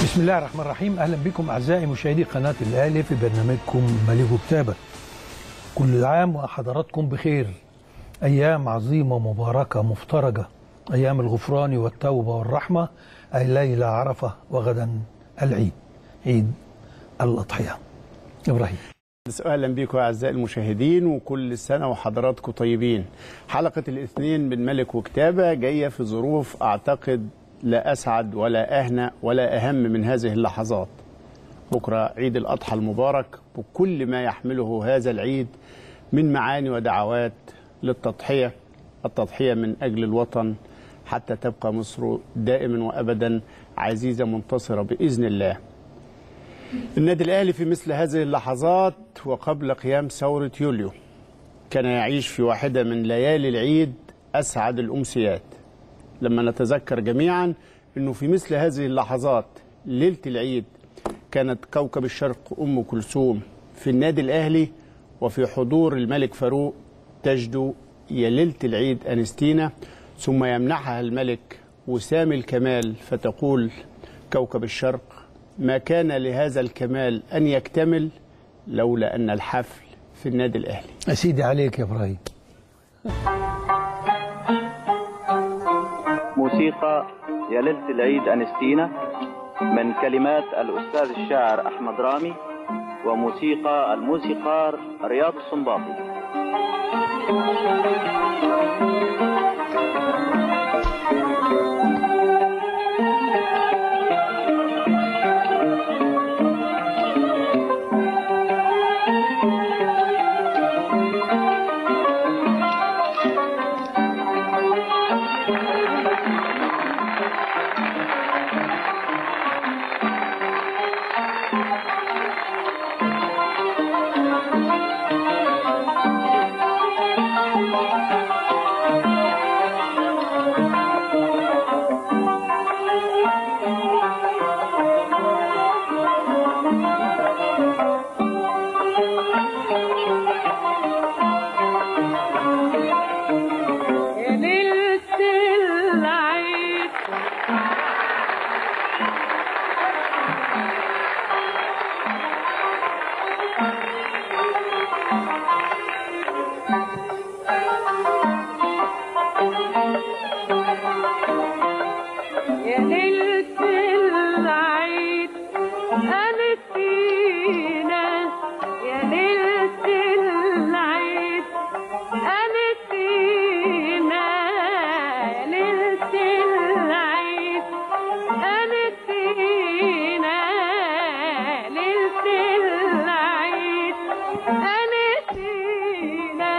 بسم الله الرحمن الرحيم اهلا بكم اعزائي مشاهدي قناه الاهلي في برنامجكم مليك كتابه كل عام وحضراتكم بخير ايام عظيمه مباركه مفترجه ايام الغفران والتوبه والرحمه اي ليله عرفه وغدا العيد عيد الاضحيه ابراهيم اهلا بكم اعزائي المشاهدين وكل سنه وحضراتكم طيبين حلقه الاثنين من ملك وكتابه جايه في ظروف اعتقد لا اسعد ولا اهنأ ولا اهم من هذه اللحظات بكره عيد الاضحى المبارك بكل ما يحمله هذا العيد من معاني ودعوات للتضحيه التضحيه من اجل الوطن حتى تبقى مصر دائما وابدا عزيزه منتصره باذن الله النادي الاهلي في مثل هذه اللحظات وقبل قيام ثوره يوليو كان يعيش في واحده من ليالي العيد اسعد الامسيات لما نتذكر جميعا انه في مثل هذه اللحظات ليله العيد كانت كوكب الشرق ام كلثوم في النادي الاهلي وفي حضور الملك فاروق تجدو يا ليله العيد انستينا ثم يمنحها الملك وسام الكمال فتقول كوكب الشرق ما كان لهذا الكمال ان يكتمل لولا ان الحفل في النادي الاهلي اسيدي عليك يا ابراهيم موسيقى يا ليلة العيد أنستينا من كلمات الأستاذ الشاعر أحمد رامي وموسيقى الموسيقار رياض السنباطي يا ليلة العيد يا ليلة العيد أنسينا يا ليلة العيد أنسينا يا ليلة العيد أنسينا ليلة العيد أنسينا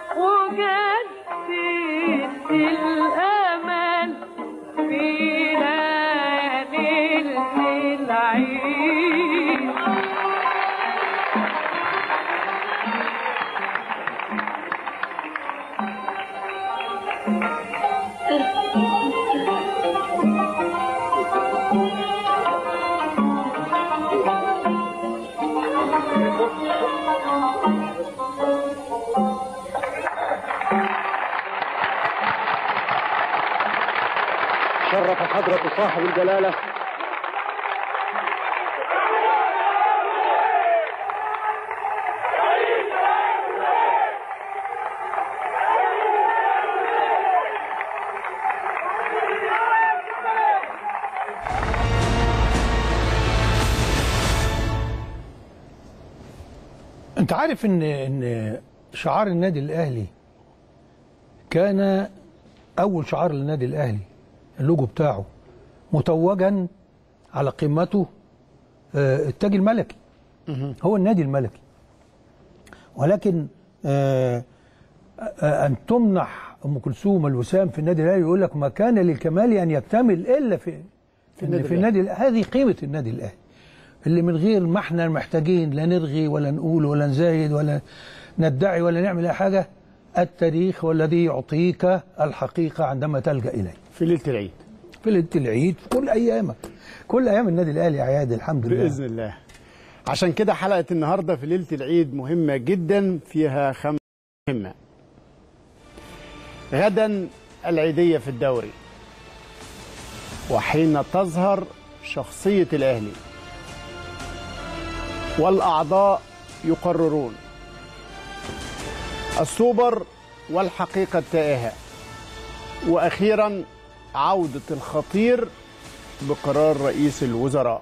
وجدت الأمل فينا يا ليلة العيد شرف حضرة صاحب الجلالة انت عارف ان ان شعار النادي الاهلي كان اول شعار للنادي الاهلي اللوجو بتاعه متوجا على قمته آه، التاج الملكي هو النادي الملكي ولكن آه، آه، ان تمنح ام كلثوم الوسام في النادي الاهلي يقول لك ما كان للكمال ان يكتمل الا في في النادي النادي, في النادي الأهلي. هذه قيمه النادي الاهلي اللي من غير ما احنا محتاجين لا نرغي ولا نقول ولا نزايد ولا ندعي ولا نعمل اي حاجه التاريخ هو الذي يعطيك الحقيقه عندما تلجا اليه في ليله العيد في ليله العيد في كل ايامك كل ايام النادي الاهلي اعياد الحمد لله باذن الله عشان كده حلقه النهارده في ليله العيد مهمه جدا فيها خمس مهمه غدا العيديه في الدوري وحين تظهر شخصية الأهلي والأعضاء يقررون السوبر والحقيقة التائهة وأخيرا عودة الخطير بقرار رئيس الوزراء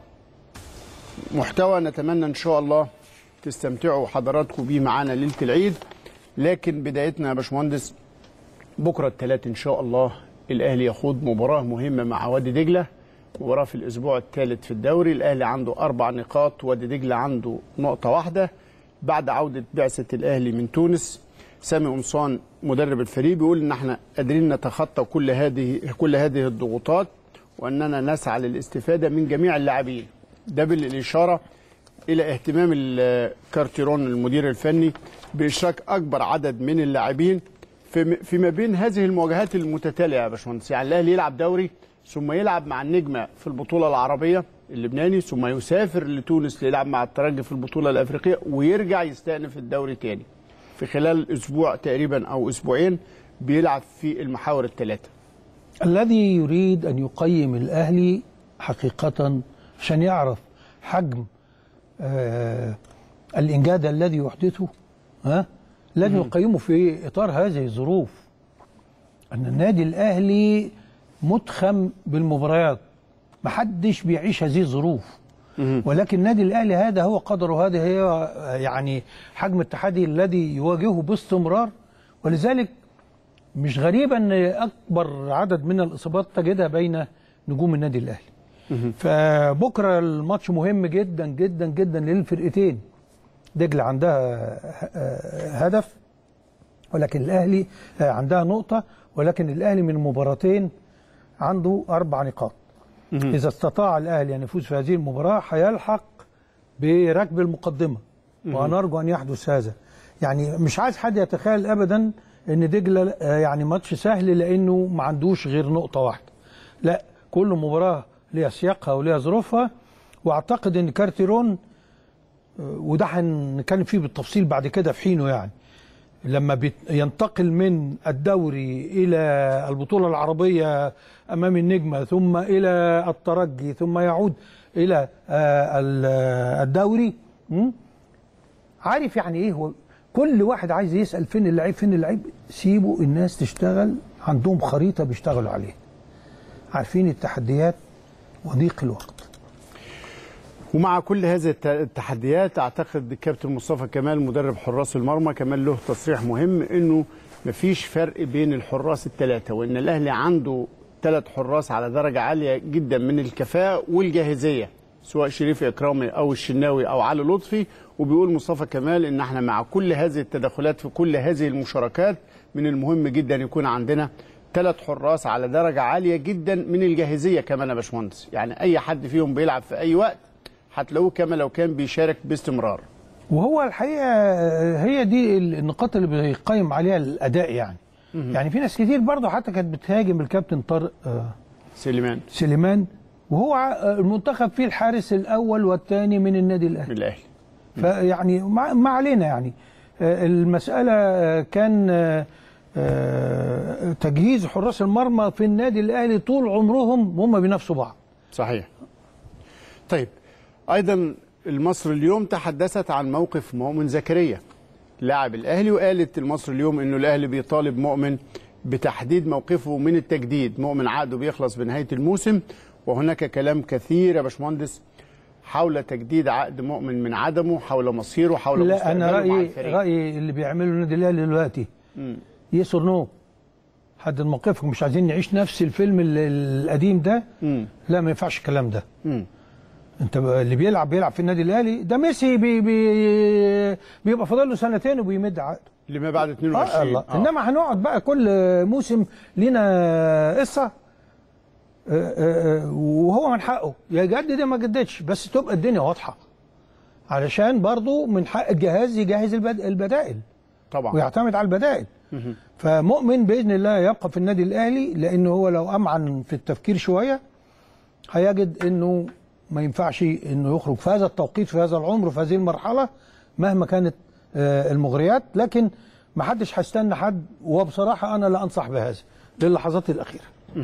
محتوى نتمنى إن شاء الله تستمتعوا حضراتكم بيه معانا ليلة العيد لكن بدايتنا يا باشمهندس بكرة الثلاث إن شاء الله الأهلي يخوض مباراة مهمة مع وادي دجلة مباراة في الأسبوع الثالث في الدوري الأهلي عنده أربع نقاط وادي دجلة عنده نقطة واحدة بعد عودة بعثة الأهلي من تونس سامي قمصان مدرب الفريق بيقول إن احنا قادرين نتخطى كل هذه كل هذه الضغوطات وأننا نسعى للاستفادة من جميع اللاعبين ده بالإشارة إلى اهتمام الكارتيرون المدير الفني بإشراك أكبر عدد من اللاعبين في فيما بين هذه المواجهات المتتاليه يا باشمهندس يعني الاهلي يلعب دوري ثم يلعب مع النجمه في البطوله العربيه اللبناني ثم يسافر لتونس ليلعب مع الترجي في البطوله الافريقيه ويرجع يستأنف الدوري تاني في خلال اسبوع تقريبا او اسبوعين بيلعب في المحاور الثلاثه الذي يريد أن يقيم الأهلي حقيقة عشان يعرف حجم آه الإنجاز الذي يحدثه ها لازم يقيمه في إطار هذه الظروف أن النادي الأهلي متخم بالمباريات محدش بيعيش هذه الظروف ولكن النادي الأهلي هذا هو قدره هذا هي آه، يعني حجم التحدي الذي يواجهه باستمرار ولذلك مش غريبة ان اكبر عدد من الاصابات تجدها بين نجوم النادي الاهلي فبكره الماتش مهم جدا جدا جدا للفرقتين دجله عندها آه، هدف ولكن الاهلي آه، عندها نقطه ولكن الاهلي من مباراتين عنده اربع نقاط اذا استطاع الاهلي ان يفوز في هذه المباراه هيلحق بركب المقدمه ونرجو ان يحدث هذا يعني مش عايز حد يتخيل ابدا ان دجله آه، يعني ماتش سهل لانه ما عندوش غير نقطه واحده لا كل مباراه ليها سياقها وليها ظروفها واعتقد ان كارتيرون آه، وده هنتكلم فيه بالتفصيل بعد كده في حينه يعني لما بيت- ينتقل من الدوري الى البطوله العربيه امام النجمه ثم الى الترجي ثم يعود الى آه، ال- آه، الدوري م? عارف يعني ايه هو كل واحد عايز يسال فين اللعيب فين اللعيب سيبوا الناس تشتغل عندهم خريطه بيشتغلوا عليها عارفين التحديات وضيق الوقت ومع كل هذه الت- التحديات اعتقد الكابتن مصطفى كمال مدرب حراس المرمى كمان له تصريح مهم انه مفيش فرق بين الحراس الثلاثه وان الاهلي عنده ثلاث حراس على درجه عاليه جدا من الكفاءه والجاهزيه سواء شريف اكرامي او الشناوي او علي لطفي وبيقول مصطفى كمال ان احنا مع كل هذه التدخلات في كل هذه المشاركات من المهم جدا يكون عندنا ثلاث حراس على درجه عاليه جدا من الجاهزيه كمان يا باشمهندس يعني اي حد فيهم بيلعب في اي وقت هتلاقوه كما لو كان بيشارك باستمرار وهو الحقيقه هي دي النقاط اللي بيقيم عليها الاداء يعني يعني في ناس كتير برضه حتى كانت بتهاجم الكابتن طارق آه، سليمان سليمان وهو ع- المنتخب فيه الحارس الاول والثاني من النادي الاهلي من الاهلي فيعني ما ما علينا يعني آه، المسألة آه، كان آه، آه، تجهيز حراس المرمى في النادي الأهلي طول عمرهم هم بينافسوا بعض صحيح طيب ايضا المصر اليوم تحدثت عن موقف مؤمن زكريا لاعب الاهلي وقالت المصر اليوم انه الاهلي بيطالب مؤمن بتحديد موقفه من التجديد مؤمن عقده بيخلص بنهايه الموسم وهناك كلام كثير يا باشمهندس حول تجديد عقد مؤمن من عدمه حول مصيره حول لا أنا مستقبله مع رأيي الفريق. رأيي اللي بيعمله النادي الأهلي دلوقتي يس اور نو حد موقفكم مش عايزين نعيش نفس الفيلم ال- القديم ده مم. لا ما ينفعش الكلام ده مم. انت ب- اللي بيلعب بيلعب في النادي الاهلي ده ميسي بي بي بيبقى فاضل له سنتين وبيمد عقده لما بعد آه 22 الله آه. انما هنقعد بقى كل موسم لينا قصه آه، آه، آه، وهو من حقه يا يجدد يا ما جددش بس تبقى الدنيا واضحه علشان برضو من حق الجهاز يجهز البد- البدائل طبعا ويعتمد على البدائل فمؤمن باذن الله يبقى في النادي الاهلي لانه هو لو امعن في التفكير شويه هيجد انه ما ينفعش انه يخرج في هذا التوقيت في هذا العمر في هذه المرحله مهما كانت آه، المغريات لكن ما حدش هيستنى حد وبصراحه انا لا انصح بهذا للحظات الاخيره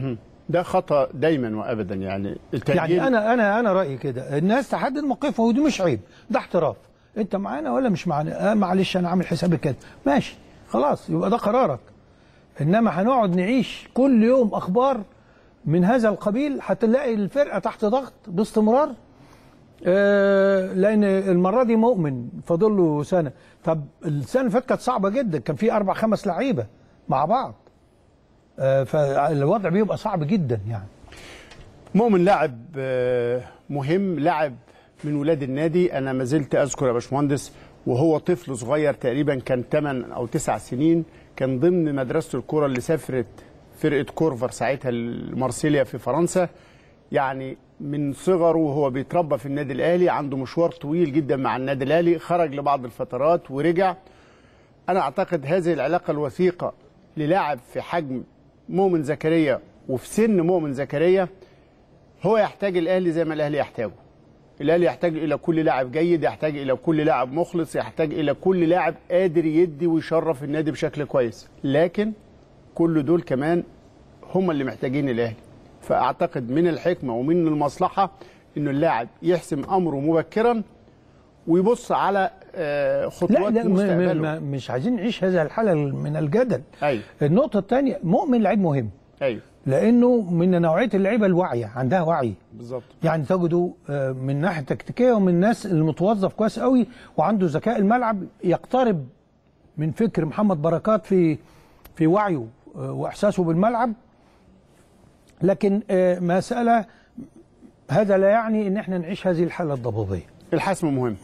ده خطا دايما وابدا يعني التأجيل يعني انا انا انا رايي كده الناس تحدد موقفها ودي مش عيب ده احتراف انت معانا ولا مش معانا آه معلش انا عامل حسابي كده ماشي خلاص يبقى ده قرارك انما هنقعد نعيش كل يوم اخبار من هذا القبيل هتلاقي الفرقه تحت ضغط باستمرار آه لان المره دي مؤمن فاضل له سنه طب السنه اللي فاتت كانت صعبه جدا كان في اربع خمس لعيبه مع بعض آه فالوضع بيبقى صعب جدا يعني مؤمن لاعب آه، مهم لاعب من ولاد النادي انا ما زلت اذكر يا باشمهندس وهو طفل صغير تقريبا كان 8 او 9 سنين كان ضمن مدرسه الكره اللي سافرت فرقه كورفر ساعتها لمارسيليا في فرنسا يعني من صغره وهو بيتربى في النادي الاهلي عنده مشوار طويل جدا مع النادي الاهلي خرج لبعض الفترات ورجع انا اعتقد هذه العلاقه الوثيقه للاعب في حجم مؤمن زكريا وفي سن مؤمن زكريا هو يحتاج الاهلي زي ما الاهلي يحتاجه الاهلي يحتاج الى كل لاعب جيد يحتاج الى كل لاعب مخلص يحتاج الى كل لاعب قادر يدي ويشرف النادي بشكل كويس لكن كل دول كمان هم اللي محتاجين الاهلي فاعتقد من الحكمه ومن المصلحه انه اللاعب يحسم امره مبكرا ويبص على آه، لا خطوات لا م- م- مستقبله م- مش عايزين نعيش هذا الحاله من الجدل ايوه النقطه الثانيه مؤمن لعيب مهم ايوه لانه من نوعيه اللعيبه الواعيه عندها وعي بالظبط يعني تجده آه، من ناحيه تكتيكيه ومن الناس اللي متوظف كويس قوي وعنده ذكاء الملعب يقترب من فكر محمد بركات في في وعيه آه، واحساسه بالملعب لكن آه، مساله هذا لا يعني ان احنا نعيش هذه الحاله الضبابيه الحسم مهم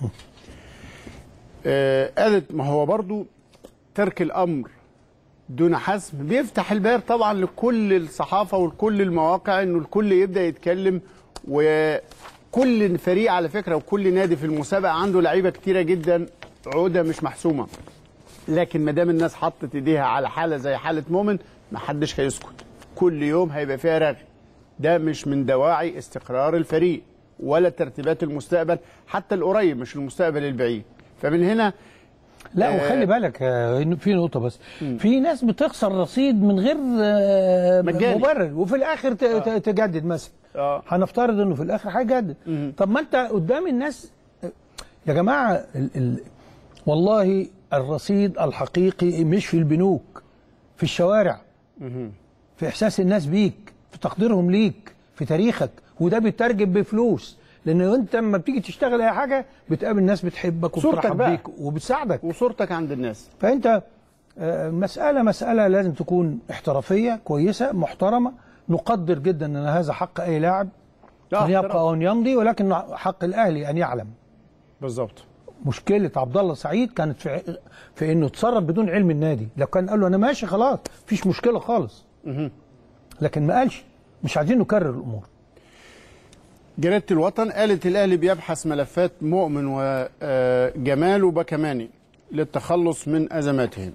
آه قالت ما هو برضو ترك الامر دون حسم بيفتح الباب طبعا لكل الصحافه ولكل المواقع انه الكل يبدا يتكلم وكل فريق على فكره وكل نادي في المسابقه عنده لعيبه كتيره جدا عقده مش محسومه لكن ما دام الناس حطت ايديها على حاله زي حاله مؤمن ما حدش هيسكت كل يوم هيبقى فيها رغي ده مش من دواعي استقرار الفريق ولا ترتيبات المستقبل حتى القريب مش المستقبل البعيد فمن هنا لا آه، وخلي بالك آه، إنه في نقطة بس في ناس بتخسر رصيد من غير آه، مجاني. مبرر وفي الآخر ت- ت- تجدد مثلا آه. هنفترض إنه في الآخر هيجدد طب ما أنت قدام الناس يا جماعة ال ال والله الرصيد الحقيقي مش في البنوك في الشوارع في إحساس الناس بيك في تقديرهم ليك في تاريخك وده بيترجم بفلوس لأن أنت لما بتيجي تشتغل أي حاجة بتقابل ناس بتحبك صورتك وبترحب بقى. بيك وبتساعدك وصورتك عند الناس فانت آه، المساله مساله لازم تكون احترافيه كويسه محترمه نقدر جدا ان هذا حق اي لاعب لا، ان يبقى احترام. وان يمضي ولكن حق الاهلي ان يعلم بالظبط مشكله عبد الله سعيد كانت في في انه تصرف بدون علم النادي لو كان قال له انا ماشي خلاص مفيش مشكله خالص لكن ما قالش مش عايزين نكرر الامور جريدة الوطن قالت الأهلي بيبحث ملفات مؤمن وجمال وبكماني للتخلص من أزماتهم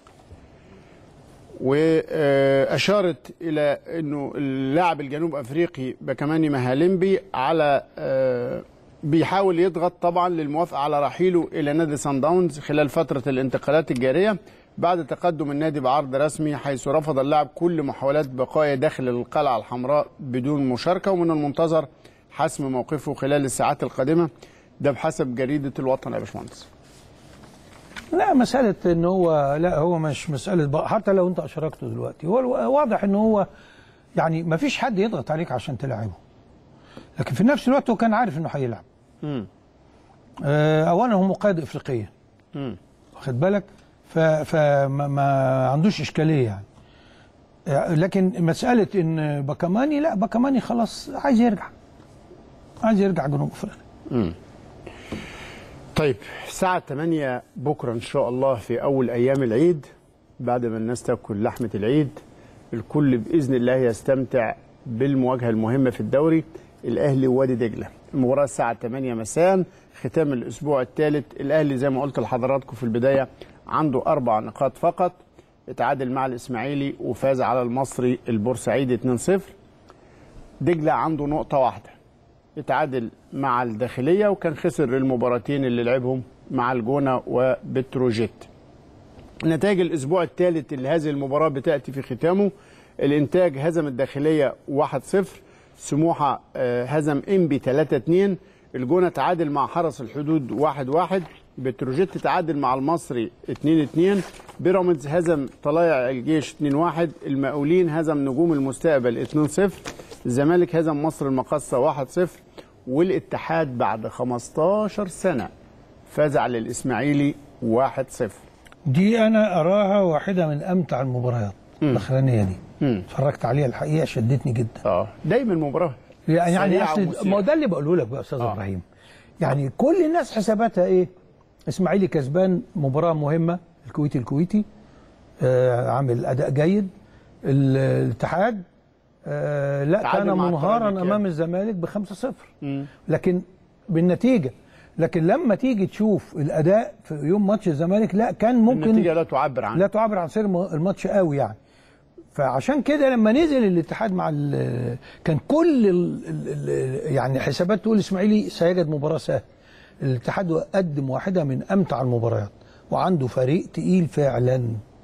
وأشارت إلى أنه اللاعب الجنوب أفريقي بكماني مهالمبي على آه، بيحاول يضغط طبعا للموافقة على رحيله إلى نادي سان داونز خلال فترة الانتقالات الجارية بعد تقدم النادي بعرض رسمي حيث رفض اللاعب كل محاولات بقائه داخل القلعة الحمراء بدون مشاركة ومن المنتظر حسم موقفه خلال الساعات القادمة ده بحسب جريدة الوطن يا باشمهندس لا مسألة ان هو لا هو مش مسألة بقى حتى لو انت اشركته دلوقتي هو الو- واضح ان هو يعني ما فيش حد يضغط عليك عشان تلعبه لكن في نفس الوقت هو كان عارف انه هيلعب آه، اولا هو مقيد افريقيا واخد بالك ف- فما ما عندوش اشكاليه يعني آه، لكن مساله ان بكماني لا بكماني خلاص عايز يرجع عايز يرجع جنوب افريقيا طيب الساعة 8 بكرة إن شاء الله في أول أيام العيد بعد ما الناس تاكل لحمة العيد الكل بإذن الله يستمتع بالمواجهة المهمة في الدوري الأهلي ووادي دجلة المباراة الساعة 8 مساء ختام الأسبوع الثالث الأهلي زي ما قلت لحضراتكم في البداية عنده أربع نقاط فقط اتعادل مع الإسماعيلي وفاز على المصري البورسعيدي 2-0 دجلة عنده نقطة واحدة اتعادل مع الداخلية وكان خسر المباراتين اللي لعبهم مع الجونة وبتروجيت نتائج الأسبوع الثالث اللي هذه المباراة بتأتي في ختامه الانتاج هزم الداخليه 1-0 سموحه آه، هزم انبي 3-2 الجونه تعادل مع حرس الحدود 1-1 بتروجيت تعادل مع المصري 2-2 بيراميدز هزم طلائع الجيش 2-1 المقاولين هزم نجوم المستقبل 2-0 الزمالك هزم مصر المقصه 1-0 والاتحاد بعد 15 سنه فاز على الاسماعيلي 1-0 دي انا اراها واحده من امتع المباريات الاخرانيه دي اتفرجت عليها الحقيقه شدتني جدا اه دايما مباراه يعني يعني سريعة اصل ومثيرة. ما هو ده اللي بقوله لك بقى يا استاذ آه. ابراهيم يعني كل الناس حساباتها ايه اسماعيلي كسبان مباراه مهمه الكويتي الكويتي آه عامل اداء جيد ال- الاتحاد آه لا تعادل كان مع منهارا الترجي امام كام؟ الزمالك ب 5-0 لكن بالنتيجه لكن لما تيجي تشوف الاداء في يوم ماتش الزمالك لا كان ممكن النتيجه لا تعبر عن لا تعبر عن سير الم- الماتش قوي يعني فعشان كده لما نزل الاتحاد مع ال- كان كل ال ال يعني حسابات تقول الاسماعيلي سيجد مباراه سهله الاتحاد قدم واحده من امتع المباريات وعنده فريق تقيل فعلا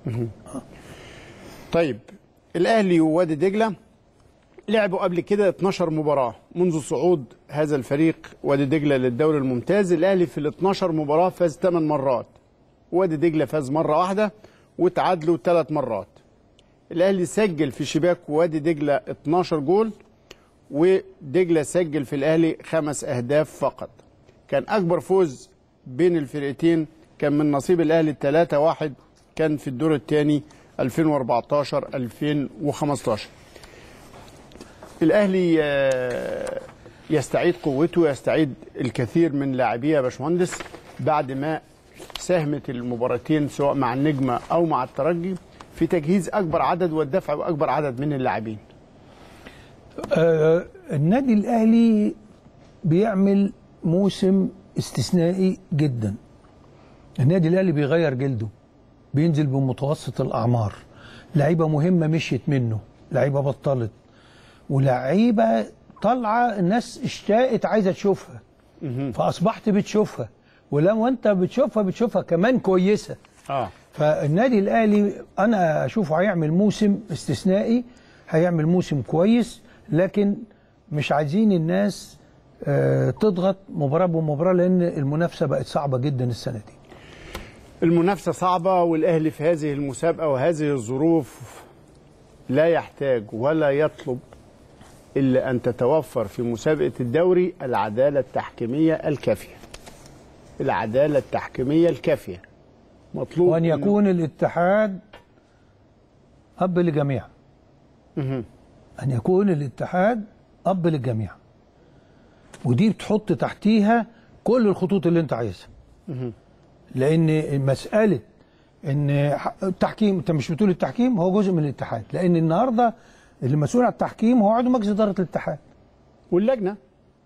طيب الاهلي ووادي دجله لعبوا قبل كده 12 مباراه منذ صعود هذا الفريق وادي دجله للدوري الممتاز الاهلي في ال 12 مباراه فاز 8 مرات وادي دجله فاز مره واحده وتعادلوا ثلاث مرات الاهلي سجل في شباك وادي دجله 12 جول ودجله سجل في الاهلي خمس اهداف فقط كان اكبر فوز بين الفرقتين كان من نصيب الاهلي 3 1 كان في الدور الثاني 2014 2015 الاهلي آه، يستعيد قوته يستعيد الكثير من لاعبيه يا باشمهندس بعد ما ساهمت المباراتين سواء مع النجمه او مع الترجي في تجهيز اكبر عدد والدفع باكبر عدد من اللاعبين آه النادي الاهلي بيعمل موسم استثنائي جدا النادي الاهلي بيغير جلده بينزل بمتوسط الاعمار لعيبه مهمه مشيت منه لعيبه بطلت ولعيبه طالعه الناس اشتاقت عايزه تشوفها فاصبحت بتشوفها ولما انت بتشوفها بتشوفها كمان كويسه اه فالنادي الاهلي انا اشوفه هيعمل موسم استثنائي هيعمل موسم كويس لكن مش عايزين الناس آه، تضغط مباراه بمباراه لان المنافسه بقت صعبه جدا السنه دي المنافسه صعبه والاهلي في هذه المسابقه وهذه الظروف لا يحتاج ولا يطلب الا ان تتوفر في مسابقه الدوري العداله التحكيميه الكافيه العداله التحكيميه الكافيه مطلوب وان إن- يكون الاتحاد اب للجميع مهم. ان يكون الاتحاد اب للجميع ودي بتحط تحتيها كل الخطوط اللي انت عايزها لان مساله ان ح- التحكيم انت مش بتقول التحكيم هو جزء من الاتحاد لان النهارده اللي مسؤول عن التحكيم هو عضو مجلس اداره الاتحاد واللجنه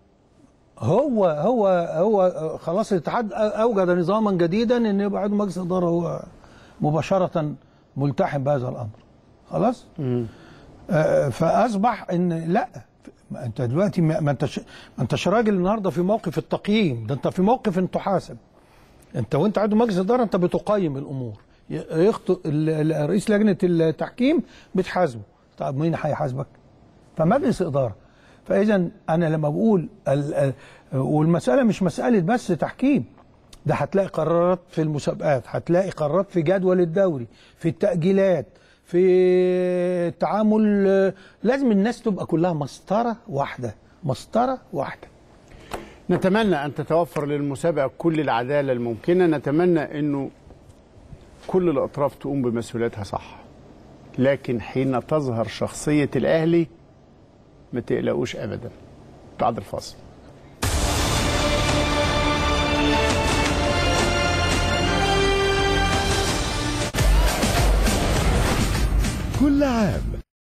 هو هو هو خلاص الاتحاد اوجد نظاما جديدا ان يبقى عضو مجلس اداره هو مباشره ملتحم بهذا الامر خلاص آه، فاصبح ان لا ما انت دلوقتي ما ما انتش ما انتش راجل النهارده في موقف التقييم ده انت في موقف ان تحاسب انت وانت عضو مجلس اداره انت بتقيم الامور ي- يخطئ ال- ال- رئيس لجنه التحكيم بتحاسبه طب مين هيحاسبك؟ فمجلس اداره فاذا انا لما بقول ال- ال- والمساله مش مساله بس تحكيم ده هتلاقي قرارات في المسابقات هتلاقي قرارات في جدول الدوري في التأجيلات في التعامل آه، لازم الناس تبقى كلها مسطرة واحدة مسطرة واحدة نتمنى ان تتوفر للمسابقه كل العداله الممكنه نتمنى انه كل الاطراف تقوم بمسؤوليتها صح لكن حين تظهر شخصيه الاهلي ما تقلقوش ابدا بعد الفاصل كل عام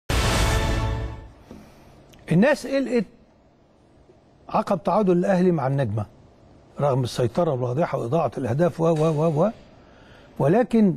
الناس قلقت عقب تعادل الاهلي مع النجمه رغم السيطره الواضحه واضاعه الاهداف و و و و ولكن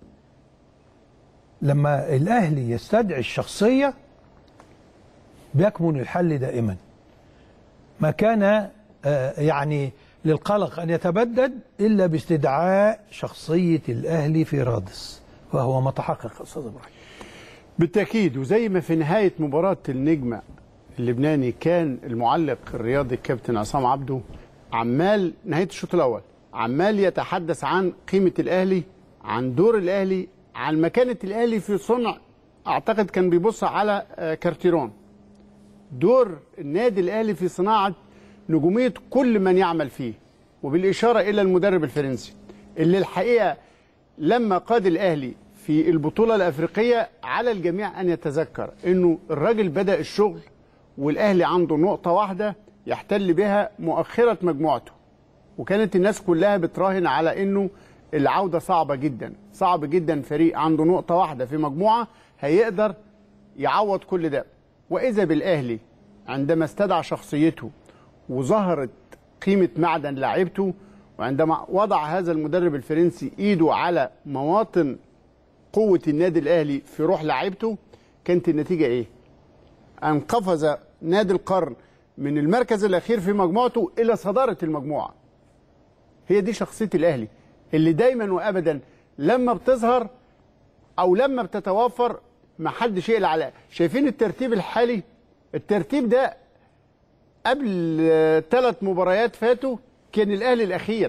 لما الاهلي يستدعي الشخصيه بيكمن الحل دائما ما كان آه، يعني للقلق ان يتبدد الا باستدعاء شخصيه الاهلي في رادس وهو ما تحقق استاذ ابراهيم بالتأكيد وزي ما في نهاية مباراة النجمة اللبناني كان المعلق الرياضي الكابتن عصام عبده عمال نهاية الشوط الأول عمال يتحدث عن قيمة الأهلي عن دور الأهلي عن مكانة الأهلي في صنع أعتقد كان بيبص على آه، كارتيرون دور النادي الأهلي في صناعة نجومية كل من يعمل فيه وبالإشارة إلى المدرب الفرنسي اللي الحقيقة لما قاد الأهلي في البطولة الأفريقية على الجميع أن يتذكر أنه الراجل بدأ الشغل والأهلي عنده نقطة واحدة يحتل بها مؤخرة مجموعته وكانت الناس كلها بتراهن على أنه العودة صعبة جدا صعب جدا فريق عنده نقطة واحدة في مجموعة هيقدر يعوض كل ده وإذا بالأهلي عندما استدعى شخصيته وظهرت قيمة معدن لاعبته وعندما وضع هذا المدرب الفرنسي إيده على مواطن قوة النادي الأهلي في روح لاعبته كانت النتيجة إيه؟ أن قفز نادي القرن من المركز الأخير في مجموعته إلى صدارة المجموعة هي دي شخصية الأهلي اللي دايما وأبدا لما بتظهر أو لما بتتوفر ما حدش يقلق عليها شايفين الترتيب الحالي الترتيب ده قبل ثلاث مباريات فاتوا كان الأهلي الأخير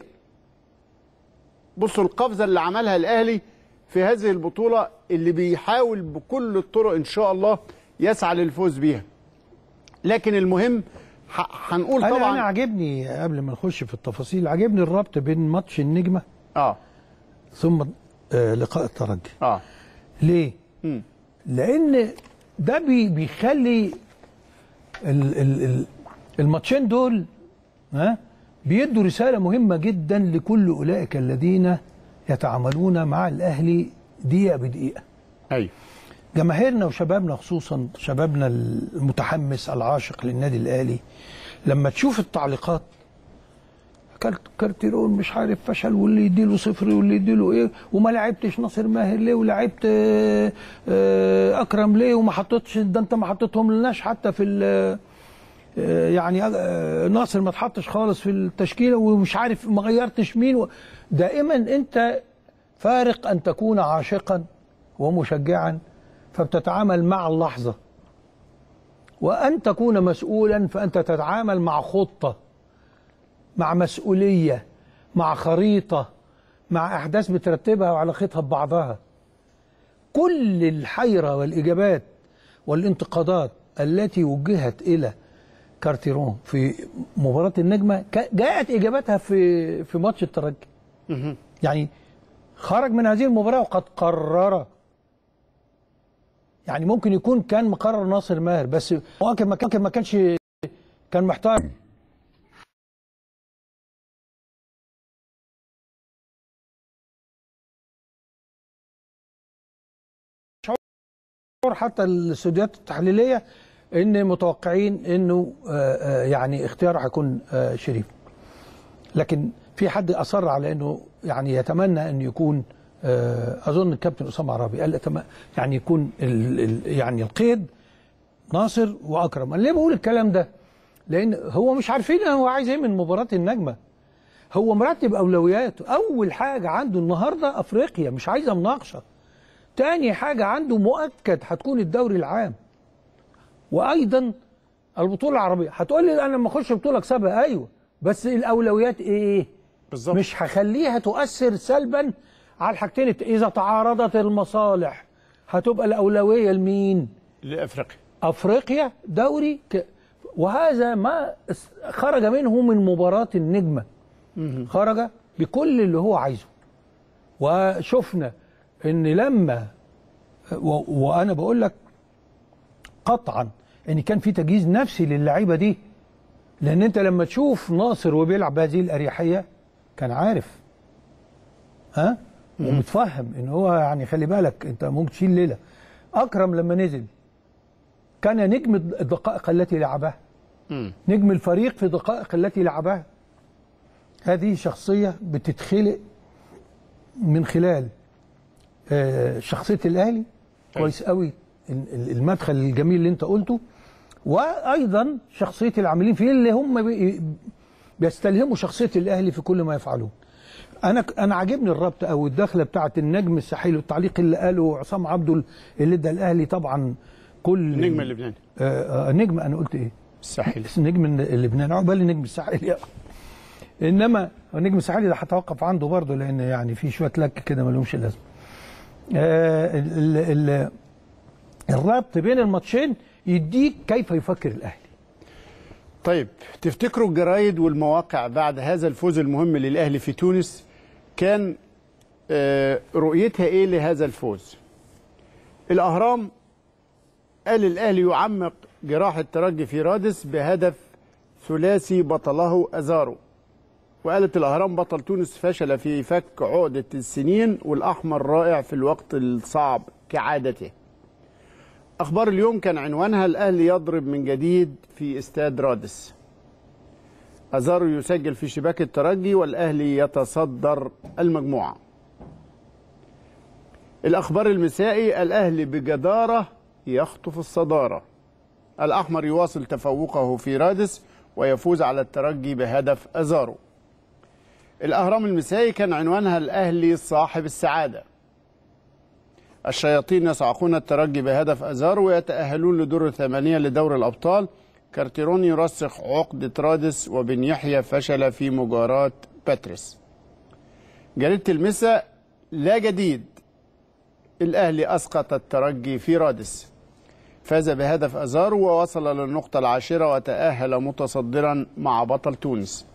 بصوا القفزة اللي عملها الأهلي في هذه البطولة اللي بيحاول بكل الطرق إن شاء الله يسعى للفوز بيها لكن المهم ح- هنقول انا طبعا انا عاجبني قبل ما نخش في التفاصيل عاجبني الربط بين ماتش النجمه اه ثم آه لقاء الترجي اه ليه مم. لان ده بي بيخلي ال ال ال الماتشين دول ها بيدوا رساله مهمه جدا لكل اولئك الذين يتعاملون مع الاهلي دقيقه بدقيقه ايوه جماهيرنا وشبابنا خصوصا شبابنا المتحمس العاشق للنادي الاهلي لما تشوف التعليقات كارت- كارتيرون مش عارف فشل واللي يديله صفر واللي يديله ايه وما لعبتش ناصر ماهر ليه ولعبت آه، آه، اكرم ليه وما حطيتش ده انت ما حطيتهم لناش حتى في ال- آه، يعني آه، ناصر ما اتحطش خالص في التشكيله ومش عارف ما غيرتش مين و- دائما انت فارق ان تكون عاشقا ومشجعا فبتتعامل مع اللحظه وان تكون مسؤولا فانت تتعامل مع خطه مع مسؤوليه مع خريطه مع احداث بترتبها وعلاقتها ببعضها كل الحيره والاجابات والانتقادات التي وجهت الى كارتيرون في مباراه النجمه كا- جاءت اجابتها في في ماتش الترجي يعني خرج من هذه المباراه وقد قرر يعني ممكن يكون كان مقرر ناصر ماهر بس ممكن ما كان ما كانش كان محتار شعور حتى الاستوديوهات التحليليه ان متوقعين انه آه، آه، يعني اختياره هيكون آه، شريف لكن في حد اصر على انه يعني يتمنى ان يكون آه، اظن الكابتن اسامه عرابي قال أتم- يعني يكون ال ال يعني القيد ناصر واكرم انا ليه بقول الكلام ده لان هو مش عارفين هو عايز ايه من مباراه النجمه هو مرتب اولوياته اول حاجه عنده النهارده افريقيا مش عايزه مناقشه تاني حاجه عنده مؤكد هتكون الدوري العام وايضا البطوله العربيه هتقول لي انا لما اخش بطوله اكسبها ايوه بس الاولويات ايه بالظبط مش هخليها تؤثر سلبا على الحاجتين الت- اذا تعارضت المصالح هتبقى الاولويه لمين لافريقيا افريقيا دوري ك... وهذا ما اس- خرج منه من مباراه النجمه خرج بكل اللي هو عايزه وشفنا ان لما و... وانا بقول لك قطعا ان كان في تجهيز نفسي للعيبه دي لان انت لما تشوف ناصر وبيلعب بهذه الاريحيه كان عارف ها ومتفهم ان هو يعني خلي بالك انت ممكن تشيل ليله اكرم لما نزل كان نجم الدقائق التي لعبها نجم الفريق في الدقائق التي لعبها هذه شخصيه بتتخلق من خلال آه، شخصيه الاهلي كويس قوي ال- ال- المدخل الجميل اللي انت قلته وايضا شخصيه العاملين فيه اللي هم بي- بيستلهموا شخصيه الاهلي في كل ما يفعلون انا انا عاجبني الربط او الدخله بتاعت النجم الساحلي والتعليق اللي قاله عصام عبده اللي ادى الاهلي طبعا كل النجم اللبناني آه آه نجم انا قلت ايه؟ الساحلي نجم اللبناني عقبال النجم الساحلي يعني. انما النجم الساحلي ده هتوقف عنده برضه لان يعني في شويه لك كده ما لهمش لازمه. آه ال ال الربط بين الماتشين يديك كيف يفكر الاهلي. طيب تفتكروا الجرايد والمواقع بعد هذا الفوز المهم للاهلي في تونس كان آه، رؤيتها ايه لهذا الفوز؟ الاهرام قال الاهلي يعمق جراح الترجي في رادس بهدف ثلاثي بطله ازارو وقالت الاهرام بطل تونس فشل في فك عقده السنين والاحمر رائع في الوقت الصعب كعادته اخبار اليوم كان عنوانها الاهلي يضرب من جديد في استاد رادس ازارو يسجل في شباك الترجي والاهلي يتصدر المجموعه الاخبار المسائي الاهلي بجداره يخطف الصداره الاحمر يواصل تفوقه في رادس ويفوز على الترجي بهدف ازارو الاهرام المسائي كان عنوانها الاهلي صاحب السعاده الشياطين يصعقون الترجي بهدف ازارو ويتاهلون لدور الثمانيه لدور الابطال كارتيرون يرسخ عقده رادس وبن يحيى فشل في مجاراه باتريس جريده المساء لا جديد الاهلي اسقط الترجي في رادس فاز بهدف ازارو ووصل للنقطه العاشره وتاهل متصدرا مع بطل تونس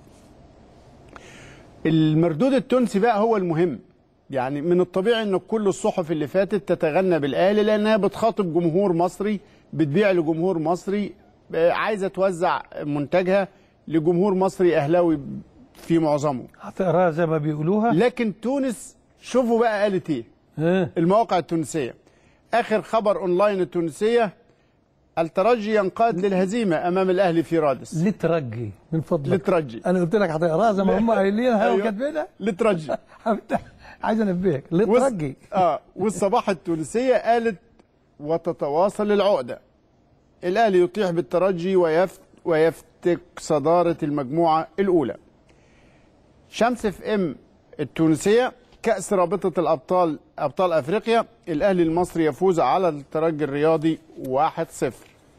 المردود التونسي بقى هو المهم يعني من الطبيعي ان كل الصحف اللي فاتت تتغنى بالاهلي لانها بتخاطب جمهور مصري بتبيع لجمهور مصري آه، عايزه توزع منتجها لجمهور مصري اهلاوي في معظمه هتقراها زي ما بيقولوها لكن تونس شوفوا بقى قالت ايه ها المواقع التونسيه اخر خبر اونلاين التونسيه الترجي ينقاد للهزيمه امام الاهلي في رادس للترجي من فضلك للترجي انا قلت لك هتقراها زي ما هم قايلينها أيوة. وكاتبينها للترجي عايز انبهك والص- للترجي اه والصباح التونسيه قالت وتتواصل العقده الاهلي يطيح بالترجي ويفت ويفتك صداره المجموعه الاولى شمس اف ام التونسيه كاس رابطه الابطال ابطال افريقيا الاهلي المصري يفوز على الترجي الرياضي 1-0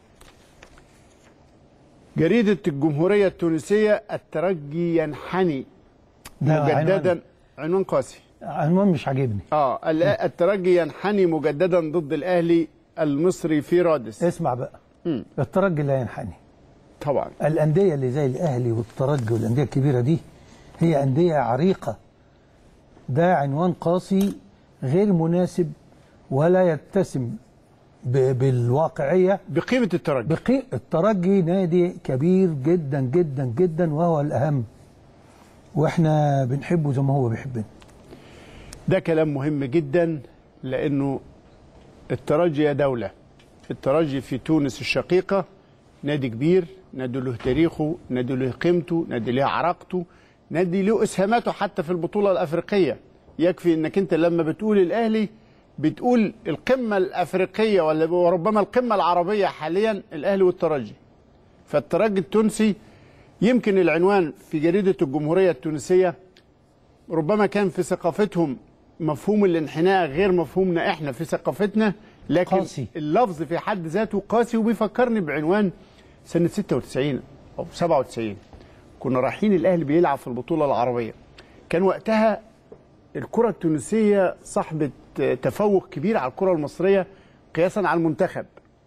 جريده الجمهوريه التونسيه الترجي ينحني ده مجددا عنوان- عنوان قاسي عنوان مش عاجبني اه ال- الترجي ينحني مجددا ضد الاهلي المصري في رادس اسمع بقى مم. الترجي لا ينحني طبعا الأندية اللي زي الأهلي والترجي والأندية الكبيرة دي هي أندية عريقة ده عنوان قاسي غير مناسب ولا يتسم ب- بالواقعية بقيمه الترجي بقي الترجي نادي كبير جدا جدا جدا وهو الأهم واحنا بنحبه زي ما هو بيحبنا ده كلام مهم جدا لانه الترجي يا دوله الترجي في تونس الشقيقه نادي كبير نادي له تاريخه نادي له قيمته نادي له عراقته نادي له اسهاماته حتى في البطوله الافريقيه يكفي انك انت لما بتقول الاهلي بتقول القمه الافريقيه ولا وربما القمه العربيه حاليا الاهلي والترجي فالترجي التونسي يمكن العنوان في جريده الجمهوريه التونسيه ربما كان في ثقافتهم مفهوم الانحناء غير مفهومنا احنا في ثقافتنا لكن قاسي. اللفظ في حد ذاته قاسي وبيفكرني بعنوان سنة 96 أو 97 كنا رايحين الأهلي بيلعب في البطولة العربية كان وقتها الكرة التونسية صاحبة تفوق كبير على الكرة المصرية قياسا على المنتخب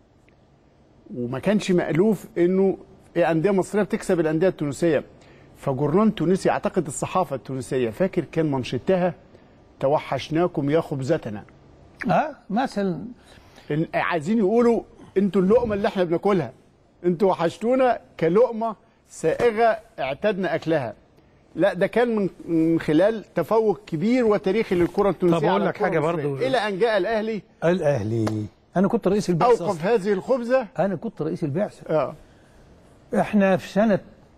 وما كانش مألوف انه أندية مصرية بتكسب الأندية التونسية فجورنان تونسي اعتقد الصحافة التونسية فاكر كان منشدتها توحشناكم يا خبزتنا اه مثلا إن- عايزين يقولوا انتوا اللقمه اللي احنا بناكلها انتوا وحشتونا كلقمه سائغه اعتدنا اكلها لا ده كان من من خلال تفوق كبير وتاريخي للكره التونسيه طب أقول على لك الكرة حاجة المصرية. برضو. الى ان جاء الاهلي الأهلي أنا كنت رئيس البعثة اوقف أصلاً. هذه الخبزه أنا كنت رئيس البعثة اه احنا في سنة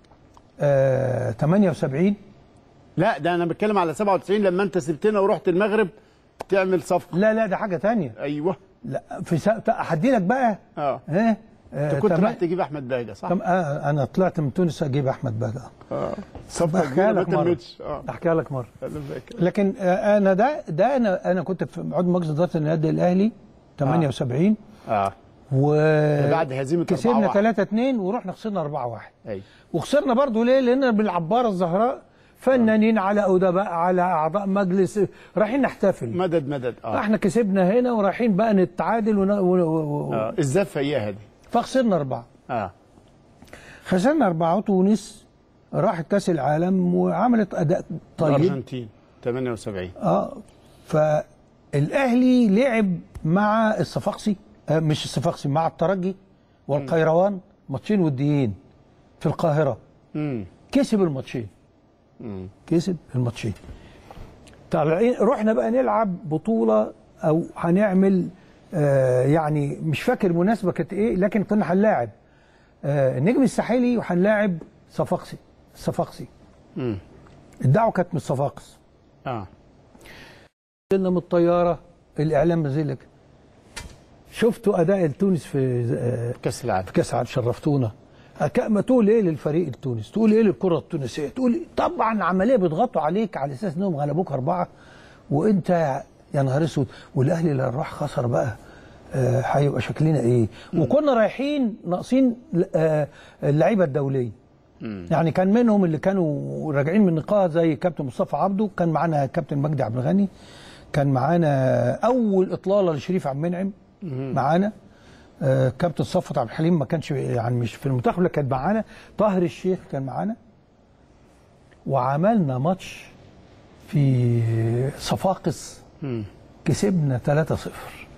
آه 78 لا ده انا بتكلم على 97 لما انت سبتنا ورحت المغرب تعمل صفقه لا لا ده حاجة تانية ايوه لا في سنة هدي لك بقى اه ها آه، انت كنت تمام- رايح تجيب احمد باجه صح؟ تم- آه انا طلعت من تونس اجيب احمد بقى اه صفقه احكيها كبيره ما لك مره تمتش اه احكيها لك مره أنا فاكر. لكن آه، انا ده ده انا انا كنت في عضو مجلس اداره النادي الاهلي 78 اه و بعد هزيمه كسبنا 4-1. 3 2 ورحنا خسرنا 4 1 ايوه وخسرنا برضو ليه؟ لان بالعباره الزهراء فنانين على ادباء على اعضاء مجلس رايحين نحتفل مدد مدد اه, احنا كسبنا هنا ورايحين بقى نتعادل ون... و... و... و... آه. الزفه اياها دي فخسرنا اربعه اه خسرنا اربعه تونس راحت كاس العالم وعملت اداء طيب الارجنتين 78 اه فالاهلي لعب مع الصفاقسي آه مش الصفاقسي مع الترجي والقيروان ماتشين وديين في القاهره امم كسب الماتشين امم كسب الماتشين طالعين رحنا بقى نلعب بطوله او هنعمل آه يعني مش فاكر مناسبه كانت ايه لكن كنا هنلاعب آه النجم الساحلي وهنلاعب صفاقسي الصفاقسي امم الدعوه كانت من الصفاقس اه نزلنا من الطياره الاعلام نزل لك شفتوا اداء تونس في آه كاس العالم في كاس العالم شرفتونا أك- ما تقول ايه للفريق التونسي تقول ايه للكره التونسيه تقول إيه؟ طبعا عمليه بيضغطوا عليك على اساس انهم غلبوك اربعه وانت يا نهار اسود والاهلي اللي راح خسر بقى آه، هيبقى شكلنا ايه وكنا رايحين ناقصين آه، اللعيبه الدوليه يعني كان منهم اللي كانوا راجعين من نقاهه زي كابتن مصطفى عبده كان معانا كابتن مجدي عبد الغني كان معانا اول اطلاله لشريف عبد المنعم معانا آه، كابتن صفوت عبد الحليم ما كانش يعني مش في المنتخب لكن كان معانا طاهر الشيخ كان معانا وعملنا ماتش في صفاقس كسبنا 3-0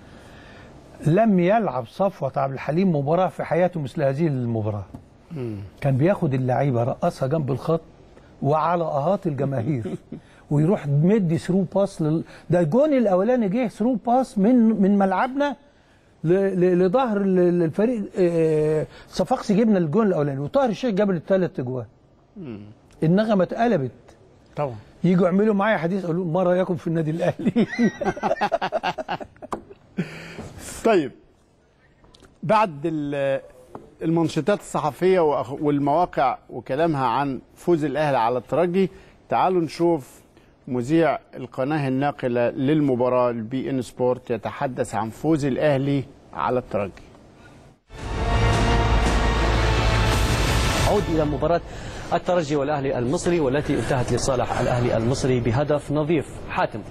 لم يلعب صفوت عبد الحليم مباراه في حياته مثل هذه المباراه كان بياخد اللعيبه رقصها جنب الخط وعلى اهات الجماهير ويروح مدي ثرو باس لل... ده الجون الاولاني جه ثرو باس من من ملعبنا ل... ل... لظهر ال- الفريق آه، صفاقسي جبنا الجون الاولاني وطاهر الشيخ جاب الثلاث اجوان النغمه اتقلبت طبعا يجوا يعملوا معايا حديث اقول لهم ما رايكم في النادي الاهلي طيب بعد ال- المنشطات الصحفية وأخ- والمواقع وكلامها عن فوز الأهلي على الترجي تعالوا نشوف مذيع القناة الناقلة للمباراة البي ان سبورت يتحدث عن فوز الأهلي على الترجي عود إلى مباراة الترجي والأهلي المصري والتي انتهت لصالح الأهلي المصري بهدف نظيف حاتم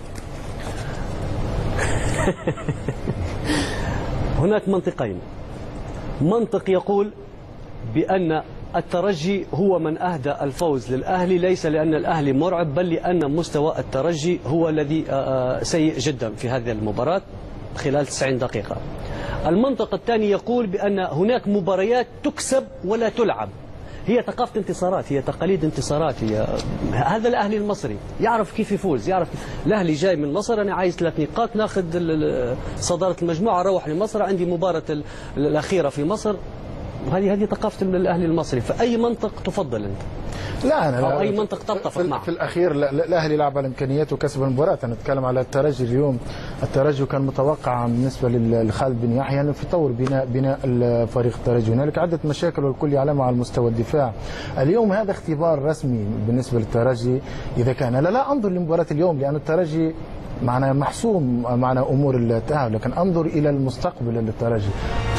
هناك منطقين منطق يقول بأن الترجي هو من أهدى الفوز للأهلي ليس لأن الأهلي مرعب بل لأن مستوى الترجي هو الذي آه، آه، سيء جدا في هذه المباراة خلال 90 دقيقة المنطق الثاني يقول بأن هناك مباريات تكسب ولا تلعب هي ثقافة انتصارات هي تقاليد انتصارات هي هذا الأهلي المصري يعرف كيف يفوز يعرف الأهلي جاي من مصر أنا عايز ثلاث نقاط ناخذ ال- ال- صدارة المجموعة أروح لمصر عندي مباراة ال- الأخيرة في مصر وهذه هذه ثقافة الأهلي المصري فأي منطق تفضل أنت لا انا أو لا أي في- منطق تتفق في, معه. في الاخير لا- لا- الاهلي لعب على امكانياته وكسب المباراه انا اتكلم على الترجي اليوم الترجي كان متوقع بالنسبه لل- لخالد بن يحيى انه في طور بناء بناء الفريق الترجي هنالك عده مشاكل والكل يعلمها على مستوى الدفاع اليوم هذا اختبار رسمي بالنسبه للترجي اذا كان انا لا انظر لمباراه اليوم لان الترجي معنا محسوم معنا امور التاهل لكن انظر الى المستقبل للترجي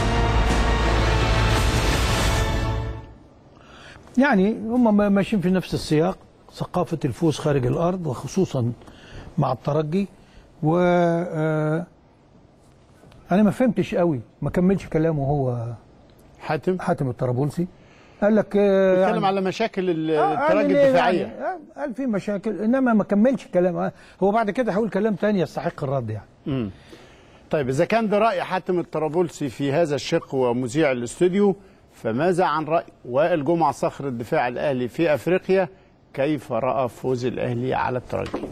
يعني هم ما- ماشيين في نفس السياق ثقافة الفوز خارج الأرض وخصوصا مع الترجي و آه، أنا ما فهمتش قوي ما كملش كلامه هو حاتم حاتم الطرابلسي قال لك آه، بيتكلم يعني- على مشاكل ال- آه، قال الترجي ليه الدفاعية يعني آه، قال في مشاكل إنما ما كملش كلام آه، هو بعد كده هيقول كلام تاني يستحق الرد يعني طيب إذا كان ده رأي حاتم الطرابلسي في هذا الشق ومذيع الاستوديو فماذا عن رأي وائل جمعة صخر الدفاع الأهلي في أفريقيا كيف رأى فوز الأهلي على الترجي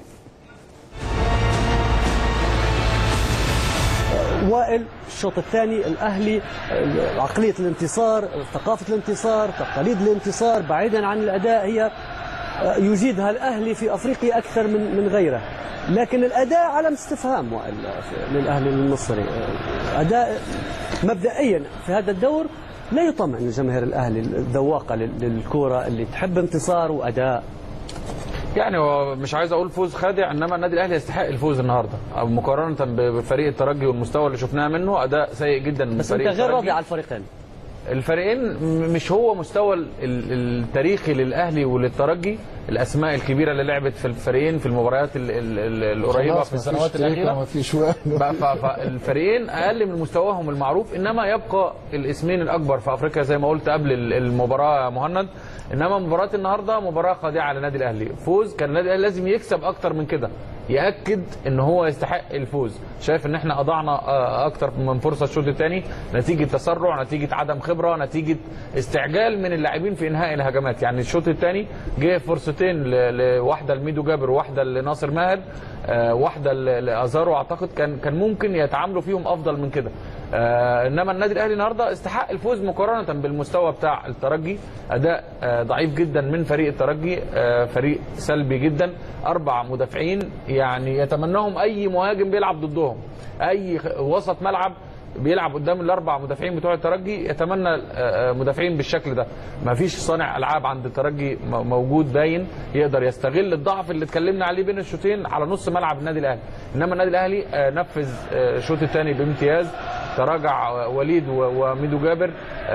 وائل الشوط الثاني الاهلي آه، عقليه الانتصار ثقافه الانتصار تقاليد الانتصار بعيدا عن الاداء هي آه، يجيدها الاهلي في افريقيا اكثر من من غيره لكن الاداء علم استفهام وائل آه، في- للاهلي المصري آه، اداء مبدئيا في هذا الدور لا يطمئن جماهير الاهلي الذواقه لل- للكوره اللي تحب انتصار واداء يعني هو مش عايز اقول فوز خادع انما النادي الاهلي يستحق الفوز النهارده أو مقارنه بفريق الترجي والمستوى اللي شفناه منه اداء سيء جدا من بس انت فريق غير الترجي. راضي على الفريقين الفريقين م- مش هو مستوى ال- ال- التاريخي للاهلي وللترجي الاسماء الكبيره اللي لعبت في الفريقين في المباريات ال- ال- ال- القريبه خلاص في مفيش السنوات تاريخ الاخيره وما فيش وقت بقى ف- فالفريقين اقل من مستواهم المعروف انما يبقى الاسمين الاكبر في افريقيا زي ما قلت قبل ال- المباراه يا مهند انما مباراه النهارده مباراه خادعه للنادي الاهلي فوز كان النادي الاهلي لازم يكسب اكتر من كده ياكد ان هو يستحق الفوز شايف ان احنا اضعنا آه، اكتر من فرصه الشوط الثاني نتيجه تسرع نتيجه عدم خبره نتيجه استعجال من اللاعبين في انهاء الهجمات يعني الشوط الثاني جه فرصتين ل- لواحده لميدو جابر وواحده لناصر ماهر آه، واحده ل- لازارو اعتقد كان كان ممكن يتعاملوا فيهم افضل من كده آه، انما النادي الاهلي النهارده استحق الفوز مقارنه بالمستوى بتاع الترجي اداء آه، ضعيف جدا من فريق الترجي آه، فريق سلبي جدا اربع مدافعين يعني يتمناهم اي مهاجم بيلعب ضدهم اي خ- وسط ملعب بيلعب قدام الاربع مدافعين بتوع الترجي يتمنى آه، آه، مدافعين بالشكل ده ما فيش صانع العاب عند الترجي م- موجود باين يقدر يستغل الضعف اللي اتكلمنا عليه بين الشوطين على نص ملعب النادي الاهلي انما النادي الاهلي آه، نفذ آه، الشوط الثاني بامتياز تراجع آه، وليد و- وميدو جابر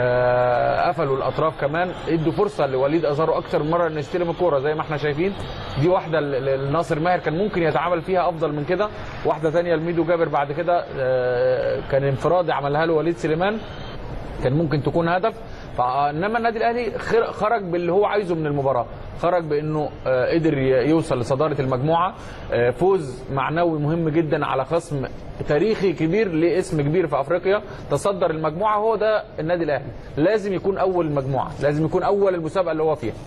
آه، قفلوا الاطراف كمان ادوا فرصه لوليد ازارو اكتر من مره انه يستلم الكوره زي ما احنا شايفين دي واحده ل- ل- لناصر ماهر كان ممكن يتعامل فيها افضل من كده واحده ثانيه لميدو جابر بعد كده آه، كان انفرادي عملها له وليد سليمان كان ممكن تكون هدف فانما النادي الاهلي خر- خرج باللي هو عايزه من المباراه خرج بانه آه، قدر ي- يوصل لصداره المجموعه آه، فوز معنوي مهم جدا على خصم تاريخي كبير ليه اسم كبير في افريقيا تصدر المجموعه هو ده النادي الاهلي لازم يكون اول المجموعه لازم يكون اول المسابقه اللي هو فيها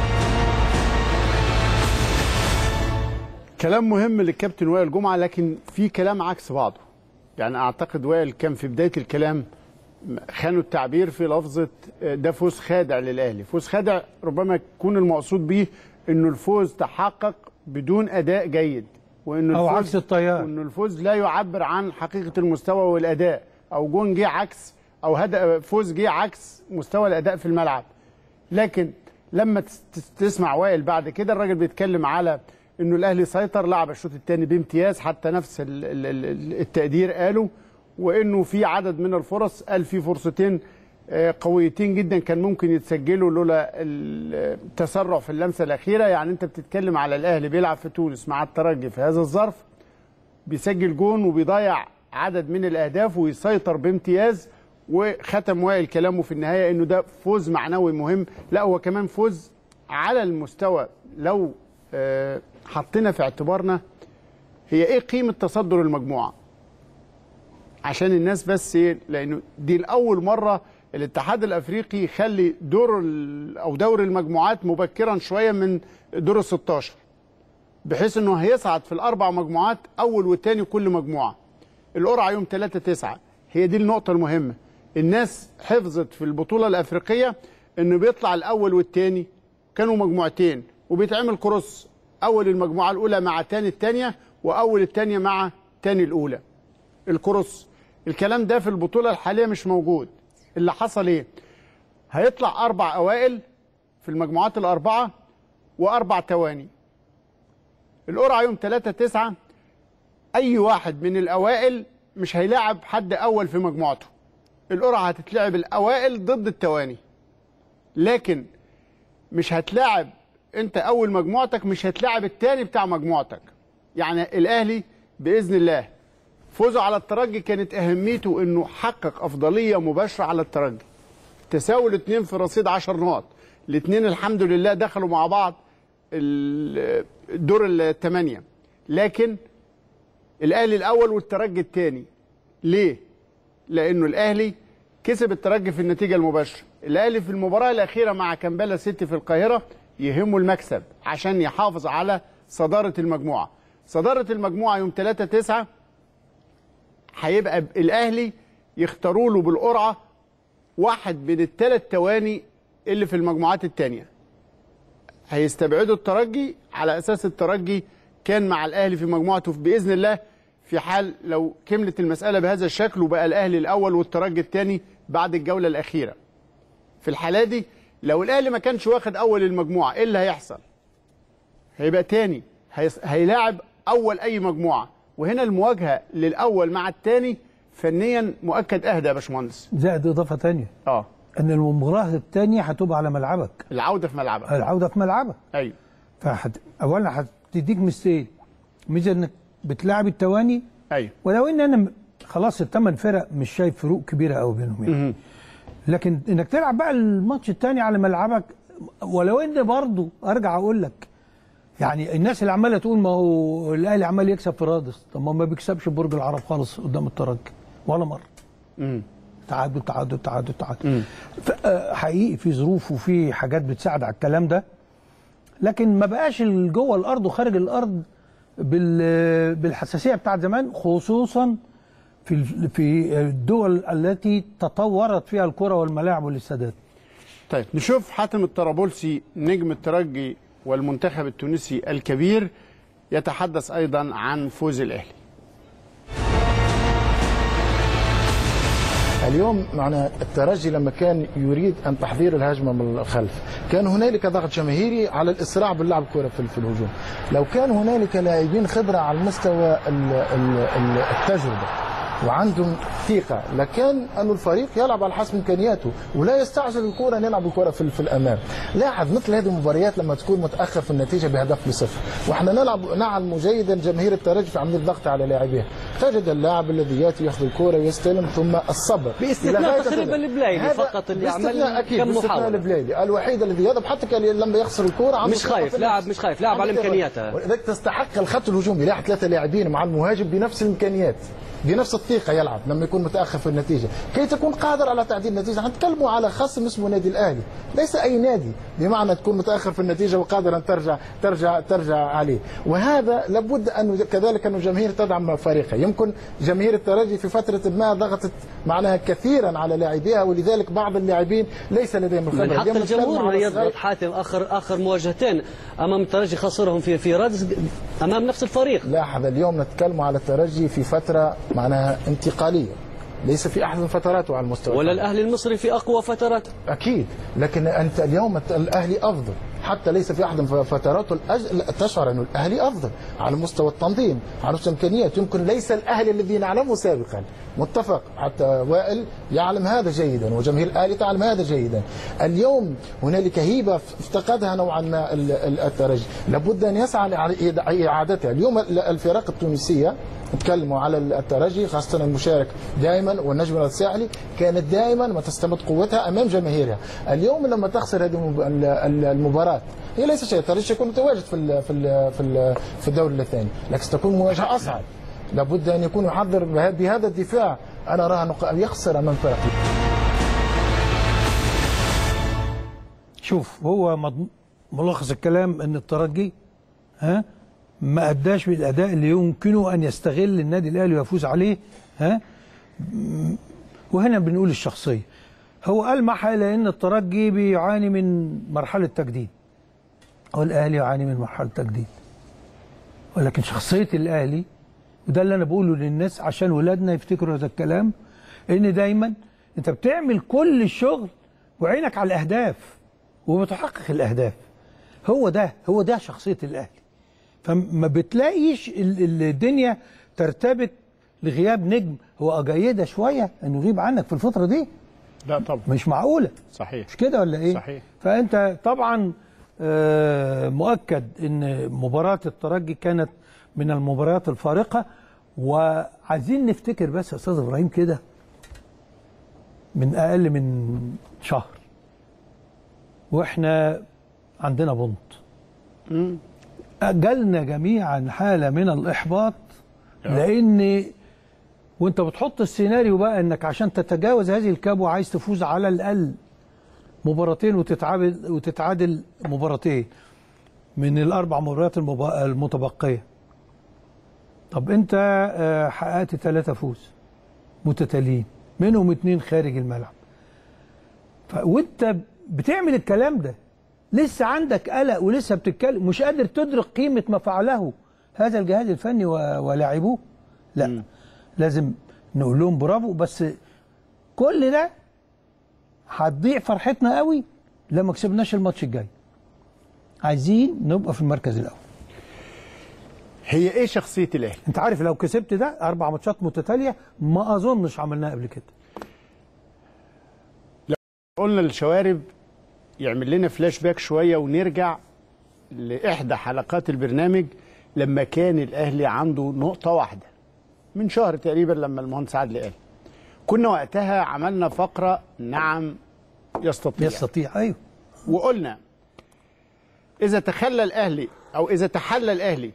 كلام مهم للكابتن وائل جمعه لكن في كلام عكس بعضه يعني اعتقد وائل كان في بدايه الكلام خانوا التعبير في لفظه ده فوز خادع للاهلي فوز خادع ربما يكون المقصود به انه الفوز تحقق بدون اداء جيد وانه أو الفوز عكس التيار. وانه الفوز لا يعبر عن حقيقه المستوى والاداء او جون جه عكس او هدف فوز جه عكس مستوى الاداء في الملعب لكن لما تس- تس- تسمع وائل بعد كده الراجل بيتكلم على انه الاهلي سيطر لعب الشوط الثاني بامتياز حتى نفس ال- ال- ال- التقدير قاله وانه في عدد من الفرص قال في فرصتين آه، قويتين جدا كان ممكن يتسجلوا لولا التسرع في اللمسه الاخيره يعني انت بتتكلم على الاهلي بيلعب في تونس مع الترجي في هذا الظرف بيسجل جون وبيضيع عدد من الاهداف ويسيطر بامتياز وختم وائل كلامه في النهايه انه ده فوز معنوي مهم لا هو كمان فوز على المستوى لو آه، حطينا في اعتبارنا هي ايه قيمه تصدر المجموعه عشان الناس بس ايه لانه دي الاول مره الاتحاد الافريقي يخلي دور ال- او دور المجموعات مبكرا شويه من دور ال 16 بحيث انه هيصعد في الاربع مجموعات اول والثاني كل مجموعه القرعه يوم 3 9 هي دي النقطه المهمه الناس حفظت في البطوله الافريقيه انه بيطلع الاول والثاني كانوا مجموعتين وبيتعمل كروس اول المجموعه الاولى مع تاني الثانيه واول الثانيه مع تاني الاولى الكروس الكلام ده في البطوله الحاليه مش موجود اللي حصل ايه هيطلع اربع اوائل في المجموعات الاربعه واربع تواني القرعه يوم 3 9 اي واحد من الاوائل مش هيلاعب حد اول في مجموعته القرعه هتتلعب الاوائل ضد التواني لكن مش هتلاعب انت اول مجموعتك مش هتلاعب التاني بتاع مجموعتك يعني الاهلي باذن الله فوزه على الترجي كانت اهميته انه حقق افضليه مباشره على الترجي تساوي الاثنين في رصيد 10 نقط الاثنين الحمد لله دخلوا مع بعض ال- دور الثمانيه لكن الاهلي الاول والترجي الثاني ليه لانه الاهلي كسب الترجي في النتيجه المباشره الاهلي في المباراه الاخيره مع كامبالا سيتي في القاهره يهمه المكسب عشان يحافظ على صداره المجموعه صداره المجموعه يوم 3 9 هيبقى الاهلي يختاروا له بالقرعه واحد من الثلاث تواني اللي في المجموعات الثانيه هيستبعدوا الترجي على اساس الترجي كان مع الاهلي في مجموعته باذن الله في حال لو كملت المساله بهذا الشكل وبقى الاهلي الاول والترجي الثاني بعد الجوله الاخيره في الحاله دي لو الاهلي ما كانش واخد اول المجموعه ايه اللي هيحصل هيبقى تاني هيس- هيلاعب اول اي مجموعه وهنا المواجهه للاول مع الثاني فنيا مؤكد اهدى يا باشمهندس زائد اضافه ثانيه اه ان المباراه الثانيه هتبقى على ملعبك العوده في ملعبها العوده في ملعبك ايوه فحت... اولا هتديك ميزتين ميزه انك بتلاعب التواني ايوه ولو ان انا م- خلاص الثمان فرق مش شايف فروق كبيره قوي بينهم يعني لكن انك تلعب بقى الماتش الثاني على ملعبك ولو ان برضه ارجع اقول لك يعني الناس اللي عماله تقول ما هو الاهلي عمال يكسب في رادس طب ما ما بيكسبش برج العرب خالص قدام الترجي ولا مره امم تعادل تعادل تعادل تعادل ف- آه، حقيقي في ظروف وفي حاجات بتساعد على الكلام ده لكن ما بقاش ال- جوه الارض وخارج الارض بال- بالحساسيه بتاعت زمان خصوصا في ال- في الدول التي تطورت فيها الكره والملاعب والاستادات طيب نشوف حاتم الطرابلسي نجم الترجي والمنتخب التونسي الكبير يتحدث ايضا عن فوز الاهلي اليوم معنا الترجي لما كان يريد ان تحضير الهجمه من الخلف كان هنالك ضغط جماهيري على الاسراع باللعب كره في في الهجوم لو كان هنالك لاعبين خبره على المستوى ال- ال- ال- التجربه وعندهم ثقة لكان أن الفريق يلعب على حسب إمكانياته ولا يستعجل الكرة أن يلعب الكرة في, في الأمام لاحظ مثل هذه المباريات لما تكون متأخر في النتيجة بهدف لصفر وإحنا نلعب نعلم جيدا جماهير الترجي في عملية الضغط على لاعبيه تجد اللاعب الذي ياتي ياخذ الكرة ويستلم ثم الصبر باستثناء إلى غاية تقريبا التدريب. البلايلي هذا فقط اللي عمل باستثناء أكيد كم باستثناء محاولة. البلايلي الوحيد الذي يذهب حتى كان لما يخسر الكرة عنده مش ثقة خايف، في لاعب النفس. مش خايف، لاعب على عنده ثقة. إمكانياته. ولذلك تستحق الخط الهجومي يلاعب ثلاثة لاعبين مع المهاجم بنفس الإمكانيات بنفس الثقة يلعب لما يكون متأخر في النتيجة كي تكون قادر على تعديل النتيجة نتكلموا على خصم اسمه نادي الأهلي ليس أي نادي بمعنى تكون متأخر في النتيجة وقادر أن ترجع ترجع ترجع عليه وهذا لابد أن كذلك أن الجماهير تدعم فريقها يمكن جماهير الترجي في فترة ما ضغطت معناها كثيرا على لاعبيها ولذلك بعض اللاعبين ليس لديهم الخبرة من حق اليوم نتكلم الجمهور على يضغط الصغير. حاتم اخر اخر مواجهتين امام الترجي خسرهم في في رادس امام نفس الفريق لاحظ اليوم نتكلم على الترجي في فترة معناها انتقالية ليس في أحسن فتراته على المستوى ولا الفني. الاهلي المصري في اقوى فتراته اكيد لكن انت اليوم الت- الاهلي افضل حتى ليس في احد فتراته الأج... لا، تشعر انه الاهلي افضل على مستوى التنظيم على مستوى الامكانيات يمكن ليس الاهلي الذي نعلمه سابقا متفق حتى وائل يعلم هذا جيدا وجماهير الاهلي تعلم هذا جيدا اليوم هنالك هيبه افتقدها نوعا ما ال- ال- الترجي لابد ان يسعى لاعادتها اعادتها اليوم ال- الفرق التونسيه نتكلموا على الترجي خاصة المشارك دائما والنجم الساحلي كانت دائما ما تستمد قوتها أمام جماهيرها اليوم لما تخسر هذه المب- ال- ال- المباراة هي ليس شيء الترجي يكون متواجد في ال- في ال- في ال- في الدوري الثاني لكن ستكون مواجهة أصعب لابد أن يكون يحضر بها- بهذا الدفاع أنا أراه أنه ق- يخسر أمام فرق شوف هو مض- ملخص الكلام ان الترجي ها ما اداش بالاداء اللي يمكنه ان يستغل النادي الاهلي ويفوز عليه ها م- وهنا بنقول الشخصيه هو المح الى ان الترجي بيعاني من مرحله تجديد والاهلي يعاني من مرحله تجديد ولكن شخصيه الاهلي وده اللي انا بقوله للناس عشان ولادنا يفتكروا هذا الكلام ان دايما انت بتعمل كل الشغل وعينك على الاهداف وبتحقق الاهداف هو ده هو ده شخصيه الاهلي فما بتلاقيش ال- ال- الدنيا ترتبك لغياب نجم هو جيده شويه انه يغيب عنك في الفتره دي لا طبعا مش معقوله صحيح مش كده ولا ايه صحيح. فانت طبعا آه، مؤكد ان مباراه الترجي كانت من المباريات الفارقه وعايزين نفتكر بس يا استاذ ابراهيم كده من اقل من شهر واحنا عندنا بونت جالنا جميعا حاله من الاحباط لان وانت بتحط السيناريو بقى انك عشان تتجاوز هذه الكبوه عايز تفوز على الاقل مباراتين وتتعادل وتتعادل مباراتين من الاربع مباريات المب- المتبقيه طب انت آه، حققت ثلاثة فوز متتاليين منهم اتنين خارج الملعب ف... وانت بتعمل الكلام ده لسه عندك قلق ولسه بتتكلم مش قادر تدرك قيمة ما فعله هذا الجهاز الفني و... ولاعبوه لا لازم نقول لهم برافو بس كل ده هتضيع فرحتنا قوي لو ما كسبناش الماتش الجاي عايزين نبقى في المركز الاول هي ايه شخصيه الاهلي انت عارف لو كسبت ده اربع ماتشات متتاليه ما اظنش عملناها قبل كده قلنا الشوارب يعمل لنا فلاش باك شويه ونرجع لاحدى حلقات البرنامج لما كان الاهلي عنده نقطه واحده من شهر تقريبا لما المهندس عادل قال كنا وقتها عملنا فقره نعم يستطيع يستطيع ايوه وقلنا اذا تخلى الاهلي او اذا تحلى الاهلي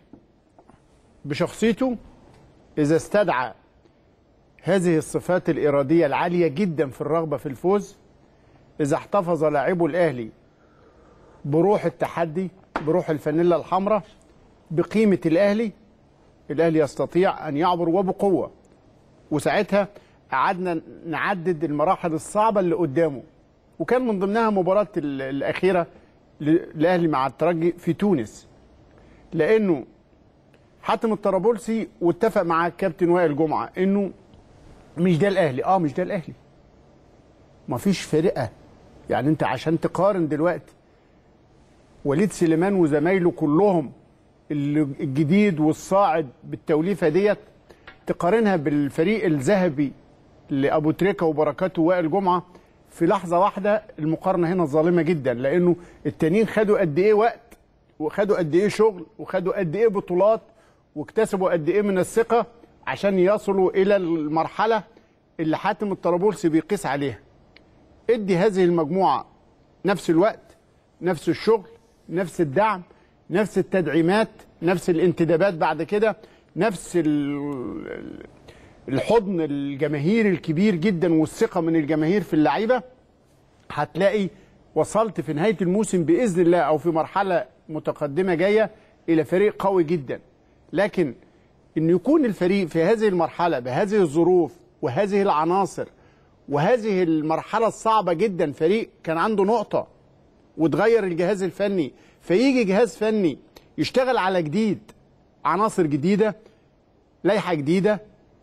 بشخصيته اذا استدعى هذه الصفات الاراديه العاليه جدا في الرغبه في الفوز اذا احتفظ لاعبو الاهلي بروح التحدي بروح الفانيلا الحمراء بقيمه الاهلي الاهلي يستطيع ان يعبر وبقوه وساعتها قعدنا نعدد المراحل الصعبه اللي قدامه وكان من ضمنها مباراه ال- الاخيره ل- الاهلي مع الترجي في تونس لانه حاتم الطرابلسي واتفق مع الكابتن وائل جمعه انه مش ده الاهلي اه مش ده الاهلي مفيش فرقه يعني انت عشان تقارن دلوقتي وليد سليمان وزمايله كلهم اللي الجديد والصاعد بالتوليفه ديت تقارنها بالفريق الذهبي لابو تريكه وبركاته وائل جمعه في لحظه واحده المقارنه هنا ظالمه جدا لانه التانيين خدوا قد ايه وقت وخدوا قد ايه شغل وخدوا قد ايه بطولات واكتسبوا قد ايه من الثقه عشان يصلوا الى المرحله اللي حاتم الطرابلسي بيقيس عليها ادي هذه المجموعه نفس الوقت نفس الشغل نفس الدعم نفس التدعيمات نفس الانتدابات بعد كده نفس ال- الحضن الجماهيري الكبير جدا والثقه من الجماهير في اللعيبه هتلاقي وصلت في نهايه الموسم باذن الله او في مرحله متقدمه جايه الى فريق قوي جدا لكن ان يكون الفريق في هذه المرحله بهذه الظروف وهذه العناصر وهذه المرحله الصعبه جدا فريق كان عنده نقطه وتغير الجهاز الفني فيجي جهاز فني يشتغل على جديد عناصر جديده لائحه جديده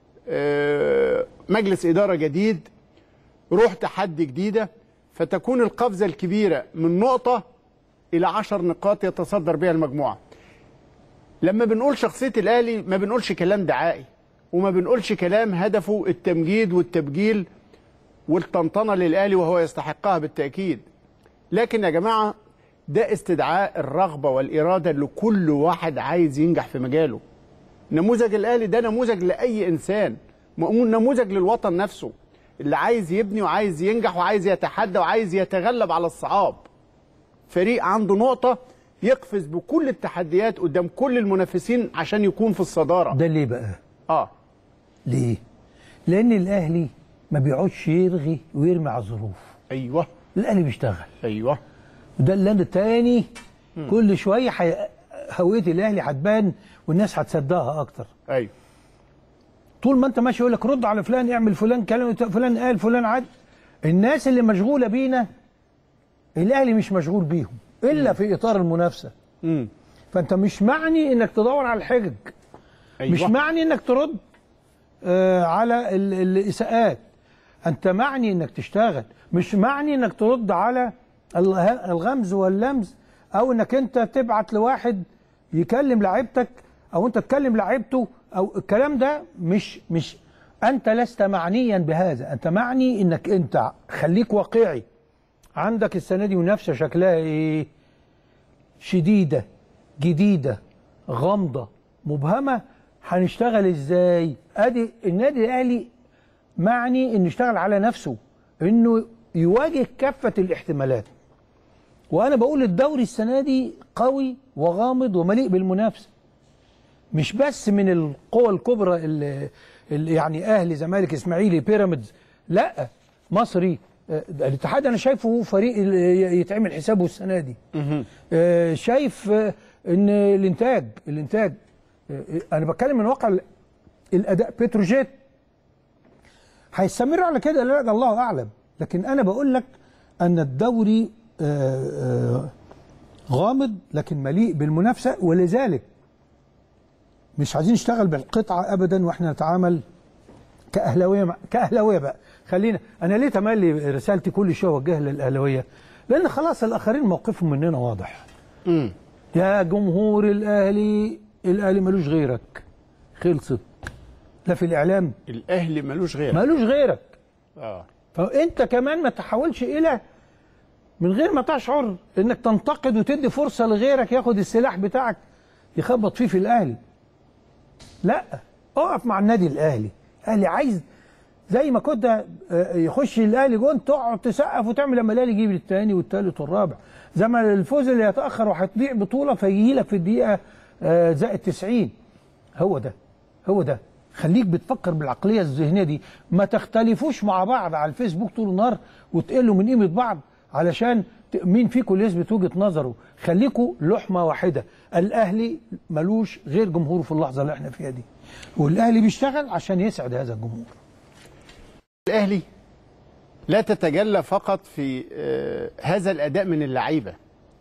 آه، مجلس اداره جديد روح تحدي جديده فتكون القفزه الكبيره من نقطه الى عشر نقاط يتصدر بها المجموعه لما بنقول شخصيه الاهلي ما بنقولش كلام دعائي وما بنقولش كلام هدفه التمجيد والتبجيل والطنطنه للاهلي وهو يستحقها بالتاكيد لكن يا جماعه ده استدعاء الرغبه والاراده لكل واحد عايز ينجح في مجاله نموذج الاهلي ده نموذج لاي انسان مأمون نموذج للوطن نفسه اللي عايز يبني وعايز ينجح وعايز يتحدى وعايز يتغلب على الصعاب فريق عنده نقطه يقفز بكل التحديات قدام كل المنافسين عشان يكون في الصداره ده ليه بقى اه ليه لان الاهلي ما بيقعدش يرغي ويرمي على الظروف ايوه الاهلي بيشتغل ايوه وده اللي انا تاني كل شويه حي... هويه الاهلي هتبان والناس هتصدقها اكتر ايوه طول ما انت ماشي يقول لك رد على فلان اعمل فلان كلام فلان قال فلان عاد الناس اللي مشغوله بينا الاهلي مش مشغول بيهم الا في اطار المنافسه امم فانت مش معني انك تدور على الحجج أيوة. مش معني انك ترد آه على ال- الاساءات انت معني انك تشتغل مش معني انك ترد على اله- الغمز واللمز او انك انت تبعت لواحد يكلم لعيبتك او انت تكلم لعيبته او الكلام ده مش مش انت لست معنيا بهذا انت معني انك انت خليك واقعي عندك السنه دي منافسه شكلها ايه شديده جديده غامضه مبهمه هنشتغل ازاي ادي النادي الاهلي معني انه يشتغل على نفسه انه يواجه كافه الاحتمالات وانا بقول الدوري السنه دي قوي وغامض ومليء بالمنافسه مش بس من القوى الكبرى اللي اللي يعني اهلي زمالك اسماعيلي بيراميدز لا مصري آه، الاتحاد انا شايفه فريق ال- يتعمل حسابه السنه دي آه، شايف آه، ان الانتاج الانتاج آه، انا بتكلم من واقع ال- الاداء بتروجيت هيستمر على كده لا ده الله اعلم لكن انا بقول لك ان الدوري آه، آه، غامض لكن مليء بالمنافسه ولذلك مش عايزين نشتغل بالقطعه ابدا واحنا نتعامل كاهلاويه مع- كاهلاويه بقى خلينا انا ليه تملي رسالتي كل شويه اوجهها للاهلاويه لان خلاص الاخرين موقفهم مننا واضح امم يا جمهور الاهلي الاهلي ملوش غيرك خلصت لا في الاعلام الاهلي ملوش غير ملوش غيرك اه فانت كمان ما تحاولش الى من غير ما تشعر انك تنتقد وتدي فرصه لغيرك ياخد السلاح بتاعك يخبط فيه في الاهلي لا اقف مع النادي الاهلي الاهلي عايز زي ما كنت آه، يخش الاهلي جون تقعد تسقف وتعمل لما الاهلي يجيب الثاني والثالث والرابع زي ما الفوز اللي يتاخر وهتضيع بطوله فيجي لك في الدقيقه آه، زائد 90 هو ده هو ده خليك بتفكر بالعقليه الذهنيه دي ما تختلفوش مع بعض على الفيسبوك طول النهار وتقلوا من قيمه بعض علشان ت- مين فيكم اللي يثبت وجهه نظره خليكوا لحمه واحده الاهلي ملوش غير جمهوره في اللحظه اللي احنا فيها دي والاهلي بيشتغل عشان يسعد هذا الجمهور الاهلي لا تتجلى فقط في آه، هذا الاداء من اللعيبه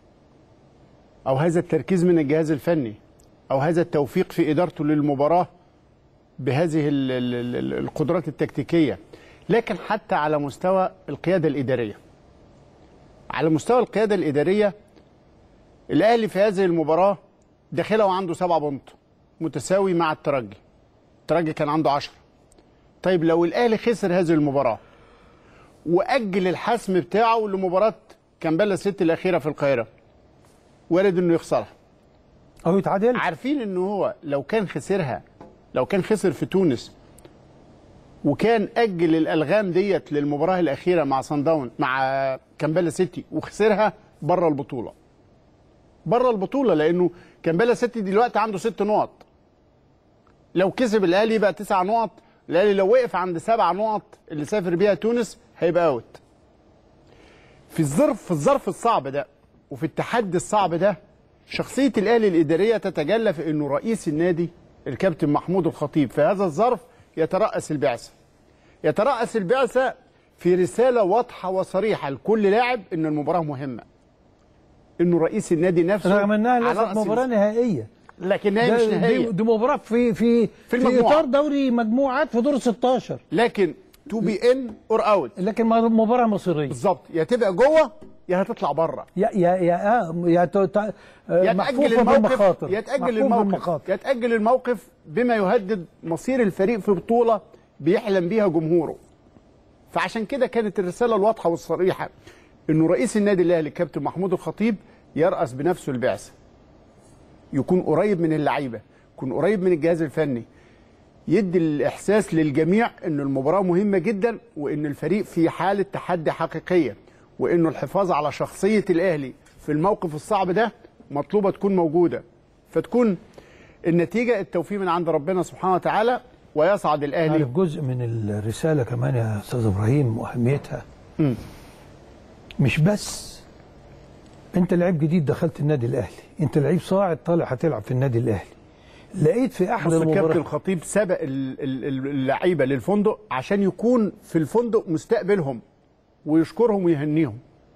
او هذا التركيز من الجهاز الفني او هذا التوفيق في ادارته للمباراه بهذه ال- ال- ال- القدرات التكتيكيه لكن حتى على مستوى القياده الاداريه على مستوى القياده الاداريه الاهلي في هذه المباراه داخله وعنده سبعة بونت متساوي مع الترجي الترجي كان عنده عشرة طيب لو الاهلي خسر هذه المباراه واجل الحسم بتاعه لمباراه كامبالا سيتي الاخيره في القاهره وارد انه يخسرها او يتعادل عارفين ان هو لو كان خسرها لو كان خسر في تونس وكان اجل الالغام ديت للمباراه الاخيره مع صن داون مع كامبالا سيتي وخسرها بره البطوله بره البطوله لانه كامبالا سيتي دلوقتي عنده ست نقط لو كسب الاهلي يبقى تسع نقط الاهلي لو وقف عند سبع نقط اللي سافر بيها تونس هيبقى اوت في الظرف في الظرف الصعب ده وفي التحدي الصعب ده شخصيه الاهلي الاداريه تتجلى في انه رئيس النادي الكابتن محمود الخطيب في هذا الظرف يترأس البعثه يترأس البعثه في رساله واضحه وصريحه لكل لاعب ان المباراه مهمه انه رئيس النادي نفسه رغم انها على ليست رأس مباراه نهائيه لكنها ده- مش دي, نهائيه دي مباراه في في في المجموعة. اطار دوري مجموعات في دور 16 لكن تو بي ان اور اوت لكن مباراه مصيريه بالظبط يا تبقى جوه يا هتطلع بره يا يا يا آه يا ت- ت- آه، يا محفوفة تأجل الموقف بالمخاطر. يا تأجل محفوفة الموقف بالمخاطر. يا تأجل الموقف بما يهدد مصير الفريق في بطولة بيحلم بيها جمهوره فعشان كده كانت الرسالة الواضحة والصريحة انه رئيس النادي الاهلي الكابتن محمود الخطيب يرأس بنفسه البعثة يكون قريب من اللعيبة يكون قريب من الجهاز الفني يدي الاحساس للجميع ان المباراه مهمه جدا وان الفريق في حاله تحدي حقيقيه وانه الحفاظ على شخصيه الاهلي في الموقف الصعب ده مطلوبه تكون موجوده فتكون النتيجه التوفيق من عند ربنا سبحانه وتعالى ويصعد الاهلي عارف جزء من الرساله كمان يا استاذ ابراهيم واهميتها مم. مش بس انت لعيب جديد دخلت النادي الاهلي انت لعيب صاعد طالع هتلعب في النادي الاهلي لقيت في احد بص الكابتن المباريات الخطيب سبق ال- ال- ال- اللعيبه للفندق عشان يكون في الفندق مستقبلهم ويشكرهم ويهنيهم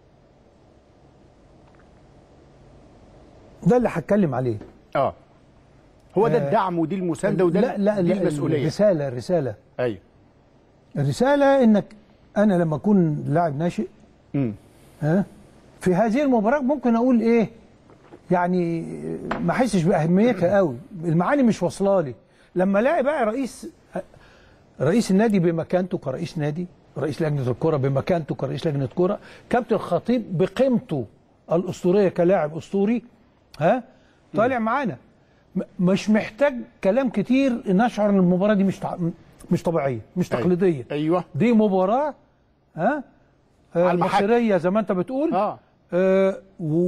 ده اللي هتكلم عليه اه هو ده آه، الدعم ودي المسانده وده لا لا دي لا المسؤوليه الرساله الرساله ايوه الرساله انك انا لما اكون لاعب ناشئ مم. ها في هذه المباراه ممكن اقول ايه يعني ما احسش باهميتها قوي المعاني مش واصله لي لما الاقي بقى رئيس رئيس النادي بمكانته كرئيس نادي رئيس لجنه الكره بمكانته كرئيس لجنه كره كابتن الخطيب بقيمته الاسطوريه كلاعب اسطوري ها طالع معانا م- مش محتاج كلام كتير ان اشعر ان المباراه دي مش تع- مش طبيعيه مش أيوة. تقليديه ايوه دي مباراه ها على آه المحك. مصيريه زي ما انت بتقول اه آه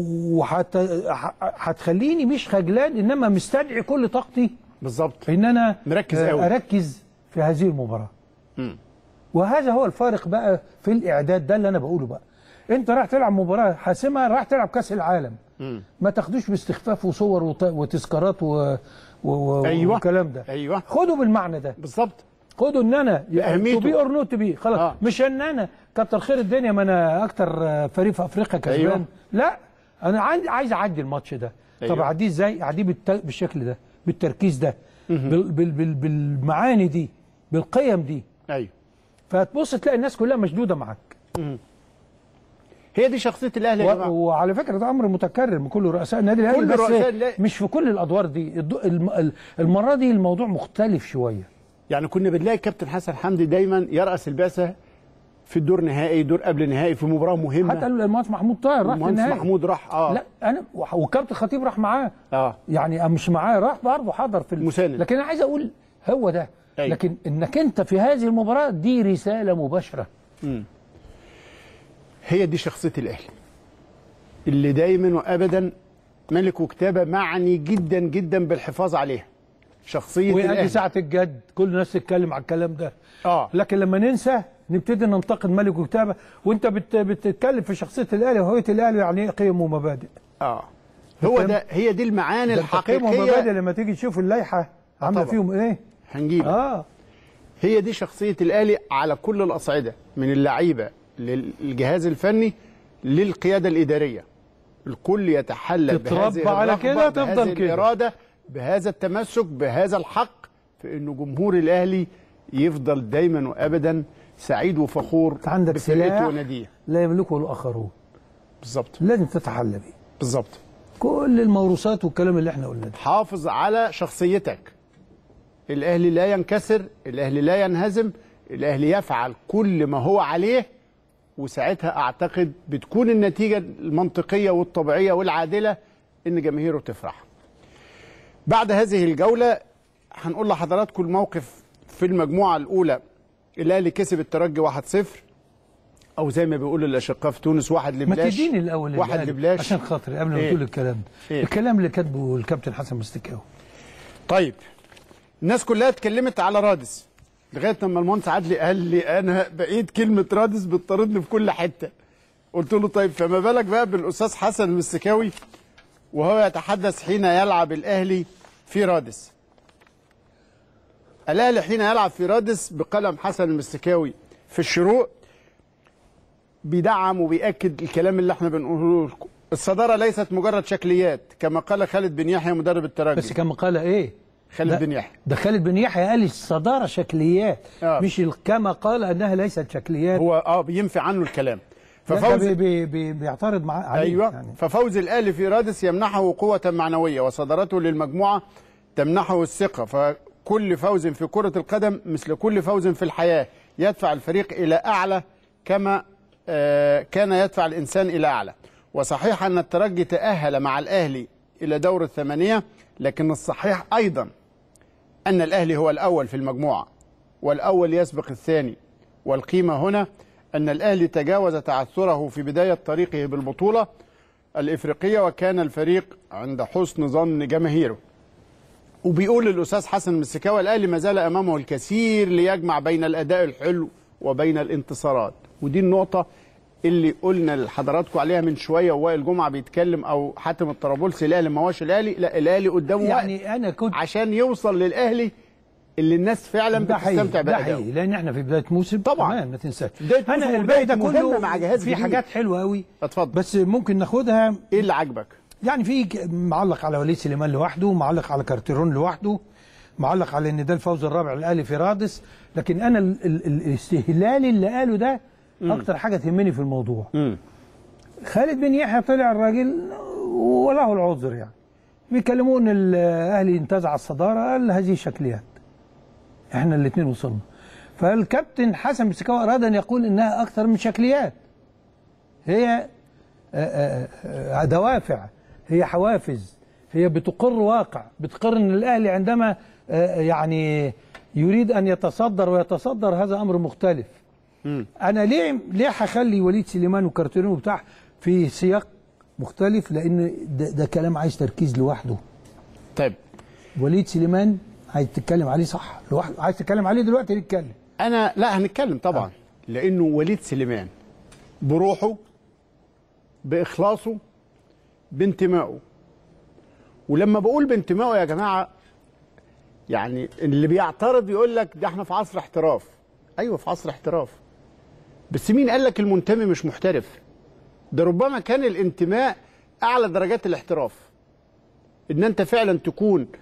وهتخليني مش خجلان انما مستدعي كل طاقتي بالظبط ان انا مركز آه، قوي. اركز في هذه المباراه مم. وهذا هو الفارق بقى في الاعداد ده اللي انا بقوله بقى انت راح تلعب مباراه حاسمه راح تلعب كاس العالم مم. ما تاخدوش باستخفاف وصور وت- وتذكارات و... و... و... أيوة. والكلام ده ايوه خدوا بالمعنى ده بالظبط خدوا ان انا بأهميته. تو بي اور نوت بي خلاص آه. آه. مش ان انا كتر خير الدنيا ما انا اكتر آه، فريق في افريقيا كسبان أيوة. أيوة. لا انا عندي عايز اعدي الماتش ده أيوة. طب اعديه ازاي اعديه بالت... بالشكل ده بالتركيز ده بال بال بال بالمعاني دي بالقيم دي ايوه فتبص تلاقي الناس كلها مشدوده معاك هي دي شخصيه الاهلي يا و- جماعه وعلى فكره ده امر متكرر من كل رؤساء النادي الاهلي كل بس رؤساء النادي- مش في كل الادوار دي الد- الم- ال- المره دي الموضوع مختلف شويه يعني كنا بنلاقي الكابتن حسن حمدي دايما يرأس البعثه في الدور نهائي دور قبل نهائي في مباراه مهمه حتى المهندس محمود طاهر راح في المهندس النهائي محمود راح اه لا انا وح- والكابتن خطيب راح معاه اه يعني مش معاه راح برضه حضر في ال- مساند. لكن انا عايز اقول هو ده أيوة. لكن انك انت في هذه المباراه دي رساله مباشره هي دي شخصيه الاهلي اللي دايما وابدا ملك وكتابه معني جدا جدا بالحفاظ عليها شخصيه ويأتي الاهلي ساعه الجد كل الناس تتكلم على الكلام ده اه لكن لما ننسى نبتدي ننتقد ملك وكتابه وانت بت بتتكلم في شخصيه الاهلي وهويه الاهلي يعني ايه قيم ومبادئ اه هو فاهم؟ ده هي دي المعاني ده انت قيم ومبادئ الحقيقيه لما تيجي تشوف اللائحه عامله طبعا. فيهم ايه هنجيبها اه هي دي شخصية الأهلي على كل الأصعدة من اللعيبة للجهاز الفني للقيادة الإدارية الكل يتحلى تتربى بهذه على الرغبة، كده، تفضل بهذه كده. الإرادة بهذا التمسك بهذا الحق في أنه جمهور الأهلي يفضل دايما وأبدا سعيد وفخور انت عندك بفرقته سلاح وناديه لا يملكه الاخرون بالظبط لازم تتحلى بيه بالظبط كل الموروثات والكلام اللي احنا قلنا ده حافظ على شخصيتك الاهلي لا ينكسر الاهلي لا ينهزم الاهلي يفعل كل ما هو عليه وساعتها اعتقد بتكون النتيجه المنطقيه والطبيعيه والعادله ان جماهيره تفرح بعد هذه الجوله هنقول لحضراتكم الموقف في المجموعه الاولى الاهلي كسب الترجي 1-0 او زي ما بيقولوا الاشقاء في تونس واحد ما لبلاش تديني الاول واحد الأهلي لبلاش عشان خاطري قبل ما إيه؟ تقول الكلام ده إيه؟ الكلام اللي كاتبه الكابتن حسن مستكاوي طيب الناس كلها اتكلمت على رادس لغايه لما المهندس عدلي قال لي انا بقيت كلمه رادس بتطاردني في كل حته قلت له طيب فما بالك بقى بالاستاذ حسن المسكاوي وهو يتحدث حين يلعب الاهلي في رادس الاهلي حين يلعب في رادس بقلم حسن المسكاوي في الشروق بيدعم وبيأكد الكلام اللي احنا بنقوله لكم الصداره ليست مجرد شكليات كما قال خالد بن يحيى مدرب الترجي بس كان مقاله ايه خالد ده- بن يحيى ده خالد بن يحيى قال الصداره شكليات آه. مش ال- كما قال انها ليست شكليات هو اه بينفي عنه الكلام لا، ده ففوز بي بي بي بيعترض مع عليه ايوه يعني. ففوز الاهلي في رادس يمنحه قوه معنويه وصدارته للمجموعه تمنحه الثقه فكل فوز في كره القدم مثل كل فوز في الحياه يدفع الفريق الى اعلى كما آه، كان يدفع الانسان الى اعلى وصحيح ان الترجي تاهل مع الاهلي الى دور الثمانيه لكن الصحيح ايضا أن الأهلي هو الأول في المجموعة والأول يسبق الثاني والقيمة هنا أن الأهلي تجاوز تعثره في بداية طريقه بالبطولة الإفريقية وكان الفريق عند حسن ظن جماهيره وبيقول الأستاذ حسن المسكاوي الأهلي ما زال أمامه الكثير ليجمع بين الأداء الحلو وبين الانتصارات ودي النقطة اللي قلنا لحضراتكم عليها من شوية ووائل جمعة بيتكلم أو حاتم الطرابلسي الأهلي ما هوش الأهلي لا الأهلي قدامه وقت يعني انا كنت عشان يوصل للأهلي اللي الناس فعلا ده حقيقي بتستمتع ده بأدائه حقيقي لان احنا في بدايه موسم طبعاً. تمام ما تنساش بداية موسم انا الباقي ده وبداية كله مهمة مع جهاز في جديد. حاجات حلوه قوي اتفضل بس ممكن ناخدها ايه اللي عاجبك؟ يعني في ك- معلق على وليد سليمان لوحده معلق على كارتيرون لوحده معلق على ان ده الفوز الرابع للاهلي في رادس لكن انا ال ال ال الاستهلال اللي قاله ده اكتر حاجه تهمني في الموضوع خالد بن يحيى طلع الراجل وله العذر يعني بيكلمون الاهلي انتزع الصداره قال هذه شكليات احنا الاثنين وصلنا فالكابتن حسن مسكاوي اراد ان يقول انها اكثر من شكليات هي آه، آه، آه، دوافع هي حوافز هي بتقر واقع بتقر ان الاهلي عندما آه، يعني يريد ان يتصدر ويتصدر هذا امر مختلف انا ليه ليه هخلي وليد سليمان وكارتيرون وبتاع في سياق مختلف لان ده, ده كلام عايز تركيز لوحده طيب وليد سليمان عايز تتكلم عليه صح لوحده عايز تتكلم عليه دلوقتي نتكلم انا لا هنتكلم طبعا لانه وليد سليمان بروحه باخلاصه بانتمائه ولما بقول بانتمائه يا جماعه يعني اللي بيعترض يقول لك ده احنا في عصر احتراف ايوه في عصر احتراف بس مين قال لك المنتمي مش محترف ده ربما كان الانتماء اعلى درجات الاحتراف ان انت فعلا تكون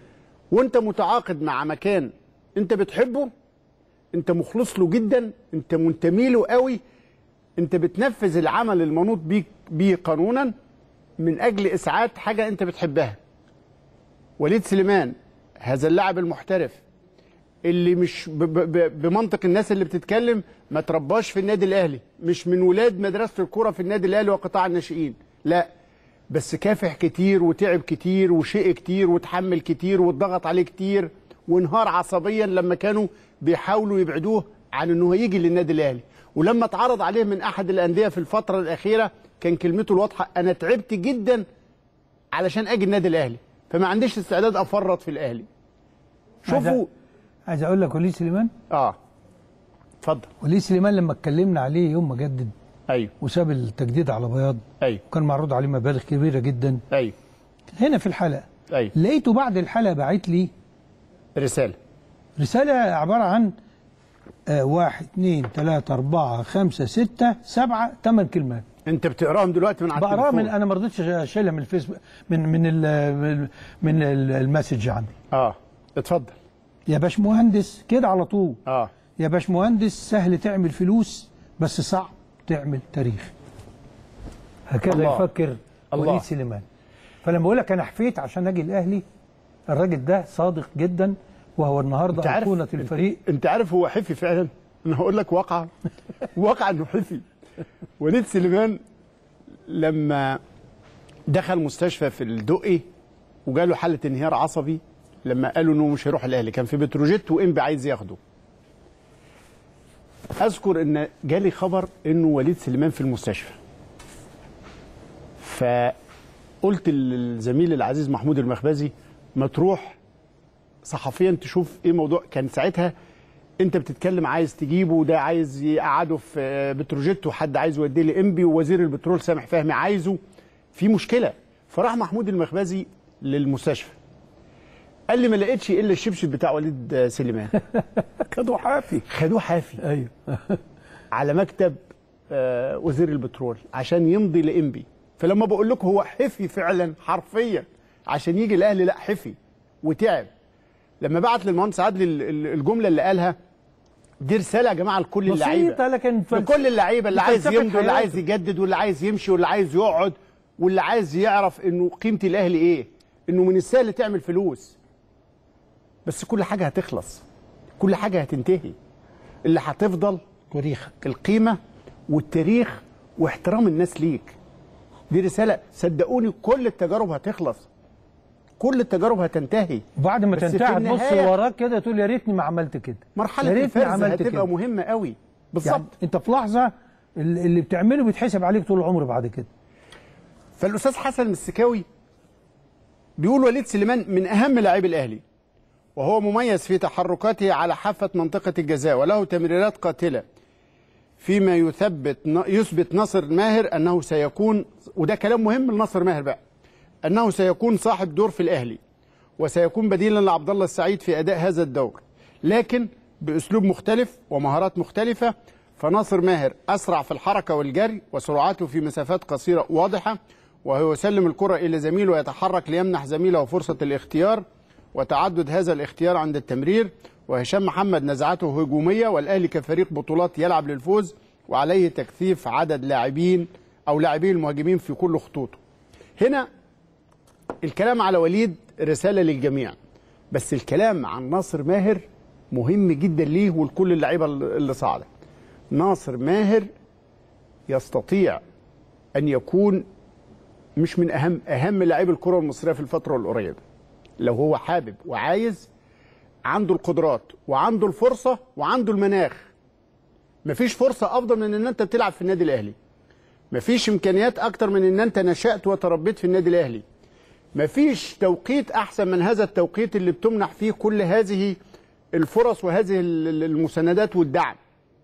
وانت متعاقد مع مكان انت بتحبه انت مخلص له جدا انت منتمي له قوي انت بتنفذ العمل المنوط بيك بيه قانونا من اجل اسعاد حاجه انت بتحبها وليد سليمان هذا اللاعب المحترف اللي مش ب ب ب بمنطق الناس اللي بتتكلم ما ترباش في النادي الاهلي مش من ولاد مدرسه الكوره في النادي الاهلي وقطاع الناشئين لا بس كافح كتير وتعب كتير وشق كتير وتحمل كتير واتضغط عليه كتير وانهار عصبيا لما كانوا بيحاولوا يبعدوه عن انه يجي للنادي الاهلي ولما اتعرض عليه من احد الانديه في الفتره الاخيره كان كلمته الواضحه انا تعبت جدا علشان اجي النادي الاهلي فما عنديش استعداد افرط في الاهلي شوفوا عايز اقول لك وليد سليمان اه اتفضل وليد سليمان لما اتكلمنا عليه يوم ما جدد ايوه وساب التجديد على بياض ايوه وكان معروض عليه مبالغ كبيره جدا ايوه هنا في الحلقه ايوه لقيته بعد الحلقه باعت لي رساله رساله عباره عن آه واحد اثنين ثلاثة أربعة خمسة ستة سبعة ثمان كلمات انت بتقراهم دلوقتي من على بقراها التليفون من أنا ما رضيتش أشيلها من الفيسبوك من من ال من ال- المسج عندي اه اتفضل يا باشمهندس كده على طول اه يا باشمهندس سهل تعمل فلوس بس صعب تعمل تاريخ هكذا الله. يفكر الله. وليد سليمان فلما بقول لك انا حفيت عشان اجي الاهلي الراجل ده صادق جدا وهو انت النهارده عارف ايقونه الفريق انت عارف هو حفي فعلا انا هقول لك واقعه واقع انه حفي وليد سليمان لما دخل مستشفى في الدقي وجاله حاله انهيار عصبي لما قالوا انه مش هيروح الاهلي كان في بتروجيت وانبي عايز ياخده اذكر ان جالي خبر انه وليد سليمان في المستشفى فقلت للزميل العزيز محمود المخبزي ما تروح صحفيا تشوف ايه موضوع كان ساعتها انت بتتكلم عايز تجيبه وده عايز يقعده في بتروجيت وحد عايز يوديه لانبي ووزير البترول سامح فهمي عايزه في مشكله فراح محمود المخبزي للمستشفى قال لي ما لقيتش الا الشبشب بتاع وليد سليمان خدوا حافي خدوه حافي ايوه على مكتب آه، وزير البترول عشان يمضي لانبي فلما بقول لكم هو حفي فعلا حرفيا عشان يجي الاهلي لا حفي وتعب لما بعت للمهندس عادل ال- ال- الجمله اللي قالها دي رساله يا جماعه لكل اللعيبه بسيطه لكن فلس- لكل اللعيبه اللي عايز فلسفة يمضي واللي حياته. عايز يجدد واللي عايز يمشي واللي عايز يقعد واللي عايز يعرف انه قيمه الاهلي ايه انه من السهل تعمل فلوس بس كل حاجه هتخلص كل حاجه هتنتهي اللي هتفضل تاريخك القيمه والتاريخ واحترام الناس ليك دي رساله صدقوني كل التجارب هتخلص كل التجارب هتنتهي وبعد ما بس في تنتهي تبص النهاية- لوراك كده تقول يا ريتني ما عملت كده مرحله يا ريتني الفرز عملت هتبقى كده. مهمه قوي بالظبط يعني انت في لحظه اللي اللي بتعمله بيتحسب عليك طول العمر بعد كده فالاستاذ حسن السكاوي بيقول وليد سليمان من اهم لاعبي الاهلي وهو مميز في تحركاته على حافه منطقه الجزاء وله تمريرات قاتله فيما يثبت يثبت ناصر ماهر انه سيكون وده كلام مهم لناصر ماهر بقى انه سيكون صاحب دور في الاهلي وسيكون بديلا لعبد الله السعيد في اداء هذا الدور لكن باسلوب مختلف ومهارات مختلفه فناصر ماهر اسرع في الحركه والجري وسرعته في مسافات قصيره واضحه وهو يسلم الكره الى زميله ويتحرك ليمنح زميله فرصه الاختيار وتعدد هذا الاختيار عند التمرير وهشام محمد نزعته هجوميه والاهلي كفريق بطولات يلعب للفوز وعليه تكثيف عدد لاعبين او لاعبي المهاجمين في كل خطوطه. هنا الكلام على وليد رساله للجميع بس الكلام عن ناصر ماهر مهم جدا ليه ولكل اللعيبه اللي صاعده. ناصر ماهر يستطيع ان يكون مش من اهم اهم لاعبي الكره المصريه في الفتره القريبه. لو هو حابب وعايز عنده القدرات وعنده الفرصه وعنده المناخ. مفيش فرصه افضل من ان انت بتلعب في النادي الاهلي. مفيش امكانيات اكتر من ان انت نشات وتربيت في النادي الاهلي. مفيش توقيت احسن من هذا التوقيت اللي بتمنح فيه كل هذه الفرص وهذه ال- ال- المساندات والدعم.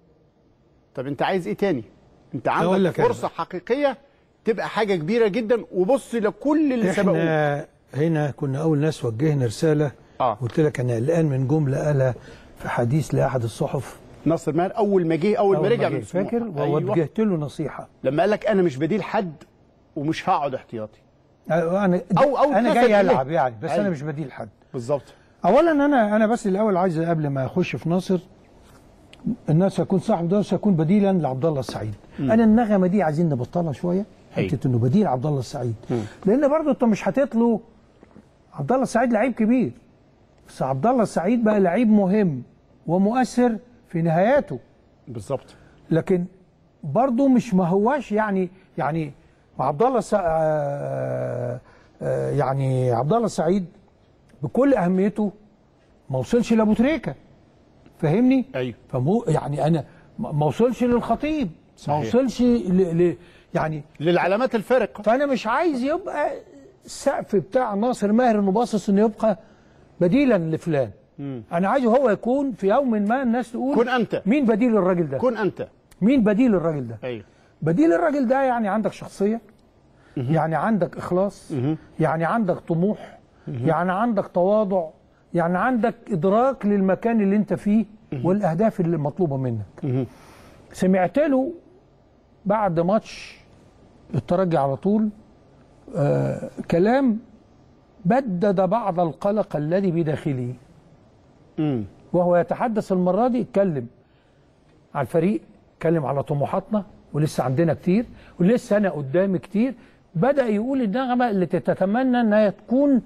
طب انت عايز ايه تاني؟ انت أقول عندك لك أنا. فرصه حقيقيه تبقى حاجه كبيره جدا وبص لكل اللي سبقوك. احنا هنا كنا اول ناس وجهنا رساله آه. قلت لك انا قلقان من جمله قالها في حديث لاحد الصحف ناصر ماهر اول ما جه اول ما رجع جه، من سموحة. فاكر أيوة. ووجهت له نصيحه لما قال لك انا مش بديل حد ومش هقعد احتياطي انا أو- أو انا اتنفذ جاي إليه. العب يعني بس أيوة. انا مش بديل حد بالظبط اولا انا انا بس الاول عايز قبل ما اخش في ناصر الناس يكون صاحب ده سيكون بديلا لعبد الله السعيد انا النغمه دي عايزين نبطلها شويه أيوة. حته انه بديل عبد الله السعيد لان برضه انت مش هتطلو عبد الله السعيد لعيب كبير بس عبد الله السعيد بقى لعيب مهم ومؤثر في نهاياته بالظبط لكن برضه مش ما هواش يعني يعني عبد الله الس- آه، آه، يعني عبد الله السعيد بكل اهميته ما وصلش لابو تريكه فاهمني؟ ايوه فمو يعني انا ما ما وصلش للخطيب ما صحيح. وصلش ل... ل... يعني للعلامات الفارقه فانا مش عايز يبقى السقف بتاع ناصر ماهر انه باصص انه يبقى بديلا لفلان انا عايزه هو يكون في يوم ما الناس تقول كن أنت. مين بديل الراجل ده كن انت مين بديل الراجل ده ايوه بديل الراجل ده يعني عندك شخصيه يعني عندك اخلاص يعني عندك طموح يعني عندك تواضع يعني عندك ادراك للمكان اللي انت فيه والاهداف اللي مطلوبه منك سمعت له بعد ماتش الترجي على طول آه كلام بدد بعض القلق الذي بداخله امم وهو يتحدث المرة دي اتكلم على الفريق اتكلم على طموحاتنا ولسه عندنا كتير ولسه أنا قدامي كتير بدأ يقول النغمة اللي تتمنى أنها تكون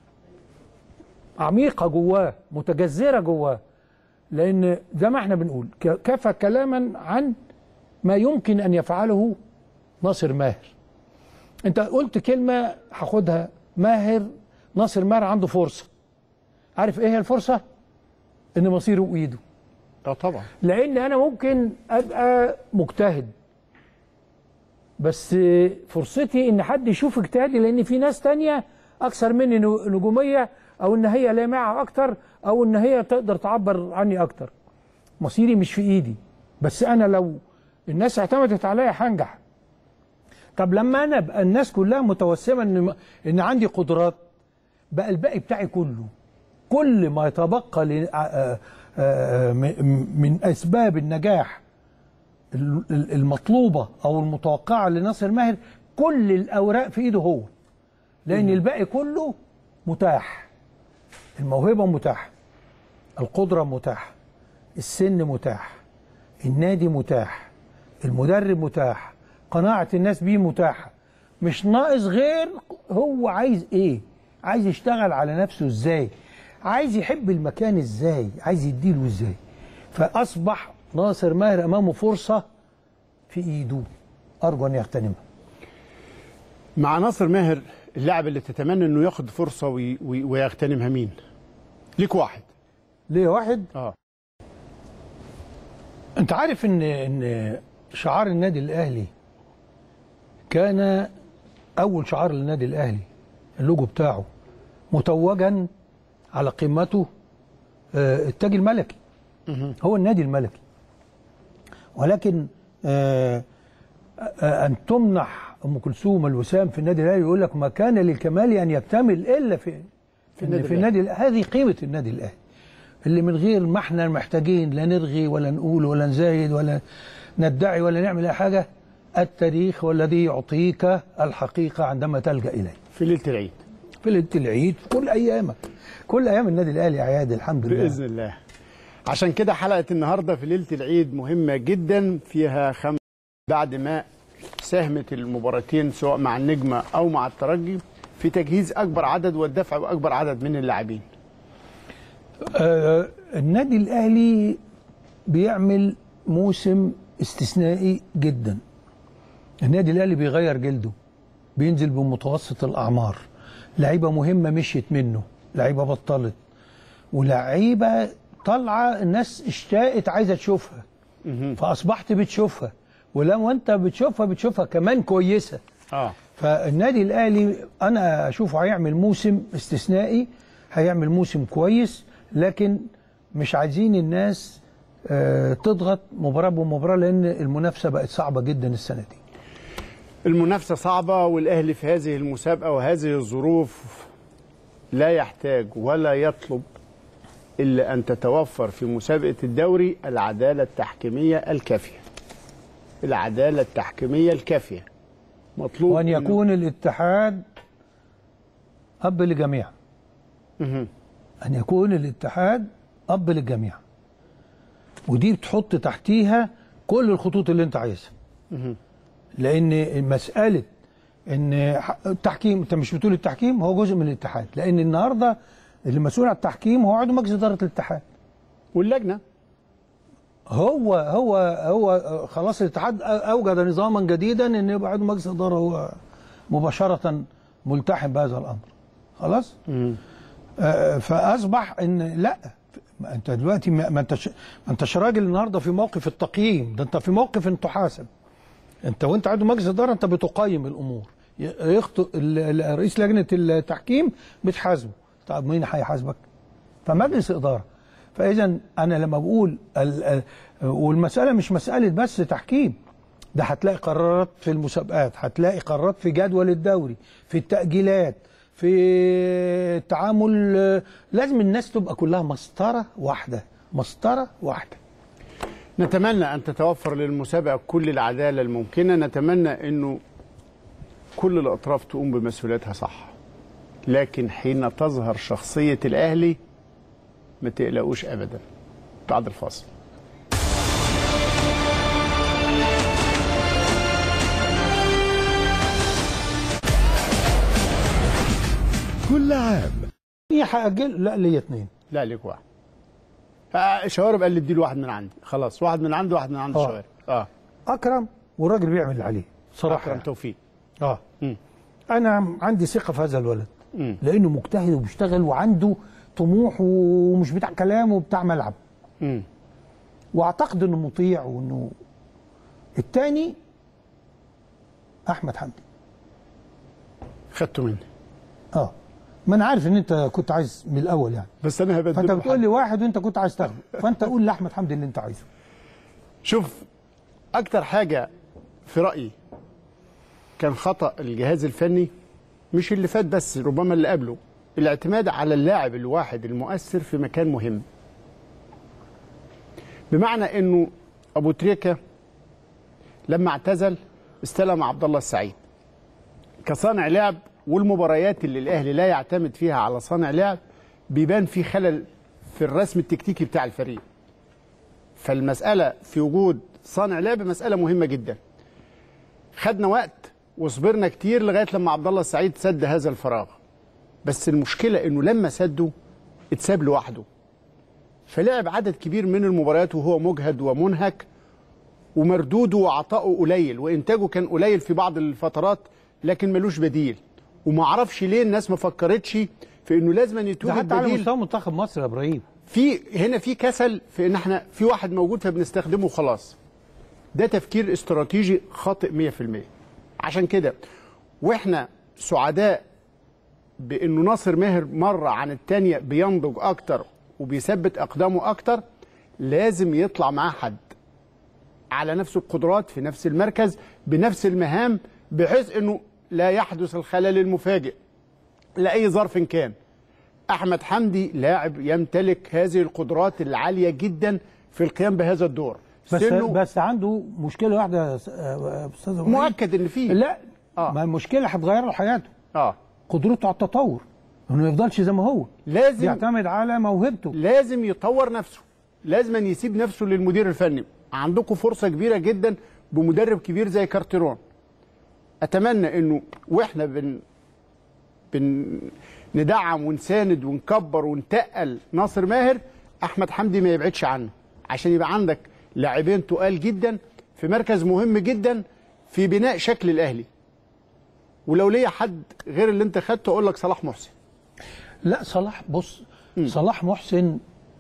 عميقة جواه متجذرة جواه لأن زي ما احنا بنقول ك- كفى كلاما عن ما يمكن أن يفعله ناصر ماهر انت قلت كلمة هاخدها ماهر ناصر ماهر عنده فرصة عارف ايه هي الفرصة؟ ان مصيره بايده اه طبعا لان انا ممكن ابقى مجتهد بس فرصتي ان حد يشوف اجتهادي لان في ناس تانية اكثر مني نو- نجوميه او ان هي لامعه اكتر او ان هي تقدر تعبر عني اكتر مصيري مش في ايدي بس انا لو الناس اعتمدت عليا هنجح طب لما انا ابقى الناس كلها متوسمه ان ان عندي قدرات بقى الباقي بتاعي كله كل ما يتبقى ل- آه، آه، م- من اسباب النجاح ال- ال- المطلوبه او المتوقعه لناصر ماهر كل الاوراق في ايده هو لان الباقي كله متاح الموهبه متاحه القدره متاحه السن متاح النادي متاح المدرب متاح قناعه الناس بيه متاحه مش ناقص غير هو عايز ايه عايز يشتغل على نفسه ازاي عايز يحب المكان ازاي عايز يديله ازاي فاصبح ناصر ماهر امامه فرصه في ايده ارجو ان يغتنمها مع ناصر ماهر اللاعب اللي تتمنى انه ياخد فرصه وي وي ويغتنمها مين؟ ليك واحد ليه واحد اه انت عارف ان ان شعار النادي الاهلي كان اول شعار للنادي الاهلي اللوجو بتاعه متوجا على قمته آه، التاج الملكي هو النادي الملكي ولكن آه، آه، ان تمنح ام كلثوم الوسام في النادي الاهلي يقول لك ما كان للكمال ان يكتمل الا في في النادي النادي, في النادي الأهلي. هذه قيمه النادي الاهلي اللي من غير ما احنا محتاجين لا نرغي ولا نقول ولا نزايد ولا ندعي ولا نعمل اي حاجه التاريخ هو الذي يعطيك الحقيقه عندما تلجا اليه في ليله العيد في ليله العيد في كل ايامك كل ايام النادي الاهلي اعياد الحمد لله باذن الله عشان كده حلقه النهارده في ليله العيد مهمه جدا فيها خمس بعد ما ساهمت المباراتين سواء مع النجمه او مع الترجي في تجهيز اكبر عدد والدفع باكبر عدد من اللاعبين آه النادي الاهلي بيعمل موسم استثنائي جدا النادي الاهلي بيغير جلده بينزل بمتوسط الاعمار لعيبه مهمه مشيت منه لعيبه بطلت ولعيبه طالعه الناس اشتاقت عايزه تشوفها فاصبحت بتشوفها ولما انت بتشوفها بتشوفها كمان كويسه اه فالنادي الاهلي انا اشوفه هيعمل موسم استثنائي هيعمل موسم كويس لكن مش عايزين الناس آه، تضغط مباراه بمباراه لان المنافسه بقت صعبه جدا السنه دي المنافسه صعبه والاهلي في هذه المسابقه وهذه الظروف لا يحتاج ولا يطلب الا ان تتوفر في مسابقه الدوري العداله التحكيميه الكافيه العداله التحكيميه الكافيه مطلوب وان إنه- يكون الاتحاد اب لجميع مهم. ان يكون الاتحاد اب للجميع ودي بتحط تحتيها كل الخطوط اللي انت عايزها لان مساله ان ح- التحكيم انت مش بتقول التحكيم هو جزء من الاتحاد لان النهارده اللي مسؤول عن التحكيم هو عضو مجلس اداره الاتحاد واللجنه هو هو هو خلاص الاتحاد اوجد نظاما جديدا ان يبقى عضو مجلس اداره هو مباشره ملتحم بهذا الامر خلاص آه، فاصبح ان لا ما انت دلوقتي ما ما انتش ما انتش راجل النهارده في موقف التقييم ده انت في موقف ان تحاسب انت وانت عضو مجلس اداره انت بتقيم الامور ي- يخطئ ال- ال- رئيس لجنه التحكيم بتحاسبه طب مين هيحاسبك؟ فمجلس اداره فاذا انا لما بقول ال- ال- والمساله مش مساله بس تحكيم ده هتلاقي قرارات في المسابقات هتلاقي قرارات في جدول الدوري في التأجيلات في التعامل آه، لازم الناس تبقى كلها مسطرة واحدة مسطرة واحدة نتمنى ان تتوفر للمسابقه كل العداله الممكنه نتمنى انه كل الاطراف تقوم بمسؤوليتها صح لكن حين تظهر شخصيه الاهلي ما تقلقوش ابدا بعد الفاصل كل عام هي هأجل لا ليا اتنين لا ليك واحد آه شوارب قال لي اديله واحد من عندي خلاص واحد من عنده واحد من عند آه. شوارب اه أكرم والراجل بيعمل اللي عليه صراحة اكرم يعني. توفيق اه مم. أنا عندي ثقة في هذا الولد مم. لأنه مجتهد وبيشتغل وعنده طموح ومش بتاع كلام وبتاع ملعب مم. واعتقد انه مطيع وانه الثاني احمد حمدي خدته مني اه ما انا عارف ان انت كنت عايز من الاول يعني بس انا هبدله فانت بتقول حد. لي واحد وانت كنت عايز تاخده فانت قول لاحمد حمدي اللي انت عايزه شوف اكتر حاجه في رايي كان خطا الجهاز الفني مش اللي فات بس ربما اللي قبله الاعتماد على اللاعب الواحد المؤثر في مكان مهم بمعنى انه ابو تريكه لما اعتزل استلم عبد الله السعيد كصانع لعب والمباريات اللي الاهلي لا يعتمد فيها على صانع لعب بيبان في خلل في الرسم التكتيكي بتاع الفريق فالمسألة في وجود صانع لعب مسألة مهمة جدا خدنا وقت وصبرنا كتير لغاية لما عبد الله السعيد سد هذا الفراغ بس المشكلة انه لما سده اتساب لوحده فلعب عدد كبير من المباريات وهو مجهد ومنهك ومردوده وعطائه قليل وانتاجه كان قليل في بعض الفترات لكن ملوش بديل وما اعرفش ليه الناس ما فكرتش في انه لازم أن ده يتوجد حتى على بديل مستوى منتخب مصر يا ابراهيم في هنا في كسل في ان احنا في واحد موجود فبنستخدمه خلاص ده تفكير استراتيجي خاطئ 100% عشان كده واحنا سعداء بانه ناصر ماهر مره عن الثانيه بينضج اكتر وبيثبت اقدامه اكتر لازم يطلع معاه حد على نفس القدرات في نفس المركز بنفس المهام بحيث انه لا يحدث الخلل المفاجئ لاي ظرف كان احمد حمدي لاعب يمتلك هذه القدرات العاليه جدا في القيام بهذا الدور بس سنه بس عنده مشكله واحده يا س- يا استاذ إبراهيم. مؤكد ان فيه لا آه. ما المشكله هتغير له حياته اه قدرته على التطور انه ما يفضلش زي ما هو لازم يعتمد على موهبته لازم يطور نفسه لازم أن يسيب نفسه للمدير الفني عندكم فرصه كبيره جدا بمدرب كبير زي كارتيرون اتمنى انه واحنا بن بن ندعم ونساند ونكبر ونتقل ناصر ماهر احمد حمدي ما يبعدش عنه عشان يبقى عندك لاعبين تقال جدا في مركز مهم جدا في بناء شكل الاهلي ولو ليا حد غير اللي انت خدته اقول لك صلاح محسن لا صلاح بص صلاح محسن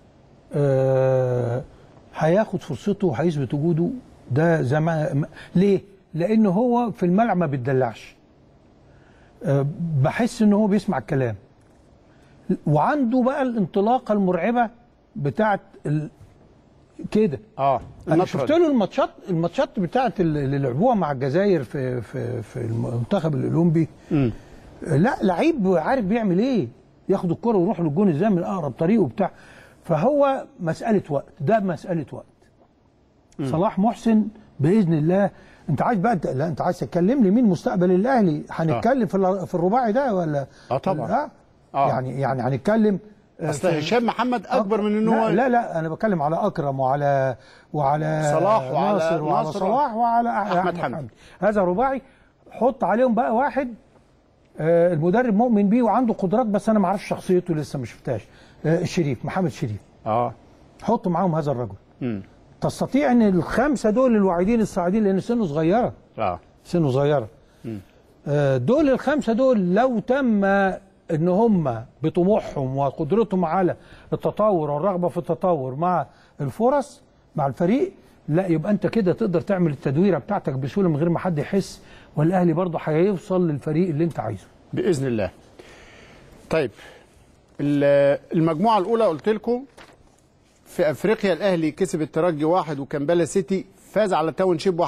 آه هياخد فرصته وهيثبت وجوده ده زي ما ما- ليه؟ لأنه هو في الملعب ما بيتدلعش آه بحس إن هو بيسمع الكلام وعنده بقى الانطلاقة المرعبة بتاعت ال... كده اه انا النطرة شفت دي. له الماتشات الماتشات بتاعت اللي لعبوها مع الجزائر في في في المنتخب الاولمبي مم. لا لعيب عارف بيعمل ايه ياخد الكرة ويروح للجون ازاي من اقرب طريق وبتاع فهو مسألة وقت ده مسألة وقت صلاح محسن بإذن الله انت عايز بقى انت لا انت عايز تتكلم لي مين مستقبل الاهلي هنتكلم في ال- في الرباعي ده ولا آه طبعا. لا آه. يعني يعني هنتكلم اصل هشام محمد اكبر من ان هو لا, لا لا انا بتكلم على اكرم وعلى وعلى صلاح وعلى ناصر وعلى ناصر صلاح وعلى أح- أحمد حمدي. هذا رباعي حط عليهم بقى واحد آه، المدرب مؤمن بيه وعنده قدرات بس انا ما اعرفش شخصيته لسه ما شفتهاش آه، الشريف محمد شريف اه حط معاهم هذا الرجل مم. تستطيع ان الخمسه دول الواعدين الصاعدين لان سنه صغيره اه سنه صغيره آه، دول الخمسه دول لو تم ان هم بطموحهم وقدرتهم على التطور والرغبه في التطور مع الفرص مع الفريق لا يبقى انت كده تقدر تعمل التدويره بتاعتك بسهوله من غير ما حد يحس والاهلي برضه هيوصل للفريق اللي انت عايزه باذن الله طيب ال- المجموعه الاولى قلت لكم في افريقيا الاهلي كسب الترجي واحد وكمبالا سيتي فاز على تاون شيب 1-0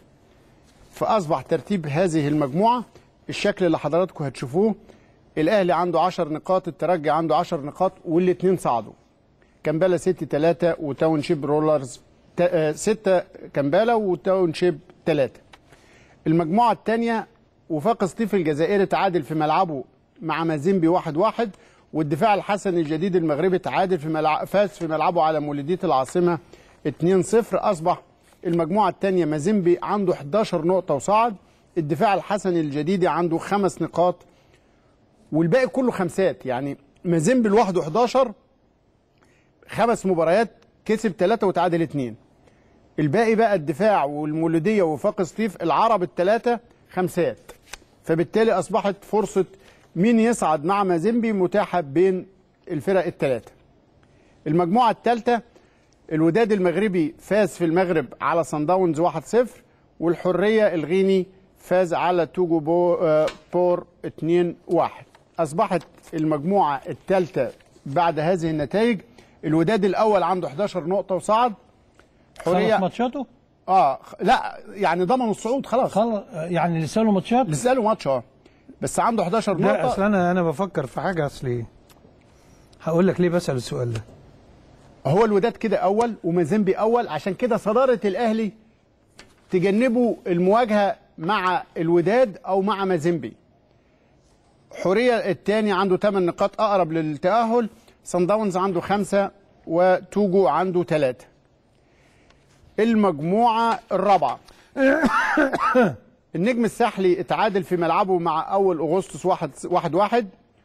فاصبح ترتيب هذه المجموعه الشكل اللي حضراتكم هتشوفوه الاهلي عنده 10 نقاط الترجي عنده 10 نقاط والاثنين صعدوا كمبالا سيتي 3 وتاون شيب رولرز 6 كمبالا وتاون شيب 3 المجموعة الثانية وفاق سطيف الجزائري تعادل في ملعبه مع مازيمبي واحد واحد والدفاع الحسني الجديد المغربي تعادل في ملعب فاز في ملعبه على مولودية العاصمة 2-0 أصبح المجموعة الثانية مازيمبي عنده 11 نقطة وصعد الدفاع الحسني الجديد عنده خمس نقاط والباقي كله خمسات يعني مازيمبي لوحده 11 خمس مباريات كسب ثلاثة وتعادل اثنين الباقي بقى الدفاع والمولوديه ووفاق سطيف العرب الثلاثه خمسات فبالتالي اصبحت فرصه مين يصعد مع مازيمبي متاحه بين الفرق الثلاثه المجموعه الثالثه الوداد المغربي فاز في المغرب على صن داونز 1-0 والحريه الغيني فاز على توجو بو آه، بور 2-1 اصبحت المجموعه الثالثه بعد هذه النتائج الوداد الاول عنده 11 نقطه وصعد خلص ماتشاته اه خ- لا يعني ضمن الصعود خلاص خلص يعني لسه له ماتشات لسه له ماتش اه بس عنده 11 لا اصل نقطه انا انا بفكر في حاجه اصل ايه هقول لك ليه بسال السؤال ده هو الوداد كده اول ومازيمبي اول عشان كده صداره الاهلي تجنبوا المواجهه مع الوداد او مع مازيمبي حوريه الثاني عنده 8 نقاط اقرب للتاهل صن داونز عنده خمسه وتوجو عنده ثلاثه المجموعه الرابعه النجم الساحلي اتعادل في ملعبه مع اول اغسطس واحد واحد, واحد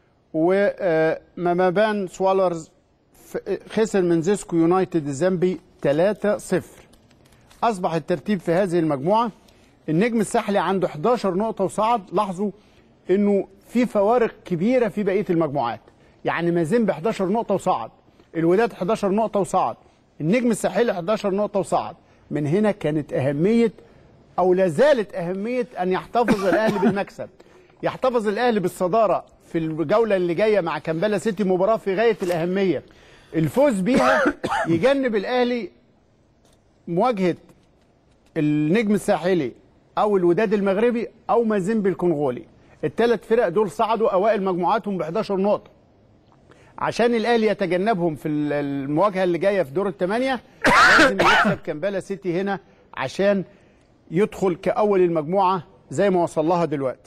ومامابان سوالرز ف- خسر من زيسكو يونايتد الزامبي 3-0 اصبح الترتيب في هذه المجموعه النجم الساحلي عنده 11 نقطه وصعد لاحظوا انه في فوارق كبيره في بقيه المجموعات يعني مازيمبي 11 نقطه وصعد الوداد 11 نقطه وصعد النجم الساحلي 11 نقطه وصعد من هنا كانت اهميه او لا زالت اهميه ان يحتفظ الاهلي بالمكسب يحتفظ الاهلي بالصداره في الجوله اللي جايه مع كامبالا سيتي مباراه في غايه الاهميه الفوز بيها يجنب الاهلي مواجهه النجم الساحلي او الوداد المغربي او مازيمبي الكونغولي الثلاث فرق دول صعدوا اوائل مجموعاتهم ب 11 نقطه عشان الاهلي يتجنبهم في ال- المواجهه اللي جايه في دور الثمانيه لازم يكسب كامبالا سيتي هنا عشان يدخل كاول المجموعه زي ما وصل لها دلوقتي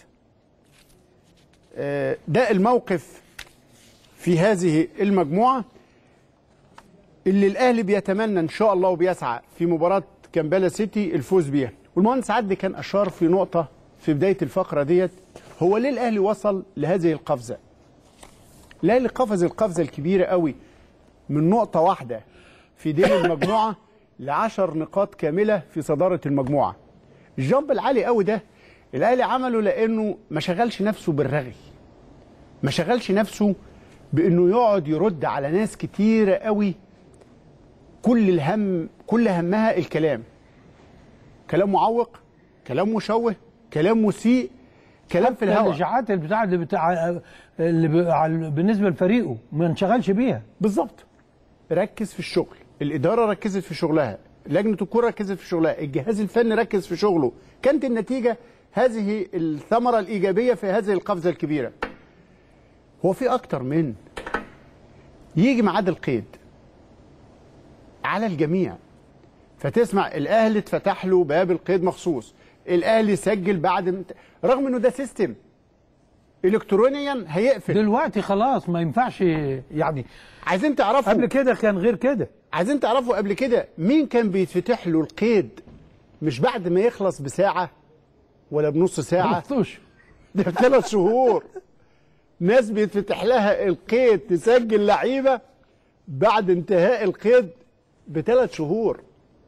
آه، ده الموقف في هذه المجموعه اللي الاهلي بيتمنى ان شاء الله وبيسعى في مباراه كامبالا سيتي الفوز بيها والمهندس عدلي كان اشار في نقطه في بدايه الفقره ديت هو ليه الاهلي وصل لهذه القفزه الاهلي قفز القفزه الكبيره قوي من نقطه واحده في دين المجموعه لعشر نقاط كامله في صداره المجموعه الجامب العالي قوي ده الاهلي عمله لانه ما شغلش نفسه بالرغي ما شغلش نفسه بانه يقعد يرد على ناس كتيره قوي كل الهم كل همها الكلام كلام معوق كلام مشوه كلام مسيء كلام في الهواء الاشاعات اللي بتاع اللي بتاع اللي ب- على- بالنسبه لفريقه ما انشغلش بيها بالظبط ركز في الشغل الاداره ركزت في شغلها لجنه الكره ركزت في شغلها الجهاز الفني ركز في شغله كانت النتيجه هذه الثمره الايجابيه في هذه القفزه الكبيره هو في اكتر من يجي ميعاد القيد على الجميع فتسمع الاهلي اتفتح له باب القيد مخصوص الاهلي سجل بعد مت... رغم انه ده سيستم الكترونيا هيقفل دلوقتي خلاص ما ينفعش يعني عايزين تعرفوا قبل كده كان غير كده عايزين تعرفوا قبل كده مين كان بيتفتح له القيد مش بعد ما يخلص بساعه ولا بنص ساعه خلصتوش ده ثلاث شهور ناس بيتفتح لها القيد تسجل لعيبه بعد انتهاء القيد بثلاث شهور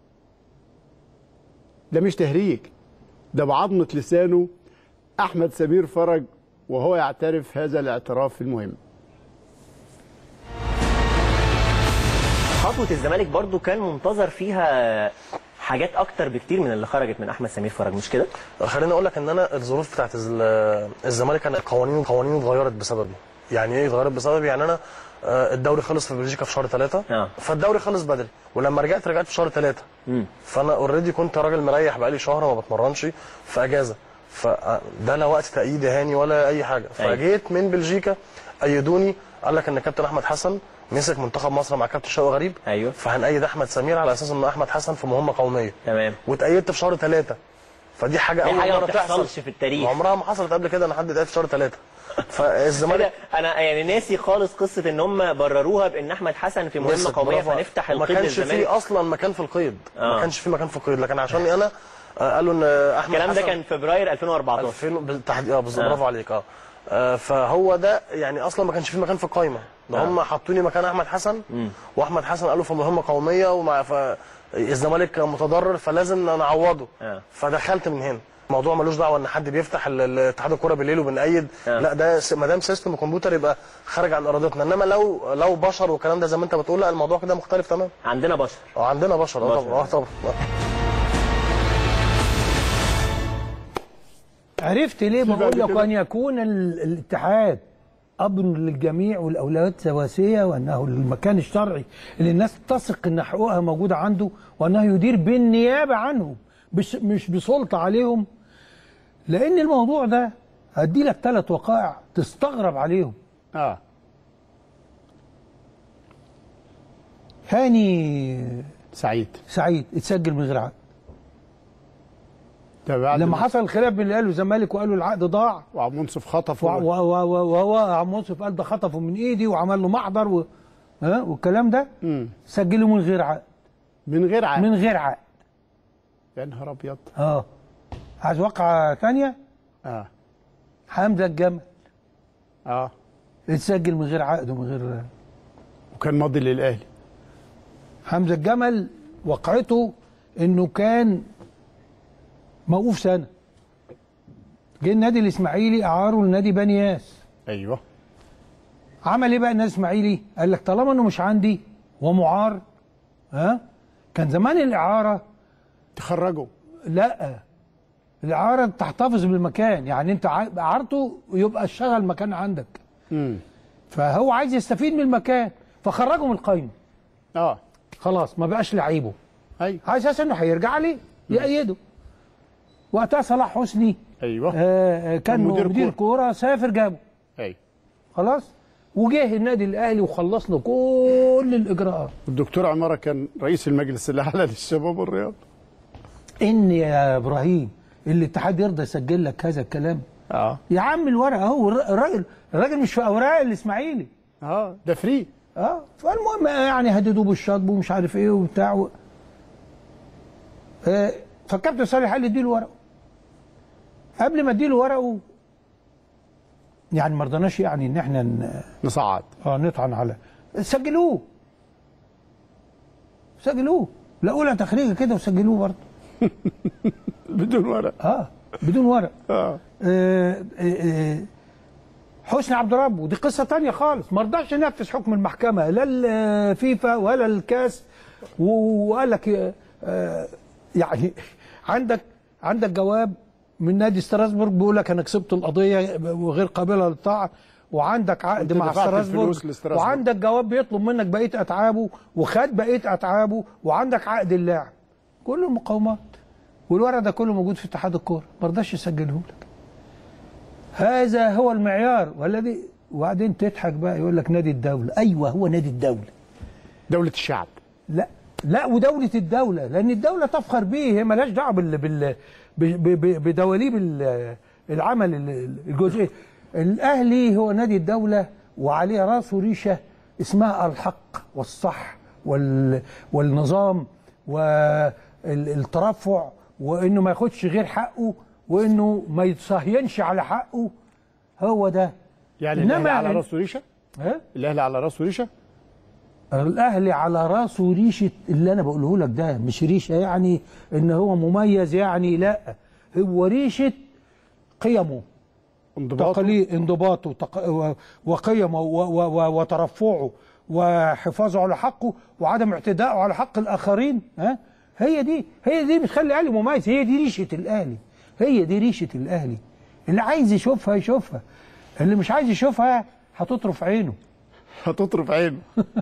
ده مش تهريج ده بعظمه لسانه احمد سمير فرج وهو يعترف هذا الاعتراف المهم خطوه الزمالك برضو كان منتظر فيها حاجات اكتر بكتير من اللي خرجت من احمد سمير فرج مش كده خليني اقول لك ان انا الظروف بتاعت الز- الزمالك كانت قوانين قوانين اتغيرت بسببي يعني ايه اتغيرت بسببي يعني انا آه، الدوري خلص في بلجيكا في شهر ثلاثة آه. فالدوري خلص بدري ولما رجعت رجعت في شهر ثلاثة مم. فانا اوريدي كنت راجل مريح بقالي شهر ما بتمرنش في اجازه فده لا وقت تأييد هاني ولا اي حاجه أيوة. فجيت من بلجيكا ايدوني قال لك ان كابتن احمد حسن مسك منتخب مصر مع كابتن شوقي غريب ايوه فهنأيد احمد سمير على اساس ان احمد حسن في مهمه قوميه تمام واتأيدت في شهر ثلاثة فدي حاجه دي اول حاجة ما مره تحصل بتحصلش في التاريخ. عمرها ما حصلت قبل كده ان حد اتأيد في شهر ثلاثة كده فالزمالك انا يعني ناسي خالص قصه ان هم برروها بان احمد حسن في مهمه مسك قوميه برافو. فنفتح وما القيد كانش فيه للزمالك اصلا مكان في القيد آه. ما كانش فيه مكان في القيد لكن عشان انا آه، قالوا ان احمد الكلام ده حسن- كان فبراير 2014 2000 بالتحديد اه بالظبط آه. برافو عليك اه آه، فهو ده يعني اصلا ما كانش فيه مكان في القايمه ده آه. هم حطوني مكان احمد حسن مم. واحمد حسن قالوا في مهمه قوميه ومع ف... الزمالك متضرر فلازم نعوضه آه. فدخلت من هنا الموضوع ملوش دعوه ان حد بيفتح ال- ال- اتحاد الكوره بالليل وبنأيد آه. لا ده س- ما دام سيستم كمبيوتر يبقى خارج عن ارادتنا انما لو لو بشر والكلام ده زي ما انت بتقول لا الموضوع كده مختلف تمام عندنا بشر اه عندنا بشر اه بشر. طبعا اه طبعا آه. عرفت ليه في بعد بقول لك كده؟ ان يكون ال- الاتحاد اب للجميع والاولويات سواسيه وانه المكان الشرعي اللي الناس تثق ان حقوقها موجوده عنده وانه يدير بالنيابه عنهم مش مش بسلطه عليهم لان الموضوع ده هدي لك ثلاث وقائع تستغرب عليهم اه هاني سعيد سعيد اتسجل من غير عقد ده بعد لما ما- حصل الخلاف بين الاهلي والزمالك وقالوا العقد ضاع وعبد المنصف خطف وع- و- و- و- وهو عم منصف قال ده خطفه من ايدي وعمل له محضر و... ها والكلام ده مم. سجله من غير عقد من غير عقد من غير عقد يا نهار ابيض اه عايز واقعة ثانية اه حمزة الجمل اه اتسجل من غير عقد ومن غير وكان ماضي للاهلي حمزة الجمل وقعته انه كان موقوف سنة جه النادي الاسماعيلي اعاره لنادي بني ياس ايوه عمل ايه بقى النادي الاسماعيلي؟ قال لك طالما انه مش عندي ومعار ها كان زمان الاعاره تخرجوا لا الاعاره تحتفظ بالمكان يعني انت ع- اعارته يبقى اشتغل مكان عندك امم فهو عايز يستفيد من المكان فخرجه من القايمه اه خلاص ما بقاش لعيبه ايوه على اساس انه هيرجع عليه يأيده وقتها صلاح حسني ايوه آه آه، كان كان مدير مدير, كوره سافر جابه ايوه خلاص وجه النادي الاهلي وخلص له كل الاجراءات والدكتور عماره كان رئيس المجلس الاعلى للشباب والرياضه ان يا ابراهيم الاتحاد يرضى يسجل لك هذا الكلام اه يا عم الورقه اهو الر- الراجل الراجل مش في اوراق الاسماعيلي اه ده فري اه فالمهم يعني هددوه بالشطب ومش عارف ايه وبتاع و... آه فالكابتن صالح قال لي اديله ورقه قبل ما اديله ورقه يعني ما رضناش يعني ان احنا ن... نصعد اه نطعن على سجلوه سجلوه لقوا لها تخريجه كده وسجلوه برضه بدون ورق اه بدون ورق اه آه، آه، آه، حسني عبد رب ودي قصه تانية خالص ما رضاش ينفذ حكم المحكمه لا الفيفا ولا الكاس و- وقال لك آه، آه، يعني عندك عندك جواب من نادي ستراسبورج بيقول لك انا كسبت القضيه وغير قابله للطاعه وعندك عقد وأنت مع دفعت ستراسبورج الفلوس لستراسبورج. وعندك جواب بيطلب منك بقيه اتعابه وخد بقيه اتعابه وعندك عقد اللاعب كله مقاومات والورق ده كله موجود في اتحاد الكوره ما رضاش يسجله لك هذا هو المعيار والذي وبعدين تضحك بقى يقول لك نادي الدوله ايوه هو نادي الدوله دوله الشعب لا لا ودوله الدوله لان الدوله تفخر به هي مالهاش دعوه بال بال ب- ب- ب- بدواليب ال- العمل ال- الجزئي الاهلي هو نادي الدوله وعليه راسه ريشه اسمها الحق والصح وال والنظام والترفع وانه ما ياخدش غير حقه وانه ما يتصهينش على حقه هو ده يعني إنما الاهلي على ال- راسه ريشه ها؟ الاهلي على راسه ريشه الاهلي على راسه ريشه اللي انا بقوله لك ده مش ريشه يعني ان هو مميز يعني لا هو ريشه قيمه انضباطه تقاليد انضباطه تق... و- وقيمه و... و... و... وترفعه وحفاظه على حقه وعدم اعتدائه على حق الاخرين ها هي دي هي دي بتخلي الاهلي مميز هي دي ريشه الاهلي هي دي ريشه الاهلي اللي عايز يشوفها يشوفها اللي مش عايز يشوفها هتطرف عينه هتطرف عينه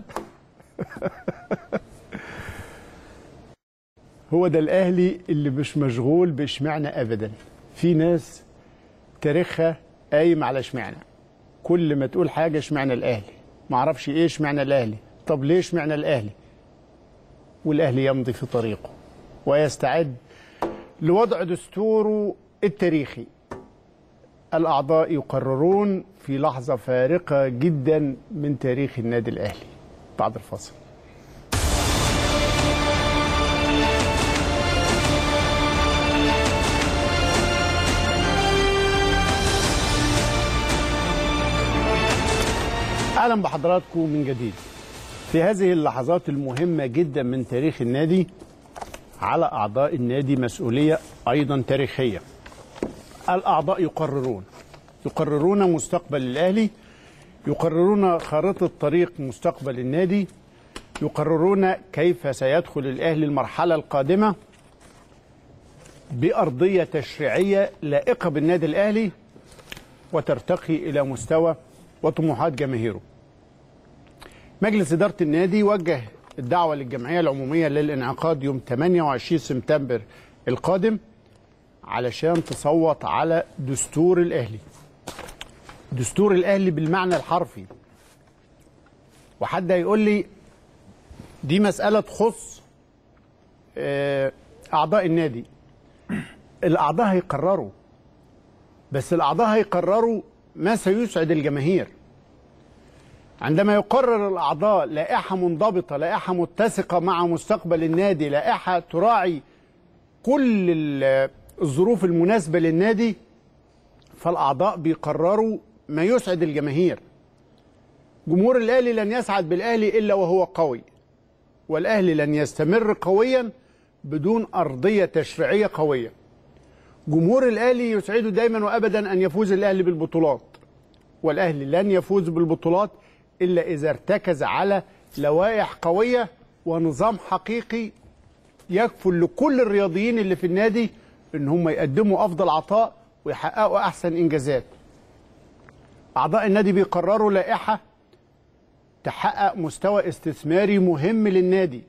هو ده الاهلي اللي مش مشغول باشمعنى ابدا في ناس تاريخها قايم على اشمعنى كل ما تقول حاجه اشمعنى الاهلي ما اعرفش ايه اشمعنى الاهلي طب ليه اشمعنى الاهلي والاهلي يمضي في طريقه ويستعد لوضع دستوره التاريخي الاعضاء يقررون في لحظه فارقه جدا من تاريخ النادي الاهلي بعد الفاصل اهلا بحضراتكم من جديد في هذه اللحظات المهمه جدا من تاريخ النادي على اعضاء النادي مسؤوليه ايضا تاريخيه الاعضاء يقررون يقررون مستقبل الاهلي يقررون خارطه طريق مستقبل النادي يقررون كيف سيدخل الاهلي المرحله القادمه بارضيه تشريعيه لائقه بالنادي الاهلي وترتقي الى مستوى وطموحات جماهيره. مجلس اداره النادي وجه الدعوه للجمعيه العموميه للانعقاد يوم 28 سبتمبر القادم علشان تصوت على دستور الاهلي. دستور الاهلي بالمعنى الحرفي. وحد هيقول لي دي مساله تخص آه، اعضاء النادي. الاعضاء هيقرروا بس الاعضاء هيقرروا ما سيسعد الجماهير عندما يقرر الاعضاء لائحه منضبطه لائحه متسقه مع مستقبل النادي لائحه تراعي كل ال- الظروف المناسبه للنادي فالاعضاء بيقرروا ما يسعد الجماهير جمهور الاهلي لن يسعد بالاهلي الا وهو قوي والاهلي لن يستمر قويا بدون ارضيه تشريعيه قويه جمهور الاهلي يسعده دايما وابدا ان يفوز الاهلي بالبطولات والاهلي لن يفوز بالبطولات الا اذا ارتكز على لوائح قويه ونظام حقيقي يكفل لكل الرياضيين اللي في النادي ان هم يقدموا افضل عطاء ويحققوا احسن انجازات اعضاء النادي بيقرروا لائحه تحقق مستوى استثماري مهم للنادي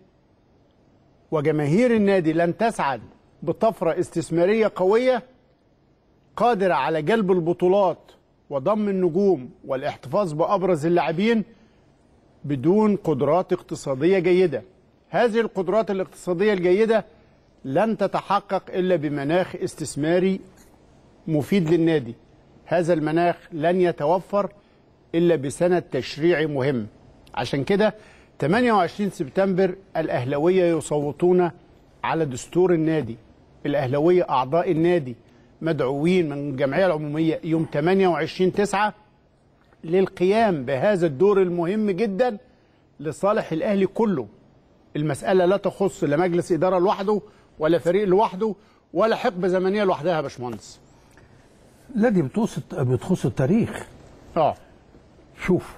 وجماهير النادي لن تسعد بطفرة استثمارية قوية قادرة على جلب البطولات وضم النجوم والاحتفاظ بأبرز اللاعبين بدون قدرات اقتصادية جيدة هذه القدرات الاقتصادية الجيدة لن تتحقق إلا بمناخ استثماري مفيد للنادي هذا المناخ لن يتوفر إلا بسند تشريعي مهم عشان كده 28 سبتمبر الأهلوية يصوتون على دستور النادي الأهلوية أعضاء النادي مدعوين من الجمعية العمومية يوم 28 9 للقيام بهذا الدور المهم جدا لصالح الأهلي كله المسألة لا تخص لا مجلس إدارة لوحده ولا فريق لوحده ولا حقبة زمنية لوحدها يا باشمهندس لا دي بتخص بتخص التاريخ اه شوف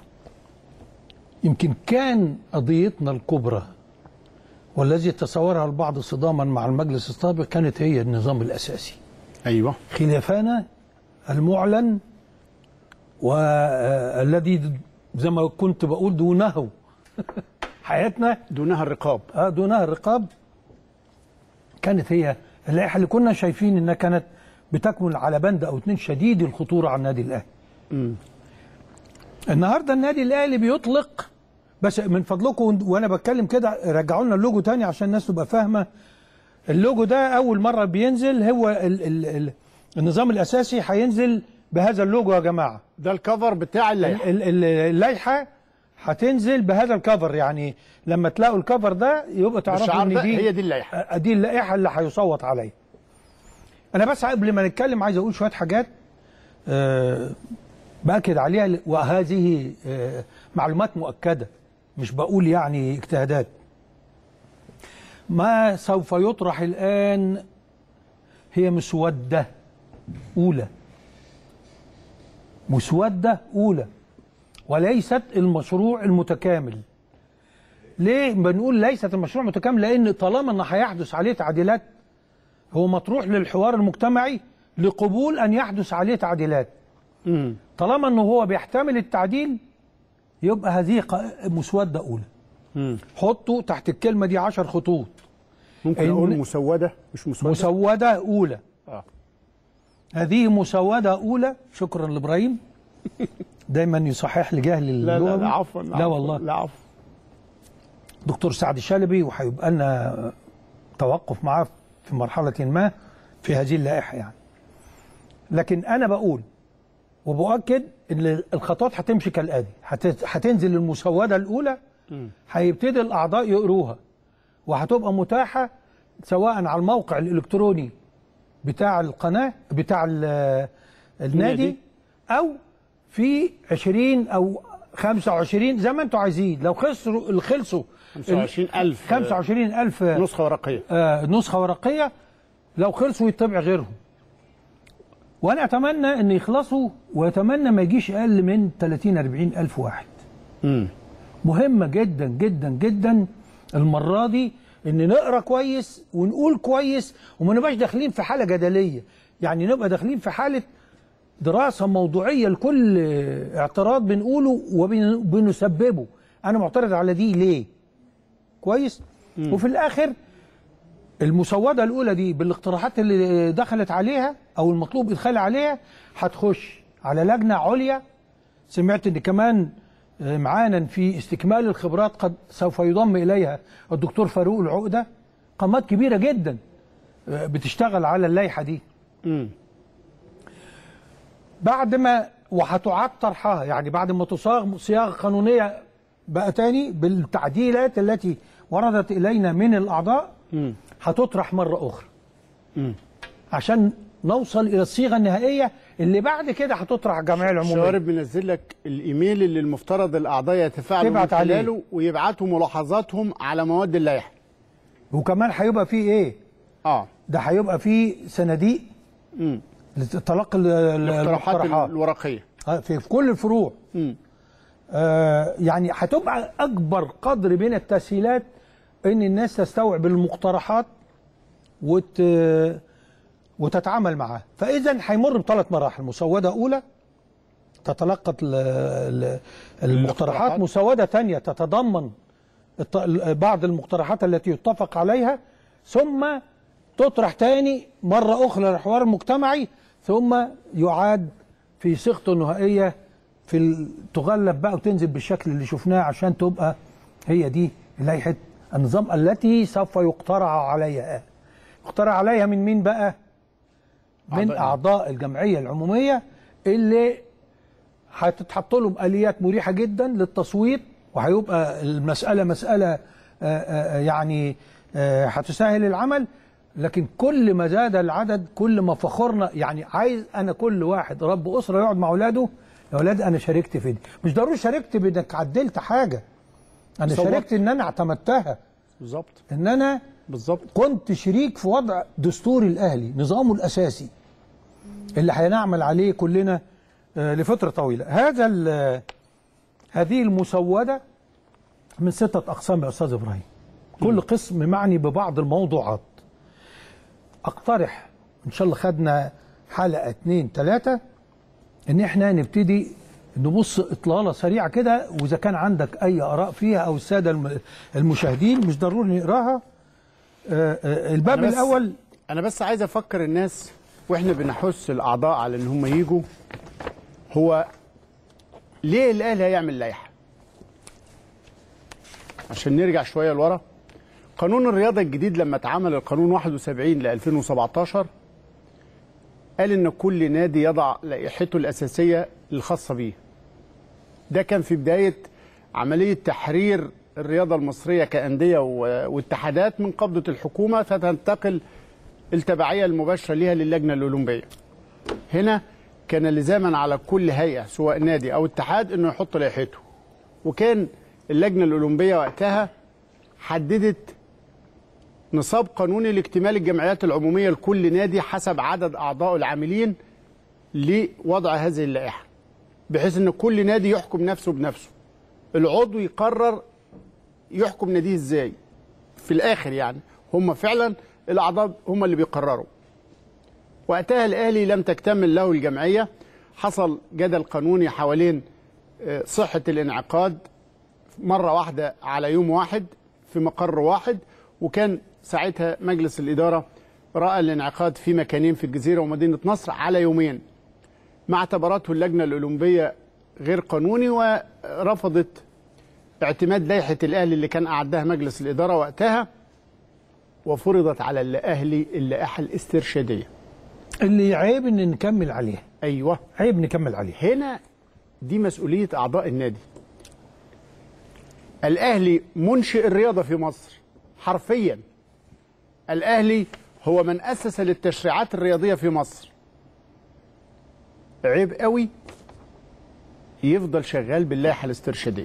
يمكن كان قضيتنا الكبرى والذي تصورها البعض صداما مع المجلس السابق كانت هي النظام الاساسي ايوه خلافنا المعلن والذي زي ما كنت بقول دونه حياتنا دونها الرقاب اه دونها الرقاب كانت هي اللائحه اللي كنا شايفين انها كانت بتكمل على بند او اتنين شديد الخطوره على النادي الاهلي مم. النهارده النادي الاهلي بيطلق بس من فضلكم وانا بتكلم كده رجعوا لنا اللوجو تاني عشان الناس تبقى فاهمه اللوجو ده اول مره بينزل هو ال ال ال النظام الاساسي هينزل بهذا اللوجو يا جماعه ده الكفر بتاع اللائحه ال- ال- اللائحه هتنزل بهذا الكفر يعني لما تلاقوا الكفر ده يبقى تعرفوا بالشعار ان ده دي هي دي اللائحة. آه، دي اللائحه اللي هيصوت عليها انا بس قبل ما نتكلم عايز اقول شويه حاجات آه، باكد عليها ل- وهذه آه، معلومات مؤكده مش بقول يعني اجتهادات ما سوف يطرح الان هي مسوده اولى مسوده اولى وليست المشروع المتكامل ليه بنقول ليست المشروع المتكامل لان طالما ان هيحدث عليه تعديلات هو مطروح للحوار المجتمعي لقبول ان يحدث عليه تعديلات طالما انه هو بيحتمل التعديل يبقى هذه ق- مسوده اولى حطوا تحت الكلمه دي عشر خطوط ممكن إن- اقول مسوده مش مسوده مسودة أولى آه. هذه مسودة أولى شكرا لإبراهيم دايما يصحح لي جهل لا لا اللغوي لا عفوا لا والله لا عفوا دكتور سعد الشلبي وهيبقى لنا توقف معاه في مرحلة ما في هذه اللائحة يعني لكن أنا بقول وبؤكد ان الخطوات هتمشي كالآتي هت- هتنزل المسودة الأولى هيبتدي الأعضاء يقروها وهتبقى متاحة سواء على الموقع الإلكتروني بتاع القناة بتاع ال- النادي النادي. أو في 20 أو 25 زي ما أنتوا عايزين لو خسروا اللي خلصوا 25000 25000 نسخه ورقيه آه، نسخة ورقية لو خلصوا يطبع غيرهم وأنا أتمنى أن يخلصوا وأتمنى ما يجيش أقل من 30 40 ألف واحد امم مهمة جدا جدا جدا المرة دي ان نقرا كويس ونقول كويس وما نبقاش داخلين في حالة جدلية يعني نبقى داخلين في حالة دراسة موضوعية لكل اعتراض بنقوله وبنسببه انا معترض على دي ليه كويس وفي الاخر المسودة الاولى دي بالاقتراحات اللي دخلت عليها او المطلوب ادخال عليها هتخش على لجنة عليا سمعت ان كمان آه، معانا في استكمال الخبرات قد سوف يضم اليها الدكتور فاروق العقده قامات كبيره جدا آه، بتشتغل على اللائحه دي امم بعد ما وهتعاد طرحها يعني بعد ما تصاغ صياغه قانونيه بقى تاني بالتعديلات التي وردت الينا من الاعضاء امم هتطرح مره اخرى امم عشان نوصل الى الصيغه النهائيه اللي بعد كده هتطرح الجمعيه العموميه شوارب منزل لك الايميل اللي المفترض الاعضاء يتفاعلوا من تبعت عليه. خلاله ويبعتوا ملاحظاتهم على مواد اللائحه وكمان هيبقى فيه ايه اه ده هيبقى فيه صناديق امم لتلقي ال- ال- الاقتراحات المقترحات الورقيه آه، في في كل الفروع امم آه يعني هتبقى اكبر قدر من التسهيلات ان الناس تستوعب المقترحات وت وتتعامل معها فاذا هيمر بثلاث مراحل مسوده اولى تتلقى ال- ال- المقترحات المقترحات. مسوده ثانيه تتضمن الط- بعض المقترحات التي يتفق عليها ثم تطرح تاني مرة أخرى للحوار المجتمعي ثم يعاد في صيغته النهائية في ال- تغلب بقى وتنزل بالشكل اللي شفناه عشان تبقى هي دي لائحة النظام التي سوف يقترع عليها يقترع عليها من مين بقى؟ من أعضاء. أعضاء الجمعية العمومية اللي هتتحط لهم اليات مريحه جدا للتصويت وهيبقى المساله مساله آه، آه، يعني آه، هتسهل العمل لكن كل ما زاد العدد كل ما فخرنا يعني عايز انا كل واحد رب اسره يقعد مع اولاده يا اولاد انا شاركت في دي مش ضروري شاركت بانك عدلت حاجه انا صوت. شاركت ان انا اعتمدتها بالظبط ان انا بالظبط كنت شريك في وضع دستوري الاهلي نظامه الاساسي اللي هنعمل عليه كلنا آه، لفتره طويله هذا ال- هذه المسوده من سته اقسام يا استاذ ابراهيم كل قسم معني ببعض الموضوعات اقترح ان شاء الله خدنا حلقه اتنين تلاته ان احنا نبتدي نبص اطلاله سريعه كده واذا كان عندك اي اراء فيها او الساده الم- المشاهدين مش ضروري نقراها آه، آه، الباب أنا بس- الاول انا بس عايز افكر الناس واحنا بنحث الاعضاء على ان هم يجوا هو ليه الاهلي هيعمل لائحه عشان نرجع شويه لورا قانون الرياضه الجديد لما اتعمل القانون 71 ل 2017 قال ان كل نادي يضع لائحته الاساسيه الخاصه بيه ده كان في بدايه عمليه تحرير الرياضه المصريه كانديه و- واتحادات من قبضه الحكومه فتنتقل التبعيه المباشره ليها للجنه الاولمبيه هنا كان لزاما على كل هيئه سواء نادي او اتحاد انه يحط لائحته وكان اللجنه الاولمبيه وقتها حددت نصاب قانوني لاكتمال الجمعيات العموميه لكل نادي حسب عدد اعضائه العاملين لوضع هذه اللائحه بحيث ان كل نادي يحكم نفسه بنفسه العضو يقرر يحكم ناديه ازاي في الاخر يعني هم فعلا الاعضاء هم اللي بيقرروا وقتها الاهلي لم تكتمل له الجمعيه حصل جدل قانوني حوالين آه، صحه الانعقاد مره واحده على يوم واحد في مقر واحد وكان ساعتها مجلس الاداره راى الانعقاد في مكانين في الجزيره ومدينه نصر على يومين ما اعتبرته اللجنه الاولمبيه غير قانوني ورفضت اعتماد لائحه الاهلي اللي كان اعدها مجلس الاداره وقتها وفرضت على الاهلي اللائحه الاسترشاديه اللي عيب ان نكمل عليها ايوه عيب نكمل عليها هنا دي مسؤوليه اعضاء النادي الاهلي منشئ الرياضه في مصر حرفيا الاهلي هو من اسس للتشريعات الرياضيه في مصر عيب قوي يفضل شغال باللائحه الاسترشاديه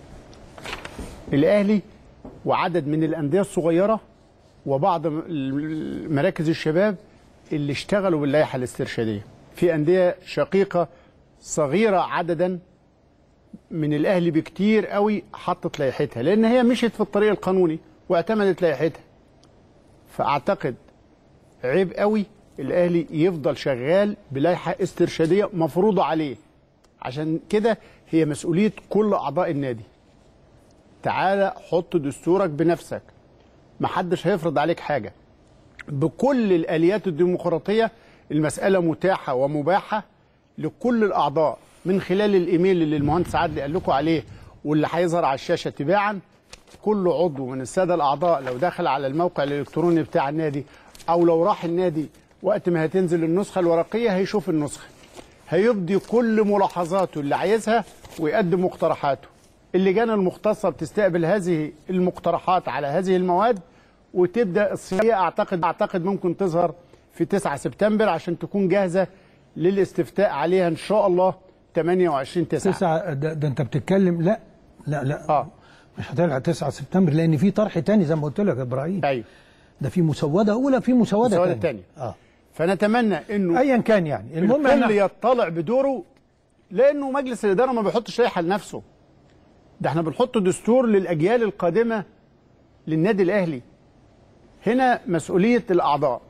الاهلي وعدد من الانديه الصغيره وبعض م- مراكز الشباب اللي اشتغلوا باللائحه الاسترشاديه في انديه شقيقه صغيره عددا من الاهلي بكتير قوي حطت لائحتها لان هي مشيت في الطريق القانوني واعتمدت لائحتها فاعتقد عيب قوي الاهلي يفضل شغال بلائحه استرشاديه مفروضه عليه عشان كده هي مسؤوليه كل اعضاء النادي تعالى حط دستورك بنفسك محدش هيفرض عليك حاجه بكل الاليات الديمقراطيه المساله متاحه ومباحه لكل الاعضاء من خلال الايميل اللي المهندس عادل قال لكم عليه واللي هيظهر على الشاشه تباعا كل عضو من الساده الاعضاء لو دخل على الموقع الالكتروني بتاع النادي او لو راح النادي وقت ما هتنزل النسخه الورقيه هيشوف النسخه هيبدي كل ملاحظاته اللي عايزها ويقدم مقترحاته اللجان المختصه بتستقبل هذه المقترحات على هذه المواد وتبدا الصيغه اعتقد اعتقد ممكن تظهر في 9 سبتمبر عشان تكون جاهزه للاستفتاء عليها ان شاء الله 28 9 تسعة ده, ده انت بتتكلم لا لا لا اه مش هتلحق 9 سبتمبر لان في طرح تاني زي ما قلت لك يا ابراهيم ايوه ده في مسوده اولى في مسوده مسودة تانية تانية. اه فنتمنى انه ايا كان يعني المهم الكل احنا يطلع بدوره لانه مجلس الاداره ما بيحطش لائحه لنفسه ده احنا بنحط دستور للاجيال القادمه للنادي الاهلي هنا مسؤوليه الاعضاء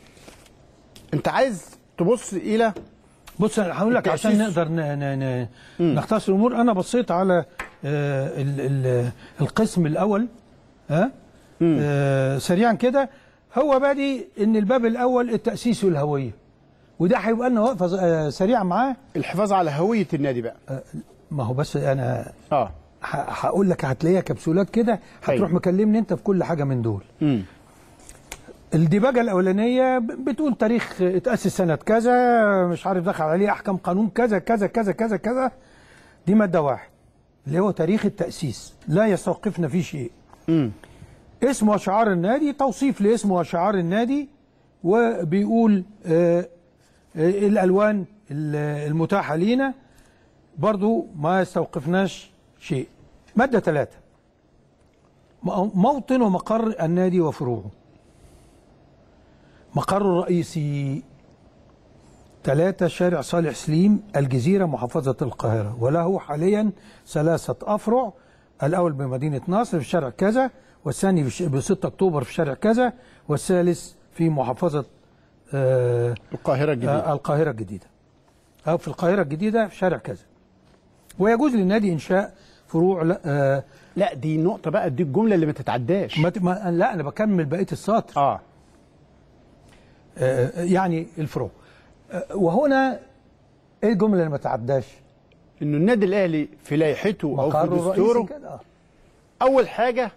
انت عايز تبص الى بص انا هقول لك عشان التأسيس. نقدر ن... ن... ن... نختصر الامور انا بصيت على آه ال... ال... القسم الاول ها آه سريعا كده هو بادي ان الباب الاول التاسيس والهويه وده هيبقى لنا وقفه ز- آه سريعه معاه الحفاظ على هويه النادي بقى آه ما هو بس انا اه ه- هقول لك هتلاقيها كبسولات كده هتروح أيوة. مكلمني انت في كل حاجه من دول امم الديباجه الاولانيه ب- بتقول تاريخ اتاسس سنه كذا مش عارف دخل عليه احكام قانون كذا كذا كذا كذا كذا دي ماده واحد اللي هو تاريخ التاسيس لا يستوقفنا فيه شيء امم اسم وشعار النادي توصيف لاسم وشعار النادي وبيقول آه آه الالوان ال- المتاحه لينا برضو ما يستوقفناش شيء ماده ثلاثه م- موطن ومقر النادي وفروعه مقر الرئيسي ثلاثة شارع صالح سليم الجزيرة محافظة القاهرة وله حاليا ثلاثة أفرع الأول بمدينة نصر في شارع كذا والثاني في ش- ب 6 أكتوبر في شارع كذا والثالث في محافظة آه القاهره الجديده آه القاهرة الجديدة أو في القاهرة الجديدة في شارع كذا ويجوز للنادي إنشاء فروع لا, آه لا دي نقطه بقى دي الجمله اللي ما تتعداش ما ت- ما لا أنا بكمل بقية السطر اه آه يعني الفروع آه وهنا إيه الجملة اللي ما تعداش انه النادي الاهلي في لائحته او في مقره دستوره الرئيسي كده آه. اول حاجه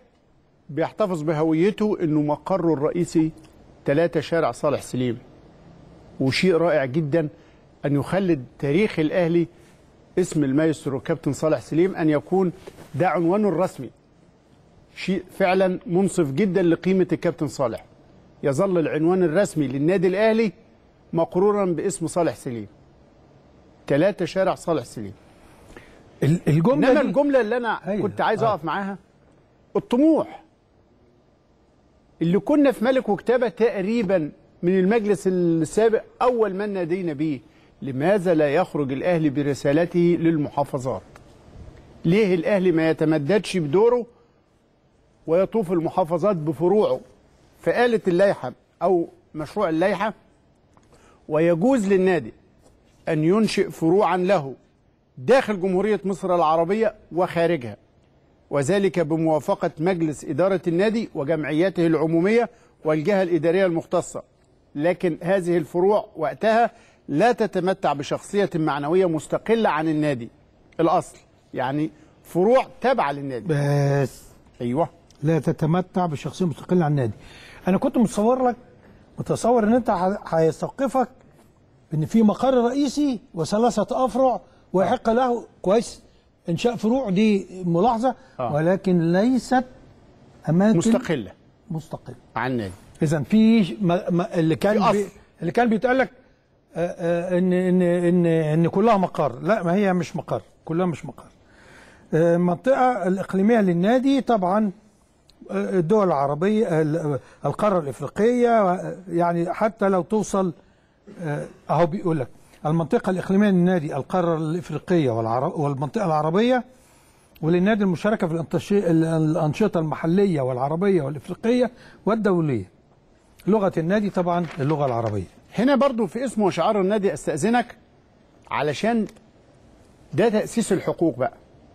بيحتفظ بهويته انه مقره الرئيسي 3 شارع صالح سليم وشيء رائع جدا ان يخلد تاريخ الاهلي اسم المايسترو كابتن صالح سليم ان يكون ده عنوانه الرسمي شيء فعلا منصف جدا لقيمه الكابتن صالح يظل العنوان الرسمي للنادي الاهلي مقرورا باسم صالح سليم ثلاثة شارع صالح سليم الجمله انما دي الجمله اللي انا أيوة. كنت عايز آه. اقف معاها الطموح اللي كنا في ملك وكتابه تقريبا من المجلس السابق اول من نادينا بيه لماذا لا يخرج الاهلي برسالته للمحافظات ليه الاهلي ما يتمددش بدوره ويطوف المحافظات بفروعه فقالت اللائحه او مشروع اللائحه ويجوز للنادي ان ينشئ فروعا له داخل جمهوريه مصر العربيه وخارجها وذلك بموافقه مجلس اداره النادي وجمعياته العموميه والجهه الاداريه المختصه لكن هذه الفروع وقتها لا تتمتع بشخصيه معنويه مستقله عن النادي الاصل يعني فروع تابعه للنادي بس ايوه لا تتمتع بشخصيه مستقله عن النادي انا كنت متصور لك متصور ان انت ه- هيستوقفك ان في مقر رئيسي وثلاثه افرع ويحق له كويس انشاء فروع دي ملاحظه آه. ولكن ليست اماكن مستقله مستقله عن النادي اذا في ش- ما ما اللي في كان أصل. بي اللي كان بيتقال لك آه، آه، ان ان ان ان كلها مقر لا ما هي مش مقر كلها مش مقر آه، المنطقه الاقليميه للنادي طبعا آه، الدول العربيه آه، ال- القاره الافريقيه آه، يعني حتى لو توصل آه، اهو بيقول لك المنطقه الاقليميه للنادي القاره الافريقيه والعرب والمنطقه العربيه وللنادي المشاركه في الأنتش- ال- الانشطه المحليه والعربيه والافريقيه والدوليه لغه النادي طبعا اللغه العربيه هنا برضو في اسم وشعار النادي استاذنك علشان ده تاسيس الحقوق بقى